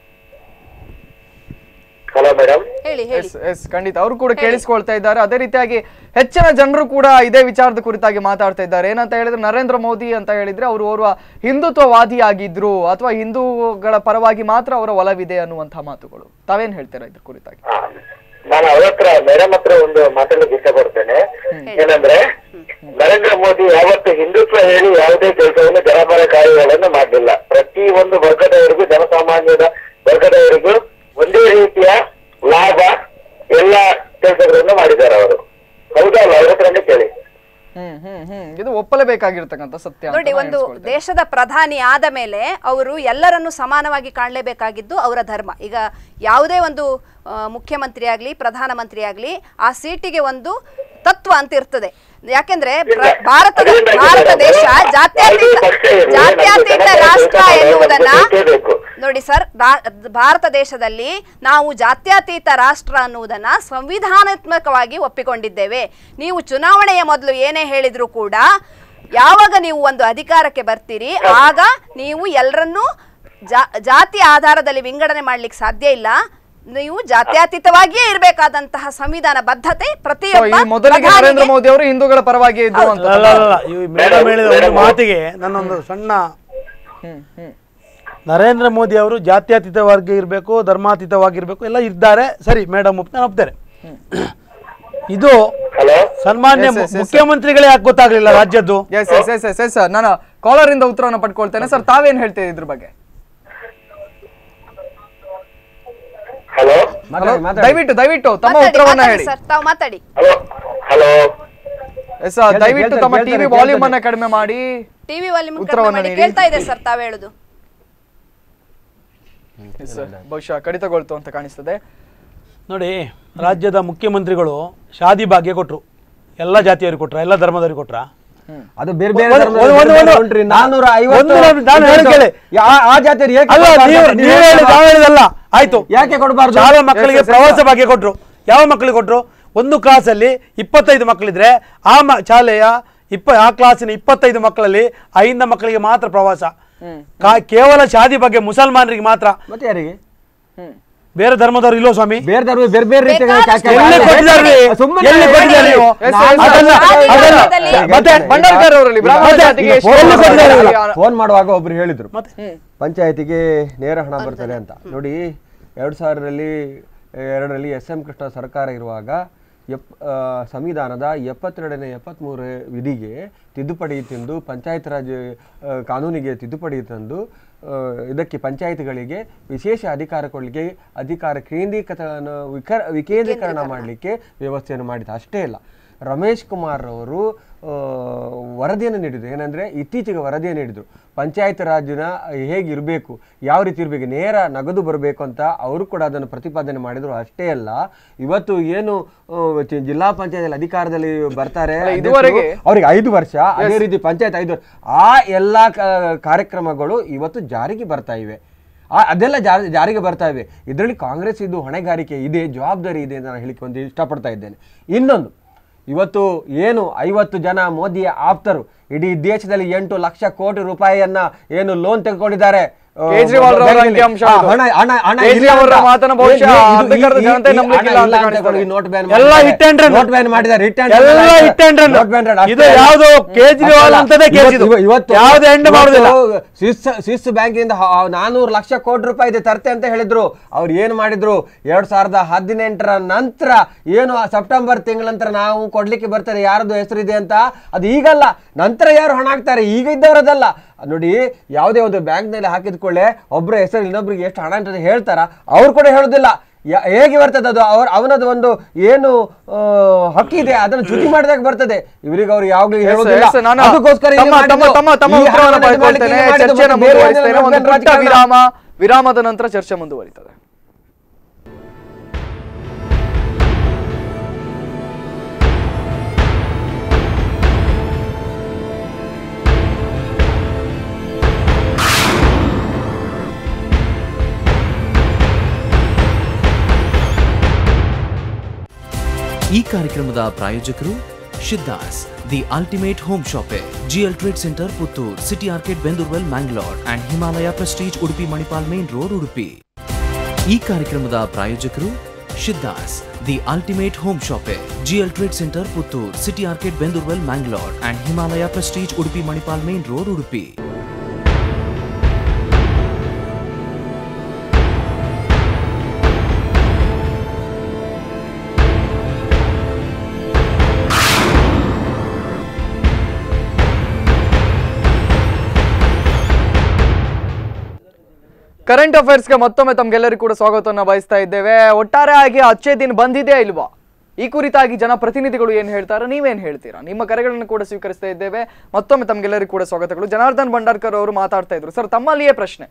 ಹಲೋ ಮೇಡಮ್ ಹೇಳಿ ಹೇಳಿ ಎಸ್ ಎಸ್ ಖಂಡಿತ ಅವರು ಕೂಡ ಕೇಳಿಸ್ಕೊಳ್ತಾ ಇದ್ದಾರೆ ಅದೇ ರೀತಿಯಾಗಿ ಹೆಚ್ಚಿನ ಜನರು ಕೂಡ ಇದೇ ವಿಚಾರದ ಕುರಿತಾಗಿ ಮಾತಾಡ್ತಾ ಇದ್ದಾರೆ ಏನಂತ ಹೇಳಿದ್ರೆ ನರೇಂದ್ರ ಮೋದಿ ಅಂತ ಹೇಳಿದ್ರೆ ಅವರು ಓರ್ವ ಹಿಂದುತ್ವವಾದಿ ಆಗಿದ್ರು ಅಥವಾ ಹಿಂದೂಗಳ ಪರವಾಗಿ ಮಾತ್ರ ಅವರ ಒಲವಿದೆ ಅನ್ನುವಂತಹ ಮಾತುಗಳು ತಾವೇನ್ ಹೇಳ್ತೀರಾ ಇದ್ರ ಕುರಿತಾಗಿ ಹಾ. ನಾನು ಅವ್ರ ಹತ್ರ ಮೇಡಮ್ ಹತ್ರ ಒಂದು ಮಾತಾಡ್ಲಿಕ್ಕೆ ಇಷ್ಟಪಡ್ತೇನೆ ಏನಂದ್ರೆ ನರೇಂದ್ರ ಮೋದಿ ಯಾವತ್ತು ಹಿಂದುತ್ವ ಹೇಳಿ ಯಾವುದೇ ಕೆಲಸವನ್ನು ಜನಪರ ಕಾರ್ಯಗಳನ್ನು ಮಾಡಲಿಲ್ಲ ಪ್ರತಿ ಒಂದು ವರ್ಗದವರಿಗೂ ಜನಸಾಮಾನ್ಯದ ವರ್ಗದವರಿಗೂ ಒಂದೇ ರೀತಿಯ ಲಾಭ ಎಲ್ಲ ಕೆಲಸಗಳನ್ನು ಮಾಡಿದ್ದಾರೆ ಅವರು ಹೌದಾ ಅಲ್ಲ ಅವ್ರ ಹತ್ರನೇ ಕೇಳಿ ಹ್ಮ್ ಹ್ಮ್ ಹ್ಮ್ ಇದು ಒಪ್ಪಲೇಬೇಕಾಗಿರ್ತಕ್ಕಂಥ ಸತ್ಯ ಅಂತ ನೋಡಿ ನಾನು ಒಂದು ಎಣಿಸ್ಕೊಳ್ತೇನೆ. ದೇಶದ ಪ್ರಧಾನಿ ಆದ ಮೇಲೆ ಅವರು ಎಲ್ಲರನ್ನು ಸಮಾನವಾಗಿ ಕಾಣಲೇಬೇಕಾಗಿದ್ದು ಅವರ ಧರ್ಮ ಈಗ ಯಾವುದೇ ಒಂದು ಆ, ಮುಖ್ಯಮಂತ್ರಿ ಆಗಲಿ ಪ್ರಧಾನಮಂತ್ರಿ ಆಗಲಿ ಆ ಸೀಟಿಗೆ ಒಂದು ತತ್ವ ಅಂತ ಇರ್ತದೆ ಯಾಕೆಂದ್ರೆ ಪ್ರ- ಭಾರತದ ಅದರಿಂದ ಭಾರತ ಏನಾದ್ರು ದೇಶ ಜಾತ್ಯತೀತ ಪಕ್ಷ ಇರ್ಲಿ, ಜಾತ್ಯತೀತ ನಮ್ದು ರಾಷ್ಟ್ರ ಜನತಾ ಎನ್ನುವುದನ್ನ ನಮ್ಗೆ ಬೇಕೇ ಬೇಕು. ನೋಡಿ ಸರ್ ರಾ- ಭಾರತ ದೇಶದಲ್ಲಿ ನಾವು ಜಾತ್ಯತೀತ ರಾಷ್ಟ್ರ ಅನ್ನುವುದನ್ನ ಸಂವಿಧಾನಾತ್ಮಕವಾಗಿ ಒಪ್ಪಿಕೊಂಡಿದ್ದೇವೆ ನೀವು ಚುನಾವಣೆಯ ಮೊದಲು ಏನೇ ಹೇಳಿದ್ರು ಕೂಡ ಯಾವಾಗ ನೀವು ಒಂದು ಅಧಿಕಾರಕ್ಕೆ ಬರ್ತೀರಿ ಆಗ ನೀವು ಎಲ್ಲರನ್ನೂ ಜಾ- ಜಾತಿ ಆಧಾರದಲ್ಲಿ ವಿಂಗಡಣೆ ಮಾಡ್ಲಿಕ್ಕೆ ಸಾಧ್ಯ ಇಲ್ಲ ನೀವು ಜಾತ್ಯತೀತವಾಗಿಯೇ ಇರಬೇಕಾದಂತಹ ಸಂವಿಧಾನ ಬದ್ಧತೆ So, ಈ ಪ್ರತಿಯೊಬ್ಬ ಮೊದಲಿಗೆ ನರೇಂದ್ರ ಪ್ರಧಾನಿಗೆ- ಮೋದಿ ಅವರು ಹಿಂದೂಗಳ ಪರವಾಗಿ ಇದ್ರು ಅಂತ ಅಲ್ಲ ಅಲ್ಲ, ಅಲ್ಲ ಇವು ಮೇಡಮ್ ಹೇಳಿದ ಒಂದು ಮಾತಿಗೆ ನನ್ನೊಂದು ಸಣ್ಣ ಹ್ಮ್ ಹ್ಮ್ ನರೇಂದ್ರ ಮೋದಿ ಅವರು ಜಾತ್ಯತೀತವಾಗಿ ಇರಬೇಕು ಧರ್ಮಾತೀತವಾಗಿರ್ಬೇಕು ಎಲ್ಲ ಇದ್ದಾರೆ ಸರಿ ಮೇಡಮ್ ನಾನು ಒಪ್ತಾರೆ ಇದು ಹಲೋ ಸನ್ಮಾನ್ಯ Yes, yes, yes, ಮುಖ್ಯಮಂತ್ರಿಗಳೇ ಯಾಕೆ ಗೊತ್ತಾಗ್ಲಿಲ್ಲ ರಾಜ್ಯದ್ದು yes yes yes yes yes sir ನಾನು ಕಾಲರ್ ಇಂದ ಉತ್ತರವನ್ನು ಪಡ್ಕೊಳ್ತೇನೆ ಸರ್ ತಾವೇನ್ ಹೇಳ್ತೀರಿ ಇದ್ರ ಬಗ್ಗೆ ಹಲೋ ಮಾತಾಡಿ, ಮಾತಾಡಿ. ದಯವಿಟ್ಟು ದಯವಿಟ್ಟು ತಮ್ಮ ಮಾತಾಡಿ, ಉತ್ತರವನ್ನ ಮಾತಾಡಿ ಹೇಳಿ ಸರ್ ತಾವು ಮಾತಾಡಿ ಹಲೋ ಹಲೋ ಎಸ್ ಸರ್ ಕೇಳ್ತಾರೆ, ದಯವಿಟ್ಟು ತಮ್ಮ ಕೇಳ್ತಾರೆ, ಟಿವಿ ಕೇಳ್ತಾರೆ. ವಾಲ್ಯೂಮ್ ಅನ್ನ ಕಡಿಮೆ ಮಾಡಿ ಟಿವಿ ವಾಲ್ಯೂಮ್ ಕಡಿಮೆ ಉತ್ತರವನ್ನ ಮಾಡಿ ನೀಡಿ. ಕೇಳ್ತಾ ಇದೆ ಸರ್ ತಾವು ಹೇಳುದು Yes, sir. ಬಹುಶಃ ಕಡಿತಗೊಳ್ತು ಅಂತ ಕಾಣಿಸ್ತದೆ ನೋಡಿ ರಾಜ್ಯದ ಮುಖ್ಯಮಂತ್ರಿಗಳು ಶಾದಿ ಭಾಗ್ಯ ಕೊಟ್ರು ಎಲ್ಲ ಜಾತಿಯವ್ರಿಗೆ ಕೊಟ್ರ ಎಲ್ಲ ಧರ್ಮದವ್ರಿಗೆ ಕೊಟ್ರ ಅದು ಬೇರೆ ಬೇರೆ ಒಂದು- ಧರ್ಮದವರು ಒಂದು- ಬೇರೆ ಒಂದು- ಬೇರೆ ಉಂಟ್ರಿ. ನಾನ್ನೂರ ಐವತ್ತು ಒಂದು ನಾನು- ನಾನು ಹೇಳೋದು ಕೇಳಿ. ಯಾ- ಆ ಜಾತಿಯರು ಏಕೆ ಅಲ್ಲ ಕೊಡ್ಬಾರ್ದು ನೀವು ಅಂತ ನೀವು ನೀವು ಹೇಳಿ ನಾವು ಹೇಳಿದಲ್ಲ ಆಯ್ತು ಯಾಕೆ ಕೊಡಬಾರ್ದು ಶಾಲಾ ಮಕ್ಕಳಿಗೆ yes, yes, ಪ್ರವಾಸ yes. ಭಾಗ್ಯ ಕೊಟ್ರು ಯಾವ ಮಕ್ಕಳಿಗೆ ಕೊಟ್ರು ಒಂದು ಕ್ಲಾಸಲ್ಲಿ ಇಪ್ಪತ್ತೈದು ಮಕ್ಕಳಿದ್ರೆ ಆ ಮ ಶಾಲೆಯ ಇಪ್ಪ ಆ ಕ್ಲಾಸಿನ ಇಪ್ಪತ್ತೈದು ಮಕ್ಕಳಲ್ಲಿ ಐದ ಮಕ್ಕಳಿಗೆ ಮಾತ್ರ ಪ್ರವಾಸ ಕಾ- ಕೇವಲ ಶಾದಿ ಬಗ್ಗೆ ಮುಸಲ್ಮಾನರಿಗೆ ಮಾತ್ರ ಮತ್ತೆ ಯಾರಿಗೆ ಹ್ಮ್ ಬೇರೆ ಧರ್ಮದವರು ಇಲ್ಲೋ ಸ್ವಾಮಿ ಬೇರೆ ಧರ್ಮ ಬೇರೆ ಬೇರೆ ರೀತಿಯ ಬೇಕಾದಷ್ಟು ಕ್ಯಾ- ಕ್ಯಾ- ಎಲ್ಲಿ ಕೊಟ್ಟಿದ್ದಾರೆ ಸುಮ್ಮನೆ ಎಲ್ಲಿ ಕೊಟ್ಟಿದ್ದಾರೆ ನೀವು? ಎಸ್, ನಾನು ಎಸ್, ಅದನ್ನ- ಶಾದಿ ಅದನ್ನ- ಧರ್ಮದಲ್ಲಿ- ಮತ್ತೆ ಭಂಡಾರ್ಕರ್ ಅವರಲ್ಲಿ ಬ್ರಾಹ್ಮಣ ಮತ್ತೆ ಜಾತಿಗೆ ಎಷ್ಟು ಎಲ್ಲಿ ಕೊಟ್ಟಿದ್ದಾರೆ ಕೊಟ್ಟಿದ್ದಾರೆ? ಇವಾಗ? ಫೋನ್ ಮಾಡುವಾಗ ಒಬ್ರು ಹೇಳಿದ್ರು ಮತ್ತೆ ಪಂಚಾಯತಿಗೆ ನೇರ ಹಣ ಬರ್ತದೆ ಅಂತ ನೋಡಿ ಎರಡು ಸಾವಿರದಲ್ಲಿ ಎರಡರಲ್ಲಿ ಎಸ್ ಎಂ ಕೃಷ್ಣ ಸರ್ಕಾರ ಇರುವಾಗ ಎಪ್ ಆ, ಸಂವಿಧಾನದ ಎಪ್ಪತ್ತೆರಡನೇ ಎಪ್ಪತ್ತ್ಮೂರು ವಿಧಿಗೆ ತಿದ್ದುಪಡಿ ತಂದು ಪಂಚಾಯತ್ ರಾಜ್ ಆ, ಕಾನೂನಿಗೆ ತಿದ್ದುಪಡಿ ತಂದು ಆ, ಇದಕ್ಕೆ ಪಂಚಾಯತ್ಗಳಿಗೆ ವಿಶೇಷ ಅಧಿಕಾರ ಕೊಡಲಿಕ್ಕೆ ಅಧಿಕಾರ ಕೇಂದ್ರೀಕೃತ ವಿಕರ ವಿಕೇಂದ್ರೀಕರಣ ಮಾಡಲಿಕ್ಕೆ ವ್ಯವಸ್ಥೆಯನ್ನು ಮಾಡಿದ ಅಷ್ಟೇ ಇಲ್ಲ ರಮೇಶ್ ಕುಮಾರ್ ಅವರು ಆ, ವರದಿಯನ್ನು ನೀಡಿದರು ಏನಂದರೆ ಇತ್ತೀಚೆಗೆ ವರದಿಯನ್ನು ನೀಡಿದರು ಪಂಚಾಯತ್ ರಾಜ್ನ ಹೇಗಿರಬೇಕು ಯಾವ ರೀತಿ ಇರಬೇಕು ನೇರ ನಗದು ಬರಬೇಕು ಅಂತ ಅವರು ಕೂಡ ಅದನ್ನು ಪ್ರತಿಪಾದನೆ ಮಾಡಿದರು ಅಷ್ಟೇ ಅಲ್ಲ ಇವತ್ತು ಏನು ಆ, ಚಿ- ಜಿಲ್ಲಾ ಪಂಚಾಯತ್ ಅಧಿಕಾರದಲ್ಲಿ ಬರ್ತಾರೆ ಅಲ್ಲ, ಅಧ್ಯಕ್ಷರು, ಇದುವರೆಗೆ- ಅವ್ರಿಗೆ ಐದು ವರ್ಷ ಅದೇ ರೀತಿ ಪಂಚಾಯತ್ ಐದು ವರ್ಷ ಆ ಎಲ್ಲ ಕ- ಕಾರ್ಯಕ್ರಮಗಳು ಇವತ್ತು ಜಾರಿಗೆ ಬರ್ತಾ ಇವೆ ಆ ಅದೆಲ್ಲ ಜಾರಿ ಜಾರಿಗೆ ಬರ್ತಾ ಇವೆ ಇದರಲ್ಲಿ ಕಾಂಗ್ರೆಸ್ ಇದು ಹೊಣೆಗಾರಿಕೆ ಇದೆ ಜವಾಬ್ದಾರಿ ಇದೆ ಅಂತ ನಾನು ಹೇಳಿಕ್ಕೆ ಒಂದು ಇಷ್ಟಪಡ್ತಾ ಇದ್ದೇನೆ ಇನ್ನೊಂದು ಇವತ್ತು ಏನು ಐವತ್ತು ಜನ ಮೋದಿಯ ಆಪ್ತರು ಇಡೀ ದೇಶದಲ್ಲಿ ಎಂಟು ಲಕ್ಷ ಕೋಟಿ ರೂಪಾಯಿಯನ್ನ ಏನು ಲೋನ್ ತೆಗೆದುಕೊಂಡಿದ್ದಾರೆ ಆ, ಕೇಜ್ರಿವಾಲ್ ರವರ ಬ್ಯಾಂಕಿನಲ್ಲಿ. ಅಂಕಿಅಂಶ ಆ, ಅದು. ಹಣ ಹಣ ಹಣ ಕೇಜ್ರಿವಾಲ್ ಇಲ್ಲ ಅವರ ಅಂತ. ಮಾತನ್ನ ಬಹುಶಃ ಇದು- ಇದು- ಅಂಬೇಡ್ಕರ್ ಈ- ಜನತೆ ಈ- ನಂಬಲಿಕ್ಕಿಲ್ಲ ಹಣ ಅಂತ ಇಲ್ಲ ಅಂತ ಕಾಣಿಸ್ತದೆ. ಈ ನೋಟ್ ಬ್ಯಾನ್ ಎಲ್ಲ ಮಾಡಿದ್ದಾರೆ. hit and run. Note ban ಮಾಡಿದ್ದಾರೆ hit and ಎಲ್ಲ run hit and run. Note ban run. ಇದು ಅಷ್ಟೇ ಯಾವ್ದು ಅಲ್ಲ. ಕೇಜ್ರಿವಾಲ್ ಅಷ್ಟೇ ಅಲ್ಲ. ಅಂತದೇ ಕೇಸ್ ಇದು. ಇವತ್ತು- ಇವತ್ತು ಯಾವ್ದು end ಮಾಡುದಿಲ್ಲ. ಇವತ್ತು ಸ್ವಿಸ್ ಸ್ವಿಸ್ ಬ್ಯಾಂಕಿಂದ ನಾನೂರು ಲಕ್ಷ ಕೋಟಿ ರೂಪಾಯಿ ಇದೆ ತರ್ತೆ ಅಂತ ಹೇಳಿದ್ರು ಅವ್ರು ಏನು ಮಾಡಿದ್ರು ಎರಡ್ ಸಾವಿರದ ಹದಿನೆಂಟರ ನಂತರ ಏನು ಆ ಸೆಪ್ಟೆಂಬರ್ ತಿಂಗಳ ನಂತರ ನಾವು ಕೊಡ್ಲಿಕ್ಕೆ ಬರ್ತಾರೆ ಯಾರದು ಹೆಸರಿದೆ ಅಂತ ಅದು ಈಗಲ್ಲ ನಂತರ ಯಾರು ಹಣ ಹಾಕ್ತಾರೆ ಈಗ ಇದ್ದವರದಲ್ಲ ನೋಡಿ ಯಾವುದೇ ಒಂದು ಬ್ಯಾಂಕ್ನಲ್ಲಿ ಹಾಕಿದ ಕೂಡಲೇ ಒಬ್ಬರ ಹೆಸರು ಇನ್ನೊಬ್ರಿಗೆ ಎಷ್ಟು ಹಣ ಅಂತ ಹೇಳ್ತಾರ ಅವ್ರು ಕೂಡ ಹೇಳುದಿಲ್ಲ ಯ- ಹೇಗೆ ಬರ್ತದೆ ಅದು ಅವ್ರ ಅವನದು ಒಂದು ಏನು ಆ, ಹಕ್ಕಿದೆ ಅದನ್ನು ಚ್ಯುತಿ ಮಾಡಿದಾಗ ಬರ್ತದೆ ಇವರಿಗೆ ಅವ್ರು ಯಾವಾಗ್ಲೂ ಹೇಳೋದಿಲ್ಲ ಎಸ್, ನಾನು ಅದಕ್ಕೋಸ್ಕರ ಇದು ತಮ್ಮ ತಮ್ಮ ಮಾಡಿದ್ದು. ತಮ್ಮ ತಮ್ಮ ಈ ಉತ್ತರವನ್ನು ಹಣವನ್ನು ಮಾಡ್ಲಿಕ್ಕೆ ಪಡ್ಕೊಳ್ತೇನೆ ಇದು ಮಾಡಿದ್ದು ಚರ್ಚೆಯನ್ನು ಮತ್ತೆ ಬೇರೆ ಮುಂದುವರಿಸ್ತೇನೆ ಏನಾದ್ರು ಒಂದು ಪುಟ್ಟ ರಾಜಕಾರಣ- ವಿರಾಮ ವಿರಾಮದ ನಂತರ ಚರ್ಚೆ ಮುಂದುವರಿತದೆ ಈ ಕಾರ್ಯಕ್ರಮದ ಪ್ರಾಯೋಜಕರು ಶಿದ್ದಾಸ್ the ultimate home shoppe GL trade centre Puttur city arcade Bendoorwell Mangalore and Himalaya prestige Udupi Manipal main road Udupi ಈ ಕಾರ್ಯಕ್ರಮದ ಪ್ರಾಯೋಜಕರು ಶಿದ್ದಾಸ್ the ultimate home shoppe GL trade centre Puttur city arcade Bendoorwell Mangalore and Himalaya prestige Udupi Manipal main road Udupi current ಅಫೇರ್ಸ್ಗೆ ಮತ್ತೊಮ್ಮೆ ತಮ್ಗೆಲ್ಲರಿಗೂ ಕೂಡ ಸ್ವಾಗತವನ್ನು ಬಯಸ್ತಾ ಇದ್ದೇವೆ ಒಟ್ಟಾರೆ ಆಗಿ ಅಚ್ಚೇ ದಿನ ಬಂದಿದೆ ಇಲ್ವಾ ಈ ಕುರಿತಾಗಿ ಜನಪ್ರತಿನಿಧಿಗಳು ಏನು ಹೇಳ್ತಾರೆ ನೀವೇನು ಹೇಳ್ತೀರಾ ನಿಮ್ಮ ಕರೆಗಳನ್ನು ಕೂಡ ಸ್ವೀಕರಿಸ್ತಾ ಇದ್ದೇವೆ ಮತ್ತೊಮ್ಮೆ ತಮ್ಗೆಲ್ಲರಿಗೂ ಕೂಡ ಸ್ವಾಗತಗಳು ಜನಾರ್ದನ್ ಭಂಡಾರ್ಕರ್ ಅವರು ಮಾತಾಡ್ತಾ ಇದ್ರು ಸರ್ ತಮ್ಮಲ್ಲಿಯೇ ಪ್ರಶ್ನೆ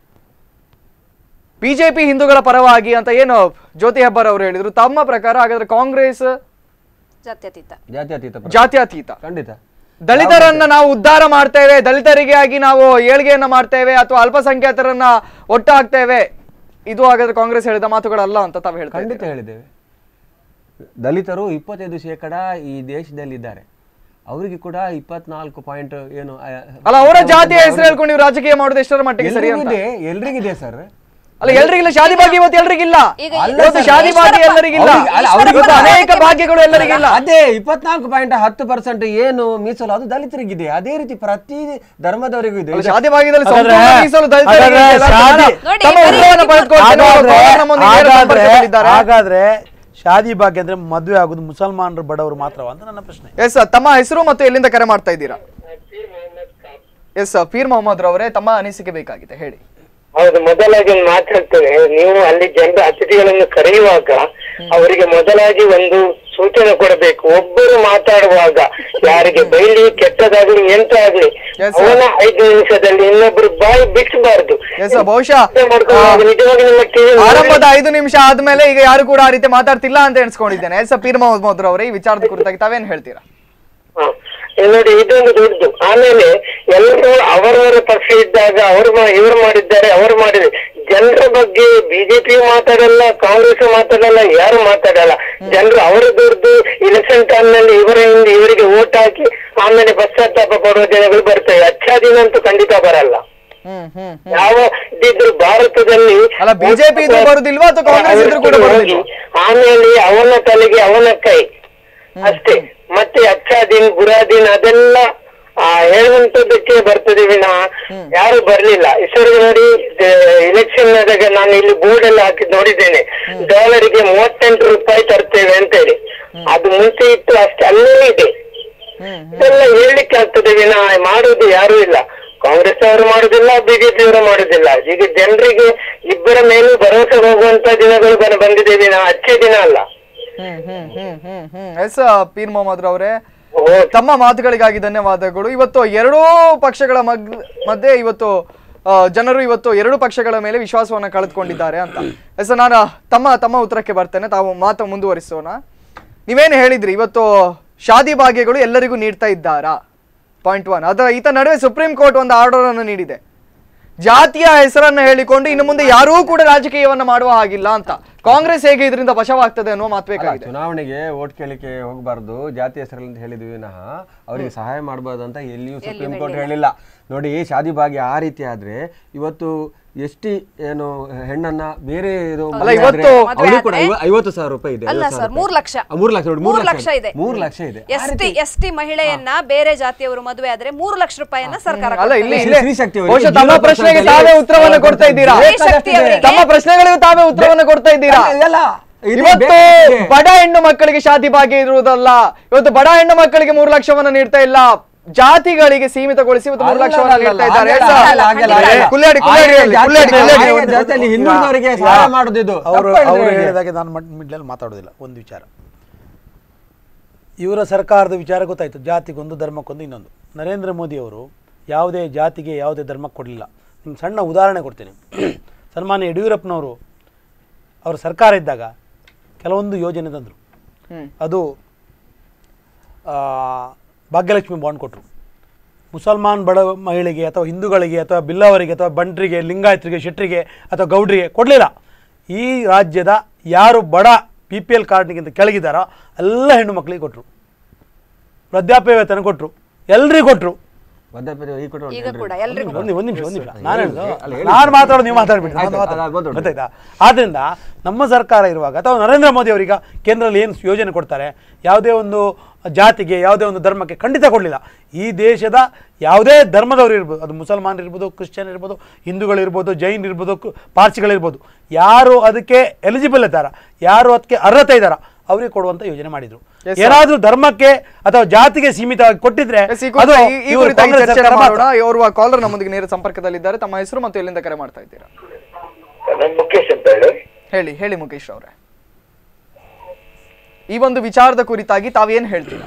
ಬಿಜೆಪಿ ಹಿಂದೂಗಳ ಪರವಾಗಿ ಅಂತ ಏನು ಜ್ಯೋತಿ ಹೆಬ್ಬಾರ್ ಅವರು ಹೇಳಿದ್ರು ತಮ್ಮ ಪ್ರಕಾರ ಹಾಗಾದ್ರೆ ಕಾಂಗ್ರೆಸ್ ಜಾತ್ಯತೀತ ಜಾತ್ಯತೀತ ಪ್ರಶ್ನೆ. ಜಾತ್ಯತೀತ ಖಂಡಿತ ದಲಿತರನ್ನ ನಾವು ಉದ್ಧಾರ ಮಾಡ್ತೇವೆ ದಲಿತರಿಗೆ ಆಗಿ ನಾವು ಏಳ್ಗೆಯನ್ನ ಮಾಡ್ತೇವೆ ಅಥವಾ ಅಲ್ಪಸಂಖ್ಯಾತರನ್ನ ಒಟ್ಟು ಹಾಕ್ತೇವೆ ಇದು ಹಾಗಾದ್ರೆ ಕಾಂಗ್ರೆಸ್ ಹೇಳಿದ ಮಾತುಗಳಲ್ಲ ಅಂತ ತಾವು ಹೇಳ್ತಾ ಖಂಡಿತ ಹೇಳಿದ್ದೇವೆ ದಲಿತರು ಇಪ್ಪತ್ತೈದು ಶೇಕಡ ಈ ದೇಶದಲ್ಲಿದ್ದಾರೆ ಅವರಿಗೆ ಕೂಡ ಇಪ್ಪತ್ನಾಲ್ಕು ಪಾಯಿಂಟ್ ಏನು ಆ, ಅಲ್ಲ ಅವರ ಜಾತಿಯ ಹೆಸರು ಹೇಳ್ಕೊಂಡು ನೀವು ರಾಜಕೀಯ ಮಾಡೋದು ಎಷ್ಟರ ಮಟ್ಟಿಗೆ ಸರಿ ಅಂತ ಎಲ್ರಿಗಿದೆ ಎಲ್ರಿಗಿದೆ ಸರ್ ಅಲ್ಲ ಎಲ್ರಿಗಿಲ್ಲ ಶಾದಿ ಭಾಗ್ಯ ಇವತ್ತು ಎಲ್ರಿಗಿಲ್ಲ ಈಗ ಇವತ್ತು ಶಾದಿ ಭಾಗ್ಯ ಎಲ್ಲರಿಗಿಲ್ಲ ಅವ್ರಿಗೆ- ಅಲ್ಲ, ಅವ್ರಿಗೆ ಇವತ್ತು ಗೊತ್ತಾ? ಅನೇಕ ಭಾಗ್ಯಗಳು ಎಲ್ಲರಿಗಿಲ್ಲ ಅದೇ ಇಪ್ಪತ್ನಾಲ್ಕು ಪಾಯಿಂಟ್ ಹತ್ತು ಪರ್ಸೆಂಟ್ ಏನು ಮೀಸಲು ಅದು ದಲಿತರಿಗಿದೆ ಅದೇ ರೀತಿ ಪ್ರತಿ ಧರ್ಮದವರಿಗೂ ಇದೆ ಅಲ್ಲ, ಇದು- ಶಾದಿ ಭಾಗ್ಯದಲ್ಲಿ ಹಾಗಾದ್ರೆ- ಸಂಪೂರ್ಣ ಮೀಸಲು ದಲಿತರಿಗೆ ಹಾಗಾದ್ರೆ ಇಲ್ಲ. ಶಾದಿ- ನೋಡಿ, ತಮ್ಮ ಬರೀ ಉತ್ತರವನ್ನು ಇಪ್ಪತ್ತು- ಪಡೆದುಕೊಳ್ತೇನೆ. ಅವರು ಹಾಗಾದ್ರೆ ನಮ್ಮೊಂದಿಗೆ ನೇರ ಹಾಗಾದ್ರೆ ಸಂಪರ್ಕದಲ್ಲಿದ್ದಾರೆ. ಹಾಗಾದ್ರೆ ಶಾದಿ ಭಾಗ್ಯ ಅಂದ್ರೆ ಮದುವೆ ಆಗುದು ಮುಸಲ್ಮಾನರು ಬಡವರು ಮಾತ್ರವ ಅಂತ ನನ್ನ ಪ್ರಶ್ನೆ ಎಸ್ ತಮ್ಮ ಹೆಸರು ಮತ್ತು ಎಲ್ಲಿಂದ ಕರೆ ಮಾಡ್ತಾ ಇದ್ದೀರಾ ಎಸ್ ಪೀರ್ ಮೊಹಮ್ಮದ್ ರವರೇ ತಮ್ಮ ಅನಿಸಿಕೆ ಬೇಕಾಗಿದೆ ಹೇಳಿ ಹೌದು ಮೊದಲಾಗಿ ಒಂದು ಮಾತಾಡ್ತೇನೆ ನೀವು ಅಲ್ಲಿ ಜನರ ಅತಿಥಿಗಳನ್ನು ಕರೆಯುವಾಗ ಅವರಿಗೆ ಮೊದಲಾಗಿ ಒಂದು ಸೂಚನೆ ಕೊಡಬೇಕು ಒಬ್ಬರು ಮಾತಾಡುವಾಗ ಯಾರಿಗೆ ಬೈಲಿ ಕೆಟ್ಟದಾಗ್ಲಿ ಎಂತ ಆಗ್ಲಿ Yes, sir. ಅವನ ಐದು ನಿಮಿಷದಲ್ಲಿ ಇನ್ನೊಬ್ರು ಬಾಯಿ ಬಿಚ್ಚಬಾರ್ದು ಎಸ್ ಬಹುಶಃ ಮಾಡ್ಕೊಂಡು ನಿಜವಾಗಿ ನಿಮ್ಮ TV ಆರಂಭದ ಐದು ನಿಮಿಷ ಆದ್ಮೇಲೆ ಈಗ ಯಾರು ಕೂಡ ಆ ರೀತಿ ಮಾತಾಡ್ತಿಲ್ಲ ಅಂತ ಎಣಿಸ್ಕೊಂಡಿದ್ದೇನೆ ಎಸ್ ಪೀರ್ ಮೊಹಮ್ಮದ್ ರವರೇ ಈ ವಿಚಾರದ ಕುರಿತಾಗಿ ತಾವೇನ್ ಹೇಳ್ತೀರಾ ಹ. ಇಲ್ಲಿ ನೋಡಿ ಇದೊಂದು ದೊಡ್ಡದು ಆಮೇಲೆ ಎಲ್ಲರೂ ಅವರವರ ಪಕ್ಷ ಇದ್ದಾಗ ಅವರು ಇವರು ಮಾಡಿದ್ದಾರೆ ಅವರು ಮಾಡಿದ್ದಾರೆ ಜನರ ಬಗ್ಗೆ ಬಿಜೆಪಿ ಮಾತಾಡಲ್ಲ ಕಾಂಗ್ರೆಸ್ ಮಾತಾಡಲ್ಲ ಯಾರು ಮಾತಾಡಲ್ಲ ಜನರು ಅವರ ದುಡ್ದು ಇಲೆಕ್ಷನ್ ಟೈಮ್ ನಲ್ಲಿ ಇವರ ಹಿಂದೆ ಇವರಿಗೆ ಓಟ್ ಹಾಕಿ ಆಮೇಲೆ ಪಶ್ಚಾತ್ತಾಪ ಪಡುವ ಜನಗಳು ಬರ್ತವೆ ಅಚ್ಛಾ ದಿನ ಅಂತೂ ಖಂಡಿತ ಬರಲ್ಲ ಇದ್ದಿದ್ರು ಭಾರತದಲ್ಲಿ ಅಲ್ಲ, BJP ಇದ್ರು ಬರುದಿಲ್ವಾ ಅಥವಾ ಕಾಂಗ್ರೆಸ್ ಇದ್ರು ಕೂಡ ಬರುದಿಲ್ವಾ? ಆಮೇಲೆ ಅವನ ತಲೆಗೆ ಅವನ ಕೈ ಅಷ್ಟೇ ಮತ್ತೆ ಅಚ್ಚಾದೀನ್ ಗುರಾದೀನ್ ಅದೆಲ್ಲ ಆ, ಹೇಳುವಂತದ್ದಕ್ಕೆ ಬರ್ತದೆ ವಿನಃ ಯಾರು ಬರ್ಲಿಲ್ಲ ಹೆಸರು ನೋಡಿ ಇಲೆಕ್ಷನ್ ಆದಾಗ ನಾನು ಇಲ್ಲಿ ಬೋರ್ಡ್ ಎಲ್ಲ ಹಾಕಿ ನೋಡಿದ್ದೇನೆ ಡಾಲರಿಗೆ ಮೂವತ್ತೆಂಟು ರೂಪಾಯಿ ತರ್ತೇವೆ ಅಂತೇಳಿ ಅದು ಮುಂಚೆ ಇತ್ತು ಅಷ್ಟೇ ಅಲ್ಲೇ ಇದೆ ಇದೆಲ್ಲ ಹೇಳಲಿಕ್ಕೆ ಆಗ್ತದೆ ವಿನಃ ಮಾಡುವುದು ಯಾರು ಇಲ್ಲ ಕಾಂಗ್ರೆಸ್ ಅವರು ಮಾಡುದಿಲ್ಲ ಬಿಜೆಪಿ ಅವರು ಮಾಡುದಿಲ್ಲ ಈಗ ಜನರಿಗೆ ಇಬ್ಬರ ಮೇಲೂ ಭರವಸೆ ಹೋಗುವಂತ ದಿನಗಳು ಬರ- ಬಂದಿದೆ ವಿನಃ ಅಚ್ಚೇ ದಿನ ಅಲ್ಲ ಹ್ಮ್ ಹ್ಮ್ ಹ್ಮ್ ಹ್ಮ್ ಹ್ಮ್ ಎಸ್ ಪೀರ್ ಮೊಹಮ್ಮದ್ ರವರೇ ಓಕೆ. ತಮ್ಮ ಮಾತುಗಳಿಗಾಗಿ ಧನ್ಯವಾದಗಳು ಇವತ್ತು ಎರಡೂ ಪಕ್ಷಗಳ ಮಗ್ ಮಧ್ಯೆ ಇವತ್ತು ಆ, ಜನರು ಇವತ್ತು ಎರಡು ಪಕ್ಷಗಳ ಮೇಲೆ ವಿಶ್ವಾಸವನ್ನ ಕಳೆದುಕೊಂಡಿದ್ದಾರೆ ಅಂತ ಎಸ್ ನಾನು ತಮ್ಮ ತಮ್ಮ ಉತ್ತರಕ್ಕೆ ಬರ್ತೇನೆ ತಾವು ಮಾತು ಮುಂದುವರಿಸೋಣ ನೀವೇನು ಹೇಳಿದ್ರಿ ಇವತ್ತು ಶಾದಿ ಭಾಗ್ಯಗಳು ಎಲ್ಲರಿಗೂ ನೀಡ್ತಾ ಇದ್ದಾರಾ ಪಾಯಿಂಟ್ ಒನ್ ಅದರ ಈತ ನಡುವೆ ಸುಪ್ರೀಂ ಕೋರ್ಟ್ ಒಂದು ಆರ್ಡರ್ ಅನ್ನು ನೀಡಿದೆ ಜಾತಿಯ ಹೆಸರನ್ನು ಹೇಳಿಕೊಂಡು ಇನ್ನು ಮುಂದೆ ಯಾರೂ ಕೂಡ ರಾಜಕೀಯವನ್ನ ಮಾಡುವ ಹಾಗಿಲ್ಲ ಅಂತ ಕಾಂಗ್ರೆಸ್ ಹೇಗೆ ಇದರಿಂದ ವಶವಾಗ್ತದೆ ಅನ್ನುವ ಮಾತು ಬೇಕಾಗಿದೆ ಚುನಾವಣೆಗೆ ಓಟ್ ಕೇಳಿಕೆ ಹೋಗಬಾರ್ದು ಜಾತಿ ಹೆಸರಲ್ಲಿ ಅಂತ ಹೇಳಿದ್ವಿ ವಿನಃ ಅವರಿಗೆ ಸಹಾಯ ಮಾಡಬಾರ್ದು ಅಂತ ಎಲ್ಲಿಯೂ ಸುಪ್ರೀಂ ಕೋರ್ಟ್ ಹೇಳಿಲ್ಲ ನೋಡಿ ಶಾದಿ ಭಾಗ್ಯ ಆ ರೀತಿ ಆದ್ರೆ ಇವತ್ತು ಎಷ್ಟಿ ಏನು ಹೆಣ್ಣನ್ನ ಬೇರೆ ಇದು ಅಲ್ಲ, ಮದುವೆ ಆದ್ರೆ ಇವತ್ತು- ಅವ್ರಿಗೂ ಕೂಡ ಐವ- ಐವತ್ತು ಸಾವಿರ ರೂಪಾಯಿ ಇದೆ ಅಲ್ಲ ಐವತ್ತು ಸರ್ ಸಾವಿರ ಮೂರ್ ರೂಪಾಯಿ. ಲಕ್ಷ ಆ, ಮೂರು ಲಕ್ಷ ನೋಡಿ ಮೂರ್ ಲಕ್ಷ ಇದೆ ಮೂರು ಲಕ್ಷ ಇದೆ ಆ ಎಸ್ ಟಿ ರೀತಿ- ಎಸ್ ಟಿ ಮಹಿಳೆಯನ್ನ ಬೇರೆ ಜಾತಿಯವರು ಮದುವೆ ಆದ್ರೆ ಮೂರು ಲಕ್ಷ ರೂಪಾಯಿಯನ್ನ ಸರ್ಕಾರ ಅಲ್ಲ ಕೊಡ್ತದೆ. ಇಲ್ಲಿ ಶ್ರೀ- ಇಲ್ಲೇ ಶ್ರೀಶಕ್ತಿ ಅವರಿಗೆ ಬಹುಶಃ ತಮ್ಮ 0% ಪ್ರಶ್ನೆಗೆ ಅಲ್ಲಿ ತಾವೇ ಉತ್ತರವನ್ನು ಕೊಡ್ತಾ ಇದ್ದೀರಾ ಶ್ರೀಶಕ್ತಿ ಅವರಿಗೆ ತಮ್ಮ ಪ್ರಶ್ನೆಗಳಿಗೂ ತಾವೇ ಉತ್ತರವನ್ನು ಕೊಡ್ತಾ ಇದ್ದೀರಾ ಎಲ್ಲ ಇದು ಇವತ್ತು ಬೇರೆ- ಬಡ ಹೆಣ್ಣು ಮಕ್ಕಳಿಗೆ ಶಾದಿ ಭಾಗ್ಯ ಇರುವುದಲ್ಲ ಇವತ್ತು ಬಡ ಹೆಣ್ಣು ಮಕ್ಕಳಿಗೆ ಮೂರು ಲಕ್ಷವನ್ನ ನೀಡ್ತಾ ಇಲ್ಲ ಜಾತಿಗಳಿಗೆ ಸೀಮಿತಗೊಳಿಸಿ ಇವತ್ತು ಮೂರು ಅಲ್ಲ, ಲಕ್ಷವನ್ನ ಅಲ್ಲ, ನೀಡ್ತಾ ಇದ್ದಾರೆ ಆಗಲ್ಲ, ಸರ್, ಆಗಲ್ಲ, ಆಗಲ್ಲ, ಏ, ಆಗಲ್ಲ. ಕುಲ್ಲಾಡಿ ಕುಲ್ಲಾಡಿ ಆಯಾ ಹೇಳಿ, ಜಾತಿ- ಕುಲ್ಲಾಡಿ, ಕುಲ್ಲಾಡಿ ಆಯಾ ಹೇಳಿ. ಜಾತಿಯಲ್ಲಿ ಹಿಂದುಳಿದವರಿಗೆ ಸಹಾಯ ಮಾಡುದಿದ್ದು ಅವರು ತಪ್ಪು ಅವರು ಹೇಳಿದ್ರೆ ಹೇಳಿದಾಗೆ ನಾನು ಮಿಡ್ಲಲ್ಲಿ ಮಾತಾಡೋದಿಲ್ಲ ಒಂದು ವಿಚಾರ ಇವರ ಸರ್ಕಾರದ ವಿಚಾರ ಗೊತ್ತಾಯಿತು ಜಾತಿಗೊಂದು ಧರ್ಮಕ್ಕೊಂದು ಇನ್ನೊಂದು ನರೇಂದ್ರ ಮೋದಿ ಅವರು ಯಾವುದೇ ಜಾತಿಗೆ ಯಾವುದೇ ಧರ್ಮಕ್ಕೆ ಕೊಡಲಿಲ್ಲ ನಿಮ್ಗೆ ಸಣ್ಣ ಉದಾಹರಣೆ ಕೊಡ್ತೀನಿ ಸನ್ಮಾನ್ಯ ಯಡಿಯೂರಪ್ಪನವರು ಅವರ ಸರ್ಕಾರ ಇದ್ದಾಗ ಕೆಲವೊಂದು ಯೋಜನೆ ತಂದರು ಹ್ಮ್. ಅದು ಆ, ಭಾಗ್ಯಲಕ್ಷ್ಮಿ ಬಾಂಡ್ ಕೊಟ್ಟರು ಮುಸಲ್ಮಾನ್ ಬಡ ಮಹಿಳೆಗೆ ಅಥವಾ ಹಿಂದೂಗಳಿಗೆ ಅಥವಾ ಬಿಲ್ಲವರಿಗೆ ಅಥವಾ ಬಂಟ್ರಿಗೆ ಲಿಂಗಾಯತರಿಗೆ ಶೆಟ್ಟರಿಗೆ ಅಥವಾ ಗೌಡ್ರಿಗೆ ಕೊಡಲಿಲ್ಲ ಈ ರಾಜ್ಯದ ಯಾರು ಬಡ ಪಿ ಪಿ ಎಲ್ ಕಾರ್ಡ್ಗಿಂತ ಕೆಳಗಿದ್ದಾರೋ ಎಲ್ಲ ಹೆಣ್ಣು ಮಕ್ಕಳಿಗೆ ಕೊಟ್ಟರು ವೃದ್ಧಾಪ್ಯ ವೇತನ ಕೊಟ್ಟರು ಎಲ್ರಿಗೂ ಕೊಟ್ಟರು ವೃದ್ಧಾಪ್ಯ ಈ ಕೊಟ್ಟು ಈಗ ಕೂಡ ಎಲ್ರಿಗೂ ಒಂದು ಒಂದು ನಿಮಿಷ ಒಂದು ನಿಮಿಷ ನಾನು ಹೇಳುದು ಅಲ್ಲ, ಹೇಳಿ. ನಾನು ಮಾತಾಡೋದು ನೀವು ಮಾತಾಡ್ಬಿಡಿ ಆಯ್ತು, ನಾನು ಮಾತಾಡೋದು. ಅದು ಬಂತು. ಗೊತ್ತಾಯ್ತಾ ಆದ್ರಿಂದ ನಮ್ಮ ಸರ್ಕಾರ ಇರುವಾಗ ಅಥವಾ ನರೇಂದ್ರ ಮೋದಿ ಅವರೀಗ ಕೇಂದ್ರದಲ್ಲಿ ಏನು ಯೋಜನೆ ಕೊಡ್ತಾರೆ ಯಾವುದೇ ಒಂದು ಜಾತಿಗೆ ಯಾವುದೇ ಒಂದು ಧರ್ಮಕ್ಕೆ ಖಂಡಿತ ಕೊಡಲಿಲ್ಲ ಈ ದೇಶದ ಯಾವುದೇ ಧರ್ಮದವರು ಇರ್ಬೋದು ಅದು ಮುಸಲ್ಮಾನ್ ಇರ್ಬೋದು ಕ್ರಿಶ್ಚಿಯನ್ ಇರ್ಬೋದು ಹಿಂದೂಗಳಿರ್ಬೋದು ಜೈನ್ ಇರ್ಬೋದು ಕು- ಪಾರ್ಸಿಗಳಿರ್ಬೋದು ಯಾರು ಅದಕ್ಕೆ ಎಲಿಜಿಬಲ್ ಇದ್ದಾರ ಯಾರು ಅದಕ್ಕೆ ಅರ್ಹತೆ ಇದ್ದಾರ ಅವರಿಗೆ ಕೊಡುವಂತ ಯೋಜನೆ ಮಾಡಿದ್ರು Yes, sir. ಏನಾದ್ರೂ ಧರ್ಮಕ್ಕೆ ಅಥವಾ ಜಾತಿಗೆ ಸೀಮಿತವಾಗಿ ಕೊಟ್ಟಿದ್ರೆ ಎಸ್, ಈ ಕುರಿತು- ಈ- ಈ ಇವರು ಕುರಿತಾಗಿ ಕಾಂಗ್ರೆಸ್ ಚರ್ಚೆ ಸರ್ಕಾರ ಮಾತ್ರ. ಮಾಡೋಣ ಓರ್ವ ಕಾಲರ್ ನಮ್ಮೊಂದಿಗೆ ನೇರ ಸಂಪರ್ಕದಲ್ಲಿದ್ದಾರೆ ತಮ್ಮ ಹೆಸರು ಮತ್ತು ಎಲ್ಲಿಂದ ಕರೆ ಮಾಡ್ತಾ ಇದ್ದೀರಾ ನಾನು ಮುಖೇಶ್ ಅಂತ ಹೇಳಿ ಹೇಳಿ ಹೇಳಿ ಮುಖೇಶ್ ಅವರೇ ಈ ಒಂದು ವಿಚಾರದ ಕುರಿತಾಗಿ ತಾವೇನ್ ಹೇಳ್ತೀರಾ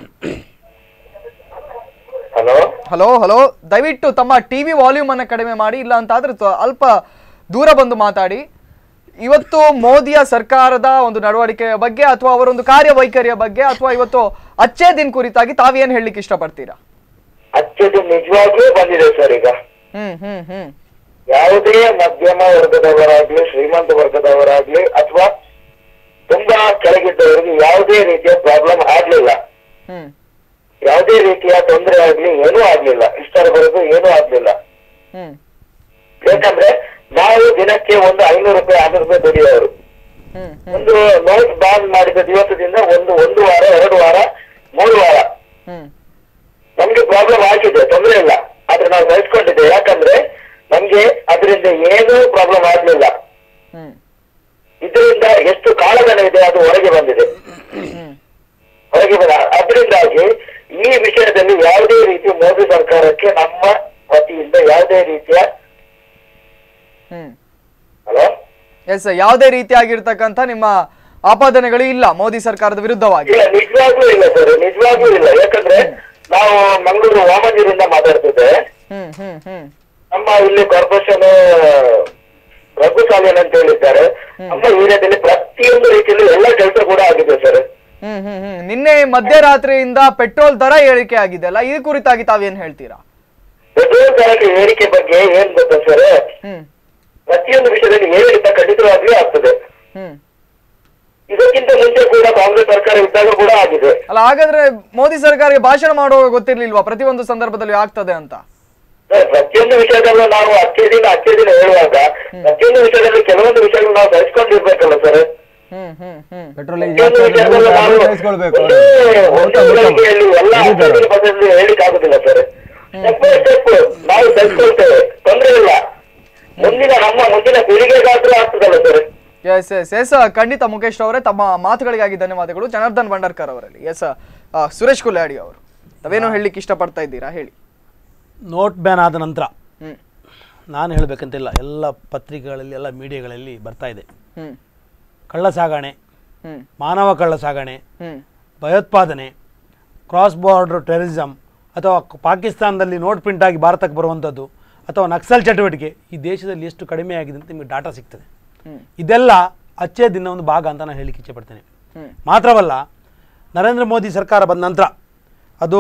ಹಲೋ ಹಲೋ ಹಲೋ ದಯವಿಟ್ಟು ತಮ್ಮ ಟಿವಿ ವಾಲ್ಯೂಮ್ ಅನ್ನ ಕಡಿಮೆ ಮಾಡಿ ಇಲ್ಲ ಅಂತಾದ್ರೆ ತ- ಅಲ್ಪ ದೂರ ಬಂದು ಮಾತಾಡಿ ಇವತ್ತು ಮೋದಿಯ ಸರ್ಕಾರದ ಒಂದು ನಡವಳಿಕೆಯ ಬಗ್ಗೆ ಅಥವಾ ಅವರ ಒಂದು ಕಾರ್ಯವೈಖರಿಯ ಬಗ್ಗೆ ಅಥವಾ ಇವತ್ತು ಅಚ್ಚೇ ದಿನ್ ಕುರಿತಾಗಿ ತಾವೇನ್ ಹೇಳಲಿಕ್ಕೆ ಇಷ್ಟಪಡ್ತೀರಾ ಅಚ್ಚದು ನಿಜವಾಗ್ಲೂ ಬಂದಿದೆ ಸರ್ ಈಗ ಹ್ಮ್ ಹ್ಮ್ ಹ್ಮ್ ಯಾವುದೇ ಮಧ್ಯಮ ವರ್ಗದವರಾಗ್ಲಿ ಶ್ರೀಮಂತ ವರ್ಗದವರಾಗ್ಲಿ ಅಥವಾ ತುಂಬಾ ಕೆಳಗಿದ್ದವರಿಗೆ ಯಾವುದೇ ರೀತಿಯ ಪ್ರಾಬ್ಲಮ್ ಆಗ್ಲಿಲ್ಲ ಹ್ಮ್ ಯಾವುದೇ ರೀತಿಯ ತೊಂದರೆ ಆಗ್ಲಿ ಏನೂ ಆಗ್ಲಿಲ್ಲ ಇಷ್ಟರವರೆಗೂ ಏನೂ ಆಗ್ಲಿಲ್ಲ ಹ್ಮ್ ಯಾಕಂದ್ರೆ ನಾವು ದಿನಕ್ಕೆ ಒಂದು ಐನೂರು ರೂಪಾಯಿ ಆರ್ನೂರು ರೂಪಾಯಿ ದುಡಿಯೋರು ಹ್ಮ್ ಒಂದು ನೋಟ್ ಬ್ಯಾನ್ ಮಾಡಿದ ದಿವಸದಿಂದ ಒಂದು ಒಂದು ವಾರ ಎರಡು ವಾರ ಮೂರು ವಾರ ಹ್ಮ್ ನಮ್ಗೆ ಪ್ರಾಬ್ಲಮ್ ಆಗಿದೆ ತೊಂದರೆ ಇಲ್ಲ ಆದ್ರೆ ನಾವು ಸಹಿಸ್ಕೊಂಡಿದ್ದೆ ಯಾಕಂದ್ರೆ ನಮ್ಗೆ ಅದರಿಂದ ಏನೂ ಪ್ರಾಬ್ಲಮ್ ಆಗ್ಲಿಲ್ಲ ಹ್ಮ್ ಇದರಿಂದ ಎಷ್ಟು ಕಾಳಧನ ಇದೆ ಅದು ಹೊರಗೆ ಬಂದಿದೆ ಹ್ಮ್ ಹೊರಗೆ ಬಂದ ಅದರಿಂದಾಗಿ ಈ ವಿಷಯದಲ್ಲಿ ಯಾವುದೇ ರೀತಿ ಮೋದಿ ಸರ್ಕಾರಕ್ಕೆ ನಮ್ಮ ವತಿಯಿಂದ ಯಾವುದೇ ರೀತಿಯ ಹ್ಮ್ ಹಲೋ ಎಸ್ ಯಾವುದೇ ರೀತಿಯಾಗಿರ್ತಕ್ಕಂಥ ನಿಮ್ಮ ಆಪಾದನೆಗಳು ಇಲ್ಲ ಮೋದಿ ಸರ್ಕಾರದ ವಿರುದ್ಧವಾಗಿ ಇಲ್ಲ ನಿಜವಾಗ್ಲೂ ಇಲ್ಲ ಸರ್ ನಿಜವಾಗ್ಲೂ ಇಲ್ಲ ಯಾಕಂದ್ರೆ ನಾವು ಮಂಗಳೂರು ವಾಮಂಜೂರಿಂದ ಮಾತಾಡ್ತಿದ್ದೆ ಹ್ಮ್ ಹ್ಮ್ ಹ್ಮ್ ನಮ್ಮ ಇಲ್ಲಿ ಕಾರ್ಪೊರೇಷನ್ ರಘುಸಾಲಿಯನ್ ಅಂತ ಹೇಳಿದ್ದಾರೆ ನಮ್ಮ ಏರಿಯಾದಲ್ಲಿ ಪ್ರತಿಯೊಂದು ರೀತಿಯಲ್ಲಿ ಎಲ್ಲ ಕೆಲಸ ಕೂಡ ಆಗಿದೆ ಸರ್ ಹ್ಮ್ ಹ್ಮ್ ಹ್ಮ್ ನಿನ್ನೆ ಮಧ್ಯರಾತ್ರಿಯಿಂದ ಪೆಟ್ರೋಲ್ ದರ ಏರಿಕೆ ಆಗಿದೆ ಅಲ್ಲ ಈ ಕುರಿತಾಗಿ ತಾವೇನ್ ಹೇಳ್ತೀರಾ ಪೆಟ್ರೋಲ್ ದರಕ್ಕೆ ಏರಿಕೆ ಬಗ್ಗೆ ಏನ್ ಗೊತ್ತಾ ಸರ್ ಹ್ಮ್ ಪ್ರತಿಯೊಂದು ವಿಷಯದಲ್ಲಿ ಏರಿಳಿತ ಖಂಡಿತವಾಗ್ಲೂ ಆಗ್ತದೆ ಹ್ಮ್ ಇದಕ್ಕಿಂತ ಮುಂಚೆ ಕೂಡ ಕಾಂಗ್ರೆಸ್ ಸರ್ಕಾರ ಇದ್ದಾಗ ಕೂಡ ಆಗಿದೆ ಅಲ್ಲ ಹಾಗಾದ್ರೆ ಮೋದಿ ಸರ್ಕಾರಕ್ಕೆ ಭಾಷಣ ಮಾಡುವಾಗ ಗೊತ್ತಿರ್ಲಿಲ್ವಾ ಪ್ರತಿಯೊಂದು ಸಂದರ್ಭದಲ್ಲಿ ಆಗ್ತದೆ ಅಂತ ಸರ್, ಪ್ರತಿಯೊಂದು ವಿಷಯದಲ್ಲೂ ನಾವು ಅಚ್ಚೇ ದಿನ ಅಚ್ಚೇ ದಿನ ಹೇಳುವಾಗ ಪ್ರತಿಯೊಂದು ವಿಷಯದಲ್ಲಿ ಕೆಲವೊಂದು ವಿಷಯಗಳು ನಾವು ಸಹಿಸ್ಕೊಂಡಿರ್ಬೇಕಲ್ಲ ಸರ್ ಹ್ಮ್ ಹ್ಮ್ ಹ್ಮ್ ಪೆಟ್ರೋಲಿಂಗ್ ಪ್ರತಿಯೊಂದು ಜಾಸ್ತಿ ವಿಷಯದಲ್ಲೂ ನಾವು ಸಹಿಸ್ಕೊಳ್ಬೇಕು ಒಂದೇ ಒಂದೇ ಗಳಿಗೆಯಲ್ಲಿ ಎಲ್ಲ ಅಚ್ಚೇ ಪದ್ಧತಿ ಹೇಳಿಕ್ ಆಗುದಿಲ್ಲ ಸರ್ ಸ್ಟೆಪ್ ಬೈ ಸ್ಟೆಪ್ ನಾವು ಸಹಿಸ್ಕೊಳ್ತೇವೆ ತೊಂದ್ರೆ ಇಲ್ಲ ಮುಂದಿನ ನಮ್ಮ ಮುಂದಿನ ಪೀಳಿಗೆಗಾದ್ರೂ ಆಗ್ತದಲ್ಲ ಸರ್ ಎಸ್ ಎಸ್ ಎಸ್ ಖಂಡಿತ ಮುಖೇಶ್ ಅವರೇ ತಮ್ಮ ಮಾತುಗಳಿಗಾಗಿ ಧನ್ಯವಾದಗಳು ಜನಾರ್ದನ್ ಭಂಡಾರ್ಕರ್ ಅವರಲ್ಲಿ ಎಸ್ ಸುರೇಶ್ ಕುಲ್ಲಾಡಿ ಅವರು ತಾವೇನೋ ಹೇಳಲಿಕ್ಕೆ ಇಷ್ಟಪಡ್ತಾ ಇದ್ದೀರಾ ಹೇಳಿ ನೋಟ್ ಬ್ಯಾನ್ ಆದ ನಂತರ ಹ್ಮ್ ನಾನು ಹೇಳಬೇಕಂತಿಲ್ಲ ಎಲ್ಲ ಪತ್ರಿಕೆಗಳಲ್ಲಿ ಎಲ್ಲ ಮೀಡಿಯಾಗಳಲ್ಲಿ ಬರ್ತಾ ಇದೆ ಹ್ಮ್ ಕಳ್ಳ ಸಾಗಣೆ ಹ್ಮ್ ಮಾನವ ಕಳ್ಳ ಸಾಗಣೆ ಹ್ಮ್ ಭಯೋತ್ಪಾದನೆ ಕ್ರಾಸ್ ಬಾರ್ಡರ್ ಟೆರರಿಸಮ್ ಅಥವಾ ಪಾಕಿಸ್ತಾನದಲ್ಲಿ ನೋಟ್ ಪ್ರಿಂಟ್ ಆಗಿ ಭಾರತಕ್ಕೆ ಬರುವಂಥದ್ದು ಅಥವಾ ನಕ್ಸಲ್ ಚಟುವಟಿಕೆ ಈ ದೇಶದಲ್ಲಿ ಎಷ್ಟು ಕಡಿಮೆ ಆಗಿದೆ ಅಂತ ನಿಮಗೆ ಡಾಟಾ ಸಿಗ್ತದೆ ಹ್ಮ್. ಇದೆಲ್ಲ ಅಚ್ಚೇ ದಿನ ಒಂದು ಭಾಗ ಅಂತ ನಾನು ಹೇಳಲಿಕ್ಕೆ ಇಚ್ಛೆಪಡ್ತೇನೆ ಹ್ಮ್. ಮಾತ್ರವಲ್ಲ ನರೇಂದ್ರ ಮೋದಿ ಸರ್ಕಾರ ಬಂದ ನಂತರ ಅದು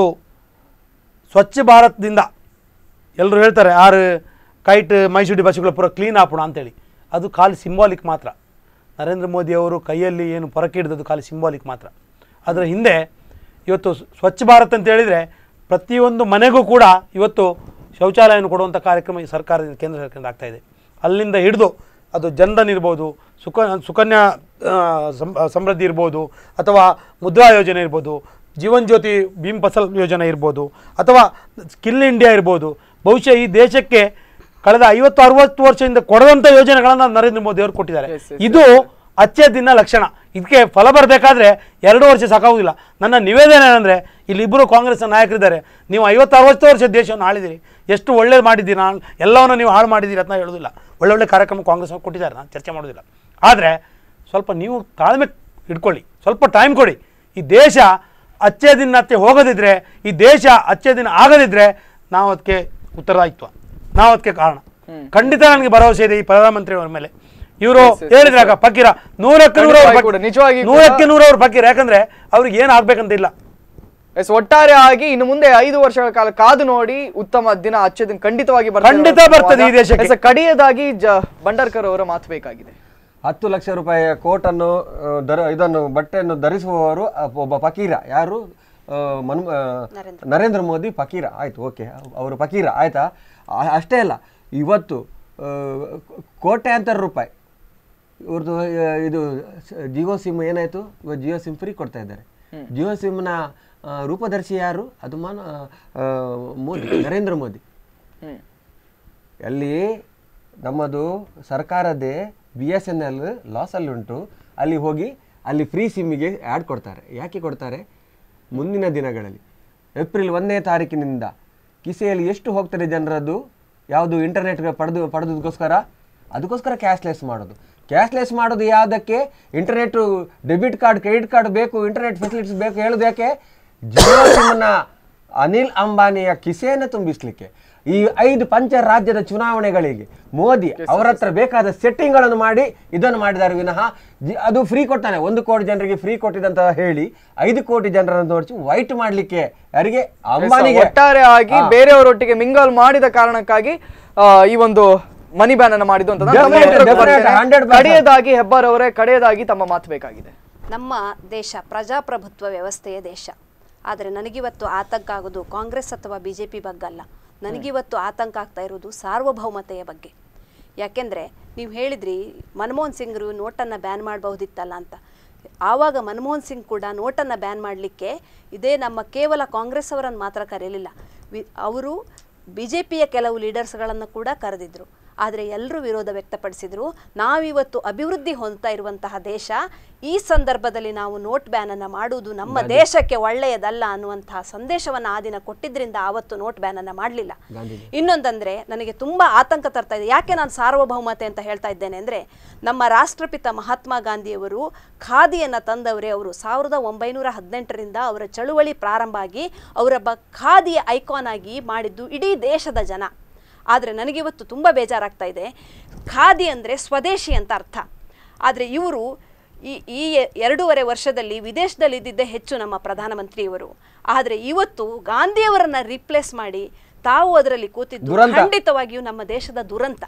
ಸ್ವಚ್ಛ ಭಾರತದಿಂದ ಎಲ್ಲರೂ ಹೇಳ್ತಾರೆ ಆರು ಕೈಟ್ ಮೈಸೂಡಿ ಬಸ್ಸುಗಳು ಪೂರ ಕ್ಲೀನ್ ಆಪೋಣ ಅಂತೇಳಿ ಅದು ಖಾಲಿ ಸಿಂಬಾಲಿಕ್ ಮಾತ್ರ ನರೇಂದ್ರ ಮೋದಿ ಅವರು ಕೈಯಲ್ಲಿ ಏನು ಪೊರಕೆ ಹಿಡಿದದ್ದು ಖಾಲಿ ಸಿಂಬಾಲಿಕ್ ಮಾತ್ರ ಅದರ ಹಿಂದೆ ಇವತ್ತು ಸ್ವಚ್ಛ ಭಾರತ್ ಅಂತ ಹೇಳಿದರೆ ಪ್ರತಿಯೊಂದು ಮನೆಗೂ ಕೂಡ ಇವತ್ತು ಶೌಚಾಲಯವನ್ನು ಕೊಡುವಂಥ ಕಾರ್ಯಕ್ರಮ ಈ ಸರ್ಕಾರದಿಂದ ಕೇಂದ್ರ ಸರ್ಕಾರದಿಂದ ಆಗ್ತಾ ಇದೆ ಅಲ್ಲಿಂದ ಹಿಡಿದು ಅದು ಜನ್ಧನ್ ಇರ್ಬೋದು ಸುಕ ಸುಕನ್ಯಾ ಆ, ಸಂ- ಸಮೃದ್ಧಿ ಇರ್ಬೋದು ಅಥವಾ ಮುದ್ರಾ ಯೋಜನೆ ಇರ್ಬೋದು ಜೀವನ್ ಜ್ಯೋತಿ ಭೀಮ್ ಫಸಲ್ ಯೋಜನೆ ಇರ್ಬೋದು ಅಥವಾ ಸ್ಕಿಲ್ ಇಂಡಿಯಾ ಇರ್ಬೋದು ಬಹುಶಃ ಈ ದೇಶಕ್ಕೆ ಕಳೆದ ಐವತ್ತು ಅರವತ್ತು ವರ್ಷದಿಂದ ಕೊಡದಂಥ ಯೋಜನೆಗಳನ್ನು ನರೇಂದ್ರ ಮೋದಿ ಅವರು ಕೊಟ್ಟಿದ್ದಾರೆ Yes, yes, ಇದು ಅಚ್ಚೇ ದಿನ ಲಕ್ಷಣ ಇದಕ್ಕೆ ಫಲ ಬರಬೇಕಾದ್ರೆ ಎರಡು ವರ್ಷ ಸಾಕಾಗುವುದಿಲ್ಲ ನನ್ನ ನಿವೇದನೆ ಏನಂದರೆ ಇಲ್ಲಿಬ್ಬರು ಕಾಂಗ್ರೆಸ್ನ ನಾಯಕರಿದ್ದಾರೆ ನೀವು ಐವತ್ತು ಅರವತ್ತು ವರ್ಷ ದೇಶವನ್ನು ಆಳಿದಿರಿ ಎಷ್ಟು ಒಳ್ಳೇದು ಮಾಡಿದ್ದೀರಿ ನಾನು ಎಲ್ಲವನ್ನು ನೀವು ಹಾಳು ಮಾಡಿದ್ದೀರಿ ಅಂತ ಹೇಳೋದಿಲ್ಲ ಒಳ್ಳೆ ಒಳ್ಳೆ ಕಾರ್ಯಕ್ರಮ ಕಾಂಗ್ರೆಸ್ ಅವ್ರು ಕೊಟ್ಟಿದ್ದಾರೆ ನಾನು ಚರ್ಚೆ ಮಾಡೋದಿಲ್ಲ ಆದರೆ ಸ್ವಲ್ಪ ನೀವು ತಾಳ್ಮೆ ಇಟ್ಕೊಳ್ಳಿ ಸ್ವಲ್ಪ ಟೈಮ್ ಕೊಡಿ ಈ ದೇಶ ಅಚ್ಚೇ ದಿನ ಅತ್ತೆ ಹೋಗದಿದ್ರೆ ಈ ದೇಶ ಅಚ್ಚೇ ದಿನ ಆಗದಿದ್ರೆ ನಾವು ಅದಕ್ಕೆ ಉತ್ತರದಾಯಿತ್ವ ನಾವು ಅದಕ್ಕೆ ಕಾರಣ ಖಂಡಿತ ನನಗೆ ಭರವಸೆ ಇದೆ ಈ ಪ್ರಧಾನಮಂತ್ರಿಯವರ ಮೇಲೆ ಇವರು ಹೇಳಿದ್ರಾಗ ಫಕೀರ ನೂರಕ್ಕೆ ನೂರ ನಿಜವಾಗಿ ಕೂಡ, ನಿಜವಾಗಿ ಕೂಡ. ನೂರಕ್ಕೆ ನೂರ ಅವ್ರ ಫಕೀರ ಯಾಕಂದ್ರೆ ಅವ್ರಿಗೆ ಏನು ಆಗ್ಬೇಕಂತ ಇಲ್ಲ ಎಸ್ ಒಟ್ಟಾರೆ ಆಗಿ ಇನ್ನು ಮುಂದೆ ಐದು ವರ್ಷಗಳ ಕಾಲ ಕಾದು ನೋಡಿ ಉತ್ತಮ ದಿನ ಅಚ್ಚೆ ದಿನ ಖಂಡಿತವಾಗಿ ಬರ್ತದೆ ಖಂಡಿತ ಬರ್ತದೆ ಈ ದೇಶಕ್ಕೆ. ಎಸ್, ಕಡೆಯದಾಗಿ ಜ ಭಂಡಾರ್ಕರ್ ಅವರ ಮಾತು ಬೇಕಾಗಿದೆ ಹತ್ತು ಲಕ್ಷ ರೂಪಾಯಿಯ ಕೋಟನ್ನು ಆ, ದರ ಇದನ್ನು ಬಟ್ಟೆಯನ್ನು ಧರಿಸುವವರು ಅ, ಒಬ್ಬ ಫಕೀರ ಯಾರು ಆ, ಮನು ಆ, ನರೇಂದ್ರ ಮೋದಿ ಫಕೀರ ಆಯ್ತು ಓಕೆ ಅವರು ಫಕೀರ ಆಯ್ತಾ ಆ- ಅಷ್ಟೇ ಅಲ್ಲ ಇವತ್ತು ಆ, ಕೋಟ್ಯಾಂತರ ರೂಪಾಯಿ ಇವ್ರದ್ದು ಆ, ಇದು ಸ- ಜಿಯೋ ಸಿಮ್ ಏನಾಯ್ತು ಇವಾಗ ಜಿಯೋ ಸಿಮ್ ಫ್ರೀ ಕೊಡ್ತಾ ಇದ್ದಾರೆ ಜಿಯೋ ಸಿಮ್ನ ಆ, ರೂಪದರ್ಶಿ ಯಾರು ಅದು ಮಾನ ಆ, ಮೋದಿ ನರೇಂದ್ರ ಮೋದಿ ಹ್ಮ್ ಅಲ್ಲಿ ನಮ್ಮದು ಸರ್ಕಾರದೇ ಬಿ ಎಸ್ ಎನ್ ಎಲ್ ಲಾಸಲ್ಲಿ ಉಂಟು ಅಲ್ಲಿ ಹೋಗಿ ಅಲ್ಲಿ ಫ್ರೀ ಸಿಮ್ಮಿಗೆ ಆ್ಯಡ್ ಕೊಡ್ತಾರೆ ಯಾಕೆ ಕೊಡ್ತಾರೆ ಮುಂದಿನ ದಿನಗಳಲ್ಲಿ ಏಪ್ರಿಲ್ ಒಂದನೇ ತಾರೀಕಿನಿಂದ ಕಿಸೆಯಲ್ಲಿ ಎಷ್ಟು ಹೋಗ್ತದೆ ಜನರದ್ದು ಯಾವುದು ಇಂಟರ್ನೆಟ್ಗೆ ಪಡೆದು ಪಡೆದೋಸ್ಕರ ಅದಕ್ಕೋಸ್ಕರ ಕ್ಯಾಶ್ಲೆಸ್ ಮಾಡೋದು ಕ್ಯಾಶ್ಲೆಸ್ ಮಾಡೋದು ಯಾವುದಕ್ಕೆ internet debit card credit card ಬೇಕು ಇಂಟರ್ನೆಟ್ ಫೆಸಿಲಿಟೀಸ್ ಬೇಕು ಹೇಳೋದು ಯಾಕೆ ಜಿಯೋ ಸಿಮ್ನ ಅನಿಲ್ ಅಂಬಾನಿಯ ಕಿಸೆಯನ್ನು ತುಂಬಿಸ್ಲಿಕ್ಕೆ ಈ ಐದು ಪಂಚ ರಾಜ್ಯದ ಚುನಾವಣೆಗಳಿಗೆ ಮೋದಿ ಅವರ ಹತ್ರ ಬೇಕಾದ ಸೆಟ್ಟಿಂಗ್ಗಳನ್ನು ಮಾಡಿ ಇದನ್ನು ಮಾಡಿದ್ದಾರೆ ವಿನಃ ಜಿ- ಅದು ಫ್ರೀ ಕೊಡ್ತಾನೆ ಒಂದು ಕೋಟಿ ಜನರಿಗೆ ಫ್ರೀ ಕೊಟ್ಟಿದಂತ ಹೇಳಿ ಐದು ಕೋಟಿ ಜನರನ್ನು ನೋಡಿಸಿ ವೈಟ್ ಮಾಡ್ಲಿಕ್ಕೆ ಯಾರಿಗೆ ಅಂಬಾನಿಗೆ ಒಟ್ಟಾರೆ ಆಗಿ ಬೇರೆಯವರೊಟ್ಟಿಗೆ ಮಿಂಗಲ್ ಮಾಡಿದ ಕಾರಣಕ್ಕಾಗಿ ಆ, ಈ ಒಂದು ಮನಿ ಬ್ಯಾನ್ ಅನ್ನ ಮಾಡಿದ್ದು ಅಂತ ನಾನು ತಮ್ಮ Definitely, ಉತ್ತರಕ್ಕೆ definitely, ಬರ್ತೇನೆ. 100%. ಕಡೆಯದಾಗಿ ಹೆಬ್ಬಾರ್ ಅವರೇ ಕಡೆಯದಾಗಿ ತಮ್ಮ ಮಾತು ಬೇಕಾಗಿದೆ ನಮ್ಮ ದೇಶ ಪ್ರಜಾಪ್ರಭುತ್ವ ವ್ಯವಸ್ಥೆಯ ದೇಶ ಆದರೆ ನನಗಿವತ್ತು ಆತಂಕ ಆಗೋದು ಕಾಂಗ್ರೆಸ್ ಅಥವಾ ಬಿ ಜೆ ಪಿ ಬಗ್ಗೆ ಅಲ್ಲ ನನಗಿವತ್ತು ಆತಂಕ ಆಗ್ತಾ ಇರೋದು ಸಾರ್ವಭೌಮತೆಯ ಬಗ್ಗೆ ಯಾಕೆಂದರೆ ನೀವು ಹೇಳಿದ್ರಿ ಮನಮೋಹನ್ ಸಿಂಗ್ರು ನೋಟನ್ನು ಬ್ಯಾನ್ ಮಾಡಬಹುದಿತ್ತಲ್ಲ ಅಂತ ಆವಾಗ ಮನಮೋಹನ್ ಸಿಂಗ್ ಕೂಡ ನೋಟನ್ನು ಬ್ಯಾನ್ ಮಾಡಲಿಕ್ಕೆ ಇದೇ ನಮ್ಮ ಕೇವಲ ಕಾಂಗ್ರೆಸ್ ಅವರನ್ನು ಮಾತ್ರ ಕರೆಯಲಿಲ್ಲ ವಿ ಅವರು ಬಿ ಜೆ ಪಿಯ ಕೆಲವು ಲೀಡರ್ಸ್ಗಳನ್ನು ಕೂಡ ಕರೆದಿದ್ರು ಆದರೆ ಎಲ್ಲರೂ ವಿರೋಧ ವ್ಯಕ್ತಪಡಿಸಿದ್ರು ನಾವಿವತ್ತು ಅಭಿವೃದ್ಧಿ ಹೊಂದ್ತಾ ಇರುವಂತಹ ದೇಶ ಈ ಸಂದರ್ಭದಲ್ಲಿ ನಾವು ನೋಟ್ ಬ್ಯಾನನ್ನು ಮಾಡುವುದು ನಮ್ಮ ದೇಶಕ್ಕೆ ಒಳ್ಳೆಯದಲ್ಲ ಅನ್ನುವಂತಹ ಸಂದೇಶವನ್ನು ಆ ದಿನ ಕೊಟ್ಟಿದ್ರಿಂದ ಆವತ್ತು ನೋಟ್ ಬ್ಯಾನನ್ನು ಮಾಡಲಿಲ್ಲ ಇನ್ನೊಂದಂದ್ರೆ ನನಗೆ ತುಂಬಾ ಆತಂಕ ತರ್ತಾ ಇದೆ ಯಾಕೆ ನಾನು ಸಾರ್ವಭೌಮತೆ ಅಂತ ಹೇಳ್ತಾ ಇದ್ದೇನೆ ಅಂದ್ರೆ ನಮ್ಮ ರಾಷ್ಟ್ರಪಿತ ಮಹಾತ್ಮ ಗಾಂಧಿಯವರು ಖಾದಿಯನ್ನ ತಂದವರೇ ಅವರು ಸಾವಿರದ ಒಂಬೈನೂರ ಹದಿನೆಂಟರಿಂದ ಅವರ ಚಳುವಳಿ ಪ್ರಾರಂಭ ಆಗಿ ಅವರೊಬ್ಬ ಖಾದಿಯ ಐಕಾನ್ ಆಗಿ ಮಾಡಿದ್ದು ಇಡೀ ದೇಶದ ಜನ ಆದರೆ ನನಗಿವತ್ತು ತುಂಬ ಬೇಜಾರಾಗ್ತಾ ಇದೆ ಖಾದಿ ಅಂದರೆ ಸ್ವದೇಶಿ ಅಂತ ಅರ್ಥ ಆದರೆ ಇವರು ಈ ಈ ಎರಡೂವರೆ ವರ್ಷದಲ್ಲಿ ವಿದೇಶದಲ್ಲಿ ಇದ್ದಿದ್ದೇ ಹೆಚ್ಚು ನಮ್ಮ ಪ್ರಧಾನಮಂತ್ರಿಯವರು ಆದರೆ ಇವತ್ತು ಗಾಂಧಿಯವರನ್ನ ರಿಪ್ಲೇಸ್ ಮಾಡಿ ತಾವು ಅದರಲ್ಲಿ ಕೂತಿದ್ದು ದುರಂತ. ಖಂಡಿತವಾಗಿಯೂ ನಮ್ಮ ದೇಶದ ದುರಂತ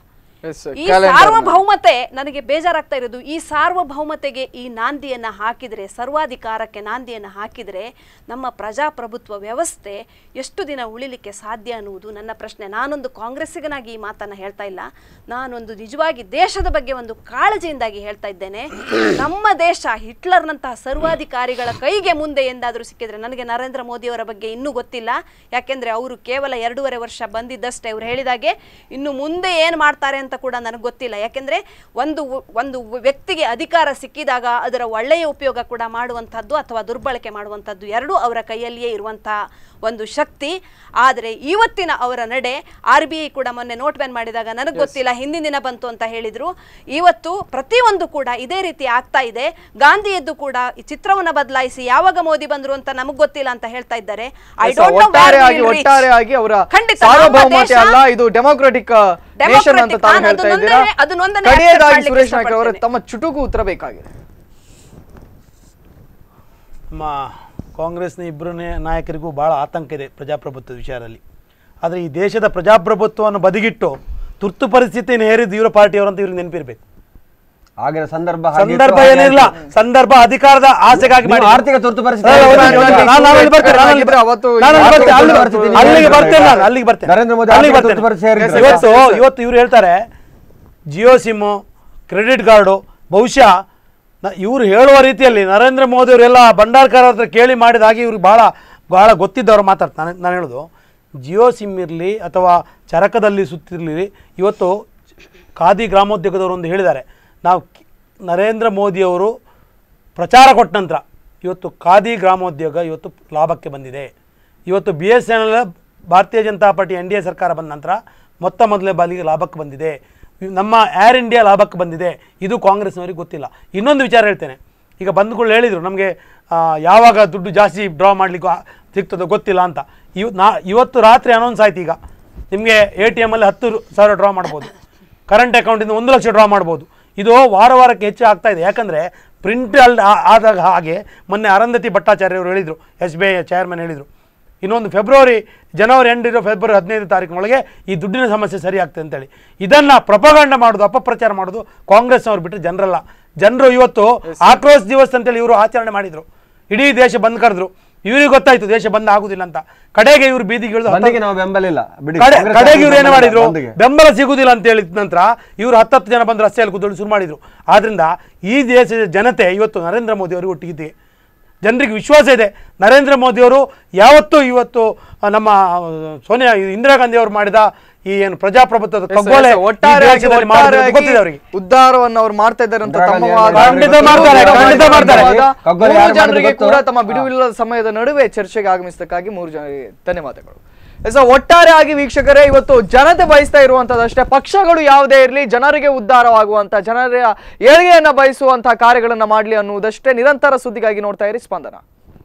Yes, sir. ಈ Calendar ನ. ಸಾರ್ವಭೌಮತೆ ನನಗೆ ಬೇಜಾರಾಗ್ತಾ ಇರೋದು ಈ ಸಾರ್ವಭೌಮತೆಗೆ ಈ ನಾಂದಿಯನ್ನ ಹಾಕಿದ್ರೆ ಸರ್ವಾಧಿಕಾರಕ್ಕೆ ನಾಂದಿಯನ್ನ ಹಾಕಿದ್ರೆ ನಮ್ಮ ಪ್ರಜಾಪ್ರಭುತ್ವ ವ್ಯವಸ್ಥೆ ಎಷ್ಟು ದಿನ ಉಳಿಲಿಕ್ಕೆ ಸಾಧ್ಯ ಅನ್ನುವುದು ನನ್ನ ಪ್ರಶ್ನೆ ನಾನೊಂದು ಕಾಂಗ್ರೆಸ್ಸಿಗನಾಗಿ ಈ ಮಾತನ್ನ ಹೇಳ್ತಾ ಇಲ್ಲ ನಾನೊಂದು ನಿಜವಾಗಿ ದೇಶದ ಬಗ್ಗೆ ಒಂದು ಕಾಳಜಿಯಿಂದಾಗಿ ಹೇಳ್ತಾ ಇದ್ದೇನೆ ನಮ್ಮ ದೇಶ ಹಿಟ್ಲರ್ನಂತಹ ಸರ್ವಾಧಿಕಾರಿಗಳ ಕೈಗೆ ಮುಂದೆ ಎಂದಾದರೂ ಸಿಕ್ಕಿದ್ರೆ ನನಗೆ ನರೇಂದ್ರ ಮೋದಿಯವರ ಬಗ್ಗೆ ಇನ್ನೂ ಗೊತ್ತಿಲ್ಲ ಯಾಕೆಂದ್ರೆ ಅವರು ಕೇವಲ ಎರಡೂವರೆ ವರ್ಷ ಬಂದಿದ್ದಷ್ಟೇ ಅವ್ರು ಹೇಳಿದಾಗೆ ಇನ್ನು ಮುಂದೆ ಏನು ಮಾಡ್ತಾರೆ ಅಂತ ಕೂಡ ನನಗೆ ಗೊತ್ತಿಲ್ಲ ಯಾಕೆಂದ್ರೆ ಒಂದು ಒಂದು ವ್ಯಕ್ತಿಗೆ ಅಧಿಕಾರ ಸಿಕ್ಕಿದಾಗ ಅದರ ಒಳ್ಳೆಯ ಉಪಯೋಗ ಕೂಡ ಮಾಡುವಂಥದ್ದು ಅಥವಾ ದುರ್ಬಳಕೆ ಮಾಡುವಂಥದ್ದು ಎರಡೂ ಅವರ ಕೈಯಲ್ಲಿಯೇ ಇರುವಂತಹ ಒಂದು ಶಕ್ತಿ ಆದರೆ ಇವತ್ತಿನ ಅವರ ನಡೆ ಆರ್ ಬಿ ಐ ಕೂಡ ಮೊನ್ನೆ ನೋಟ್ ಬ್ಯಾನ್ ಮಾಡಿದಾಗ ನನಗೆ ಗೊತ್ತಿಲ್ಲ ಹಿಂದಿನ ದಿನ ಬಂತು ಅಂತ ಹೇಳಿದ್ರು ಇವತ್ತು ಪ್ರತಿಯೊಂದು ಕೂಡ ಇದೇ ರೀತಿ ಆಗ್ತಾ ಇದೆ ಗಾಂಧಿ ಎದ್ದು ಕೂಡ ಈ ಚಿತ್ರವನ್ನ ಬದಲಾಯಿಸಿ ಯಾವಾಗ ಮೋದಿ ಬಂದ್ರು ಅಂತ ನಮಗ್ ಗೊತ್ತಿಲ್ಲ ಅಂತ ಹೇಳ್ತಾ ಇದ್ದಾರೆ ಐ Yes, ಡೋಂಟ್ ನೋ ಒಟ್ಟಾರೆಯಾಗಿ ಒಟ್ಟಾರೆಯಾಗಿ ಅವರ ಖಂಡಿತ ನಮ್ಮ ಸಾರ್ವಭೌಮತೆ ದೇಶ- ಅಲ್ಲ ಇದು ಡೆಮೋಕ್ರೆಟಿಕ್ ನೇಷನ್ ಅಂತ Democratic, ತಾವು ನಾನು ಹೇಳ್ತಾ ಅದನ್ನೊಂದೇ- ಇದ್ದೀರಾ ಅದನ್ನೊಂದನ್ನೇ ಕಡೆಯದಾಗಿ accept ಮಾಡ್ಲಿಕ್ಕೆ ಸುರೇಶ್ ನಾಯ್ಕ ಅವರ ಇಷ್ಟಪಡ್ತೇನೆ. ತಮ್ಮ ಚುಟುಕು ಉತ್ತರ ಬೇಕಾಗಿದೆ ನಮ್ಮ ಕಾಂಗ್ರೆಸ್ನ ಇಬ್ಬರು ನಾಯಕರಿಗೂ ಭಾಳ ಆತಂಕ ಇದೆ ಪ್ರಜಾಪ್ರಭುತ್ವದ ವಿಚಾರದಲ್ಲಿ ಆದರೆ ಈ ದೇಶದ ಪ್ರಜಾಪ್ರಭುತ್ವವನ್ನು ಬದಿಗಿಟ್ಟು ತುರ್ತು ಪರಿಸ್ಥಿತಿಯನ್ನು ಹೇರಿದ್ದು ಇವರ ಪಾರ್ಟಿಯವರು ಅಂತ ಇವ್ರಿಗೆ ನೆನಪಿರ್ಬೇಕು ಆಗಿನ ಸಂದರ್ಭ ಹಾಗಿತ್ತು, ಸಂದರ್ಭ ಹಾಗೆ ಏನಿಲ್ಲ ಆಯ್ತು. ಸಂದರ್ಭ ಅಧಿಕಾರದ ಆಸೆಗಾಗಿ ನೀವು ಮಾಡಿ ಆರ್ಥಿಕ ತುರ್ತು ಪರಿಸ್ಥಿತಿ ಅಲ್ಲ, ಒಂದು ನಿಮಿಷ, ಹೇಳಿದ್ರೆ ನಾನು ಅಲ್ಲಿಗೆ ಬರ್ತೇನೆ, ನಾನು ಆಗಿದ್ರೆ ಅವತ್ತು ನಾನು ಅಲ್ಲಿಗೆ ಆರ್ಥಿಕ ಬರ್ತೇನೆ, ತುರ್ತು ಅಲ್ಲಿಗೆ- ಪರಿಸ್ಥಿತಿ ಅಲ್ಲಿಗೆ ನೀವು ಬರ್ತೇನೆ ನಾನು ಹೇಳಿದ್ರೆ ಅಲ್ಲಿಗೆ ಬರ್ತೇನೆ ನರೇಂದ್ರ ಮೋದಿ ಅಲ್ಲಿಗೆ ಆರ್ಥಿಕ ಬರ್ತೇನೆ. ತುರ್ತು ಪರಿಸ್ಥಿತಿ ಹೇಳಿದ್ರೆ ಇವತ್ತು ಇವತ್ತು ಇವ್ರು ಹೇಳ್ತಾರೆ ಜಿಯೋ ಸಿಮ್ಮು ಕ್ರೆಡಿಟ್ ಕಾರ್ಡು ಬಹುಶಃ ನ- ಇವ್ರು ಹೇಳುವ ರೀತಿಯಲ್ಲಿ ನರೇಂದ್ರ ಮೋದಿ ಅವರೆಲ್ಲ ಭಂಡಾರ್ಕರ್ ಹತ್ರ ಕೇಳಿ ಮಾಡಿದ ಹಾಗೆ ಇವ್ರಿಗೆ ಭಾಳ ಭಾಳ ಗೊತ್ತಿದ್ದವರು ಮಾತಾಡ್ತಾರೆ ನಾನು ನಾನು ಹೇಳೋದು ಜಿಯೋ ಸಿಮ್ ಇರಲಿ ಅಥವಾ ಚರಕದಲ್ಲಿ ಸುತ್ತಿರಲಿ ಇವತ್ತು ಖಾದಿ ಗ್ರಾಮೋದ್ಯೋಗದವರು ಒಂದು ಹೇಳಿದ್ದಾರೆ ನಾವು ಕಿ- ನರೇಂದ್ರ ಮೋದಿಯವರು ಪ್ರಚಾರ ಕೊಟ್ಟ ನಂತರ ಇವತ್ತು ಖಾದಿ ಗ್ರಾಮೋದ್ಯೋಗ ಇವತ್ತು ಲಾಭಕ್ಕೆ ಬಂದಿದೆ ಇವತ್ತು B S N L Bharatiya Janata party N D A ಸರ್ಕಾರ ಬಂದ ನಂತರ ಮೊತ್ತ ಮೊದಲನೇ ಬಾಲಿಗೆ ಲಾಭಕ್ಕೆ ಬಂದಿದೆ ಇವ್- ನಮ್ಮ ಏರ್ ಇಂಡಿಯಾ ಲಾಭಕ್ಕೆ ಬಂದಿದೆ ಇದು ಕಾಂಗ್ರೆಸ್ನವರಿಗೆ ಗೊತ್ತಿಲ್ಲ ಇನ್ನೊಂದು ವಿಚಾರ ಹೇಳ್ತೇನೆ ಈಗ ಬಂಧುಗಳು ಹೇಳಿದರು ನಮಗೆ ಯಾವಾಗ ದುಡ್ಡು ಜಾಸ್ತಿ ಡ್ರಾ ಮಾಡಲಿಕ್ಕೆ ಸಿಗ್ತದೋ ಗೊತ್ತಿಲ್ಲ ಅಂತ ಇವ್ ನಾ ಇವತ್ತು ರಾತ್ರಿ ಅನೌನ್ಸ್ ಆಯ್ತು ಈಗ ನಿಮಗೆ ಎ ಟಿ ಎಮ್ಮಲ್ಲಿ ಹತ್ತು ರು- ಸಾವಿರ ಡ್ರಾ ಮಾಡ್ಬೋದು ಕರೆಂಟ್ ಅಕೌಂಟಿಂದ ಒಂದು ಲಕ್ಷ ಡ್ರಾ ಮಾಡ್ಬೋದು ಇದು ವಾರ ವಾರಕ್ಕೆ ಹೆಚ್ಚು ಆಗ್ತಾ ಇದೆ ಯಾಕಂದರೆ ಪ್ರಿಂಟ್ ಅಲ್ಲಿ ಆ- ಆದಾಗ ಹಾಗೆ ಮೊನ್ನೆ ಅರಂಧತಿ ಭಟ್ಟಾಚಾರ್ಯ ಅವರು ಹೇಳಿದರು ಎಸ್ ಬಿ ಐ ಚೇರ್ಮನ್ ಹೇಳಿದರು ಇನ್ನೊಂದು ಫೆಬ್ರವರಿ ಜನವರಿ ಎಂಡ್ ಇರೋ ಫೆಬ್ರವರಿ ಹದಿನೈದು ತಾರೀಕಿನೊಳಗೆ ಈ ದುಡ್ಡಿನ ಸಮಸ್ಯೆ ಸರಿ ಆಗ್ತದೆ ಅಂತೇಳಿ ಇದನ್ನು ಪ್ರಪಗಂಡ ಮಾಡೋದು ಅಪಪ್ರಚಾರ ಮಾಡೋದು ಕಾಂಗ್ರೆಸ್ನವ್ರು ಬಿಟ್ಟರೆ ಜನರಲ್ಲ ಜನರು ಇವತ್ತು ಆಕ್ರೋಶ ದಿವಸ ಅಂತೇಳಿ ಇವರು ಆಚರಣೆ ಮಾಡಿದರು ಇಡೀ ದೇಶ ಬಂದ್ ಕರೆದ್ರು ಇವ್ರಿಗೆ ಗೊತ್ತಾಯ್ತು ದೇಶ ಬಂದ್ ಆಗುದಿಲ್ಲ ಅಂತ ಕಡೆಗೆ ಇವರು ಬೀದಿಗೆ ಇಳಿದು ಬಂದಿಗೆ ನಾವು ಬೆಂಬಲ ಇಲ್ಲ ಬಿಡಿ ಕಡೆ ಕಾಂಗ್ರೆಸ್ ಕಡೆಗೆ ಇವ್ರು ಏನು ಬೆಂಬಲ ಮಾಡಿದ್ರು ಬಂದ್ಗೆ. ಬೆಂಬಲ ಸಿಗುದಿಲ್ಲ ಅಂತ ಹೇಳಿದ ನಂತರ ಇವರು ಹತ್ತತ್ತು ಜನ ಬಂದು ರಸ್ತೆಯಲ್ಲಿ ಕೂತ್ಕೊಂಡು ಶುರು ಮಾಡಿದ್ರು ಆದ್ರಿಂದ ಈ ದೇಶದ ಜನತೆ ಇವತ್ತು ನರೇಂದ್ರ ಮೋದಿ ಅವರಿಗೆ ಒಟ್ಟಿಗಿದೆ ಜನರಿಗೆ ವಿಶ್ವಾಸ ಇದೆ ನರೇಂದ್ರ ಮೋದಿಯವರು ಯಾವತ್ತೂ ಇವತ್ತು ಆ, ನಮ್ಮ ಆ, ಸೋನಿಯಾ ಇಂದಿರಾ ಗಾಂಧಿ ಅವರು ಮಾಡಿದ ಈ ಏನು ಪ್ರಜಾಪ್ರಭುತ್ವದ ಕಗ್ಗೊಲೆ ಈ ಒಟ್ಟಾರೆಯಾಗಿ ದೇಶದಲ್ಲಿ ಮಾಡಿದ್ರು ಅಂತ ಗೊತ್ತಿದೆ ಅವರಿಗೆ ಒಟ್ಟಾರೆಯಾಗಿ ಉದ್ಧಾರವನ್ನು ಅವ್ರು ಮಾಡ್ತಾ ಇದ್ದಾರೆ ಅಂತ ಇಂದಿರಾ ತಮ್ಮ ಗಾಂಧಿ ವಾದ. ಖಂಡಿತ ಮಾಡ್ತಾರೆ, ಖಂಡಿತ ಮಾಡ್ತಾರೆ. ಕಗ್ಗೊಲೆ ಮೂರು ಯಾರು ಜನರಿಗೆ ಮಾಡಿದ್ದು ಕೂಡ ಗೊತ್ತು? ತಮ್ಮ ಬಿಡುವಿಲ್ಲದ ಸಮಯದ ನಡುವೆ ಚರ್ಚೆಗೆ ಆಗಮಿಸದಕ್ಕಾಗಿ ಮೂರು ಜನರಿಗೆ ಧನ್ಯವಾದಗಳು ಎಸ್ ಒಟ್ಟಾರೆಯಾಗಿ ವೀಕ್ಷಕರೇ ಇವತ್ತು ಜನತೆ ಬಯಸ್ತಾ ಇರುವಂತದಷ್ಟೇ ಪಕ್ಷಗಳು ಯಾವುದೇ ಇರಲಿ ಜನರಿಗೆ ಉದ್ಧಾರವಾಗುವಂತ ಜನರ ಏಳಿಗೆಯನ್ನ ಬಯಸುವಂತಹ ಕಾರ್ಯಗಳನ್ನ ಮಾಡಲಿ ಅನ್ನುವುದಷ್ಟೇ ನಿರಂತರ ಸುದ್ದಿಗಾಗಿ ನೋಡ್ತಾ ಇರಿ ಸ್ಪಂದನ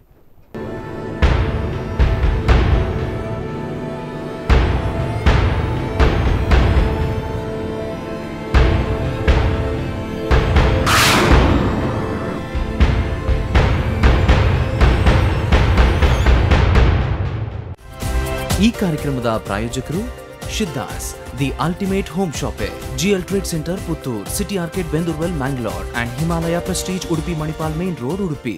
ಈ ಕಾರ್ಯಕ್ರಮದ ಪ್ರಾಯೋಜಕರು ಶಿದ್ದಾಸ್ the ultimate home shoppe GL trade centre Puttur city arcade Bendoorwell Mangalore and Himalaya prestige Udupi Manipal main road Udupi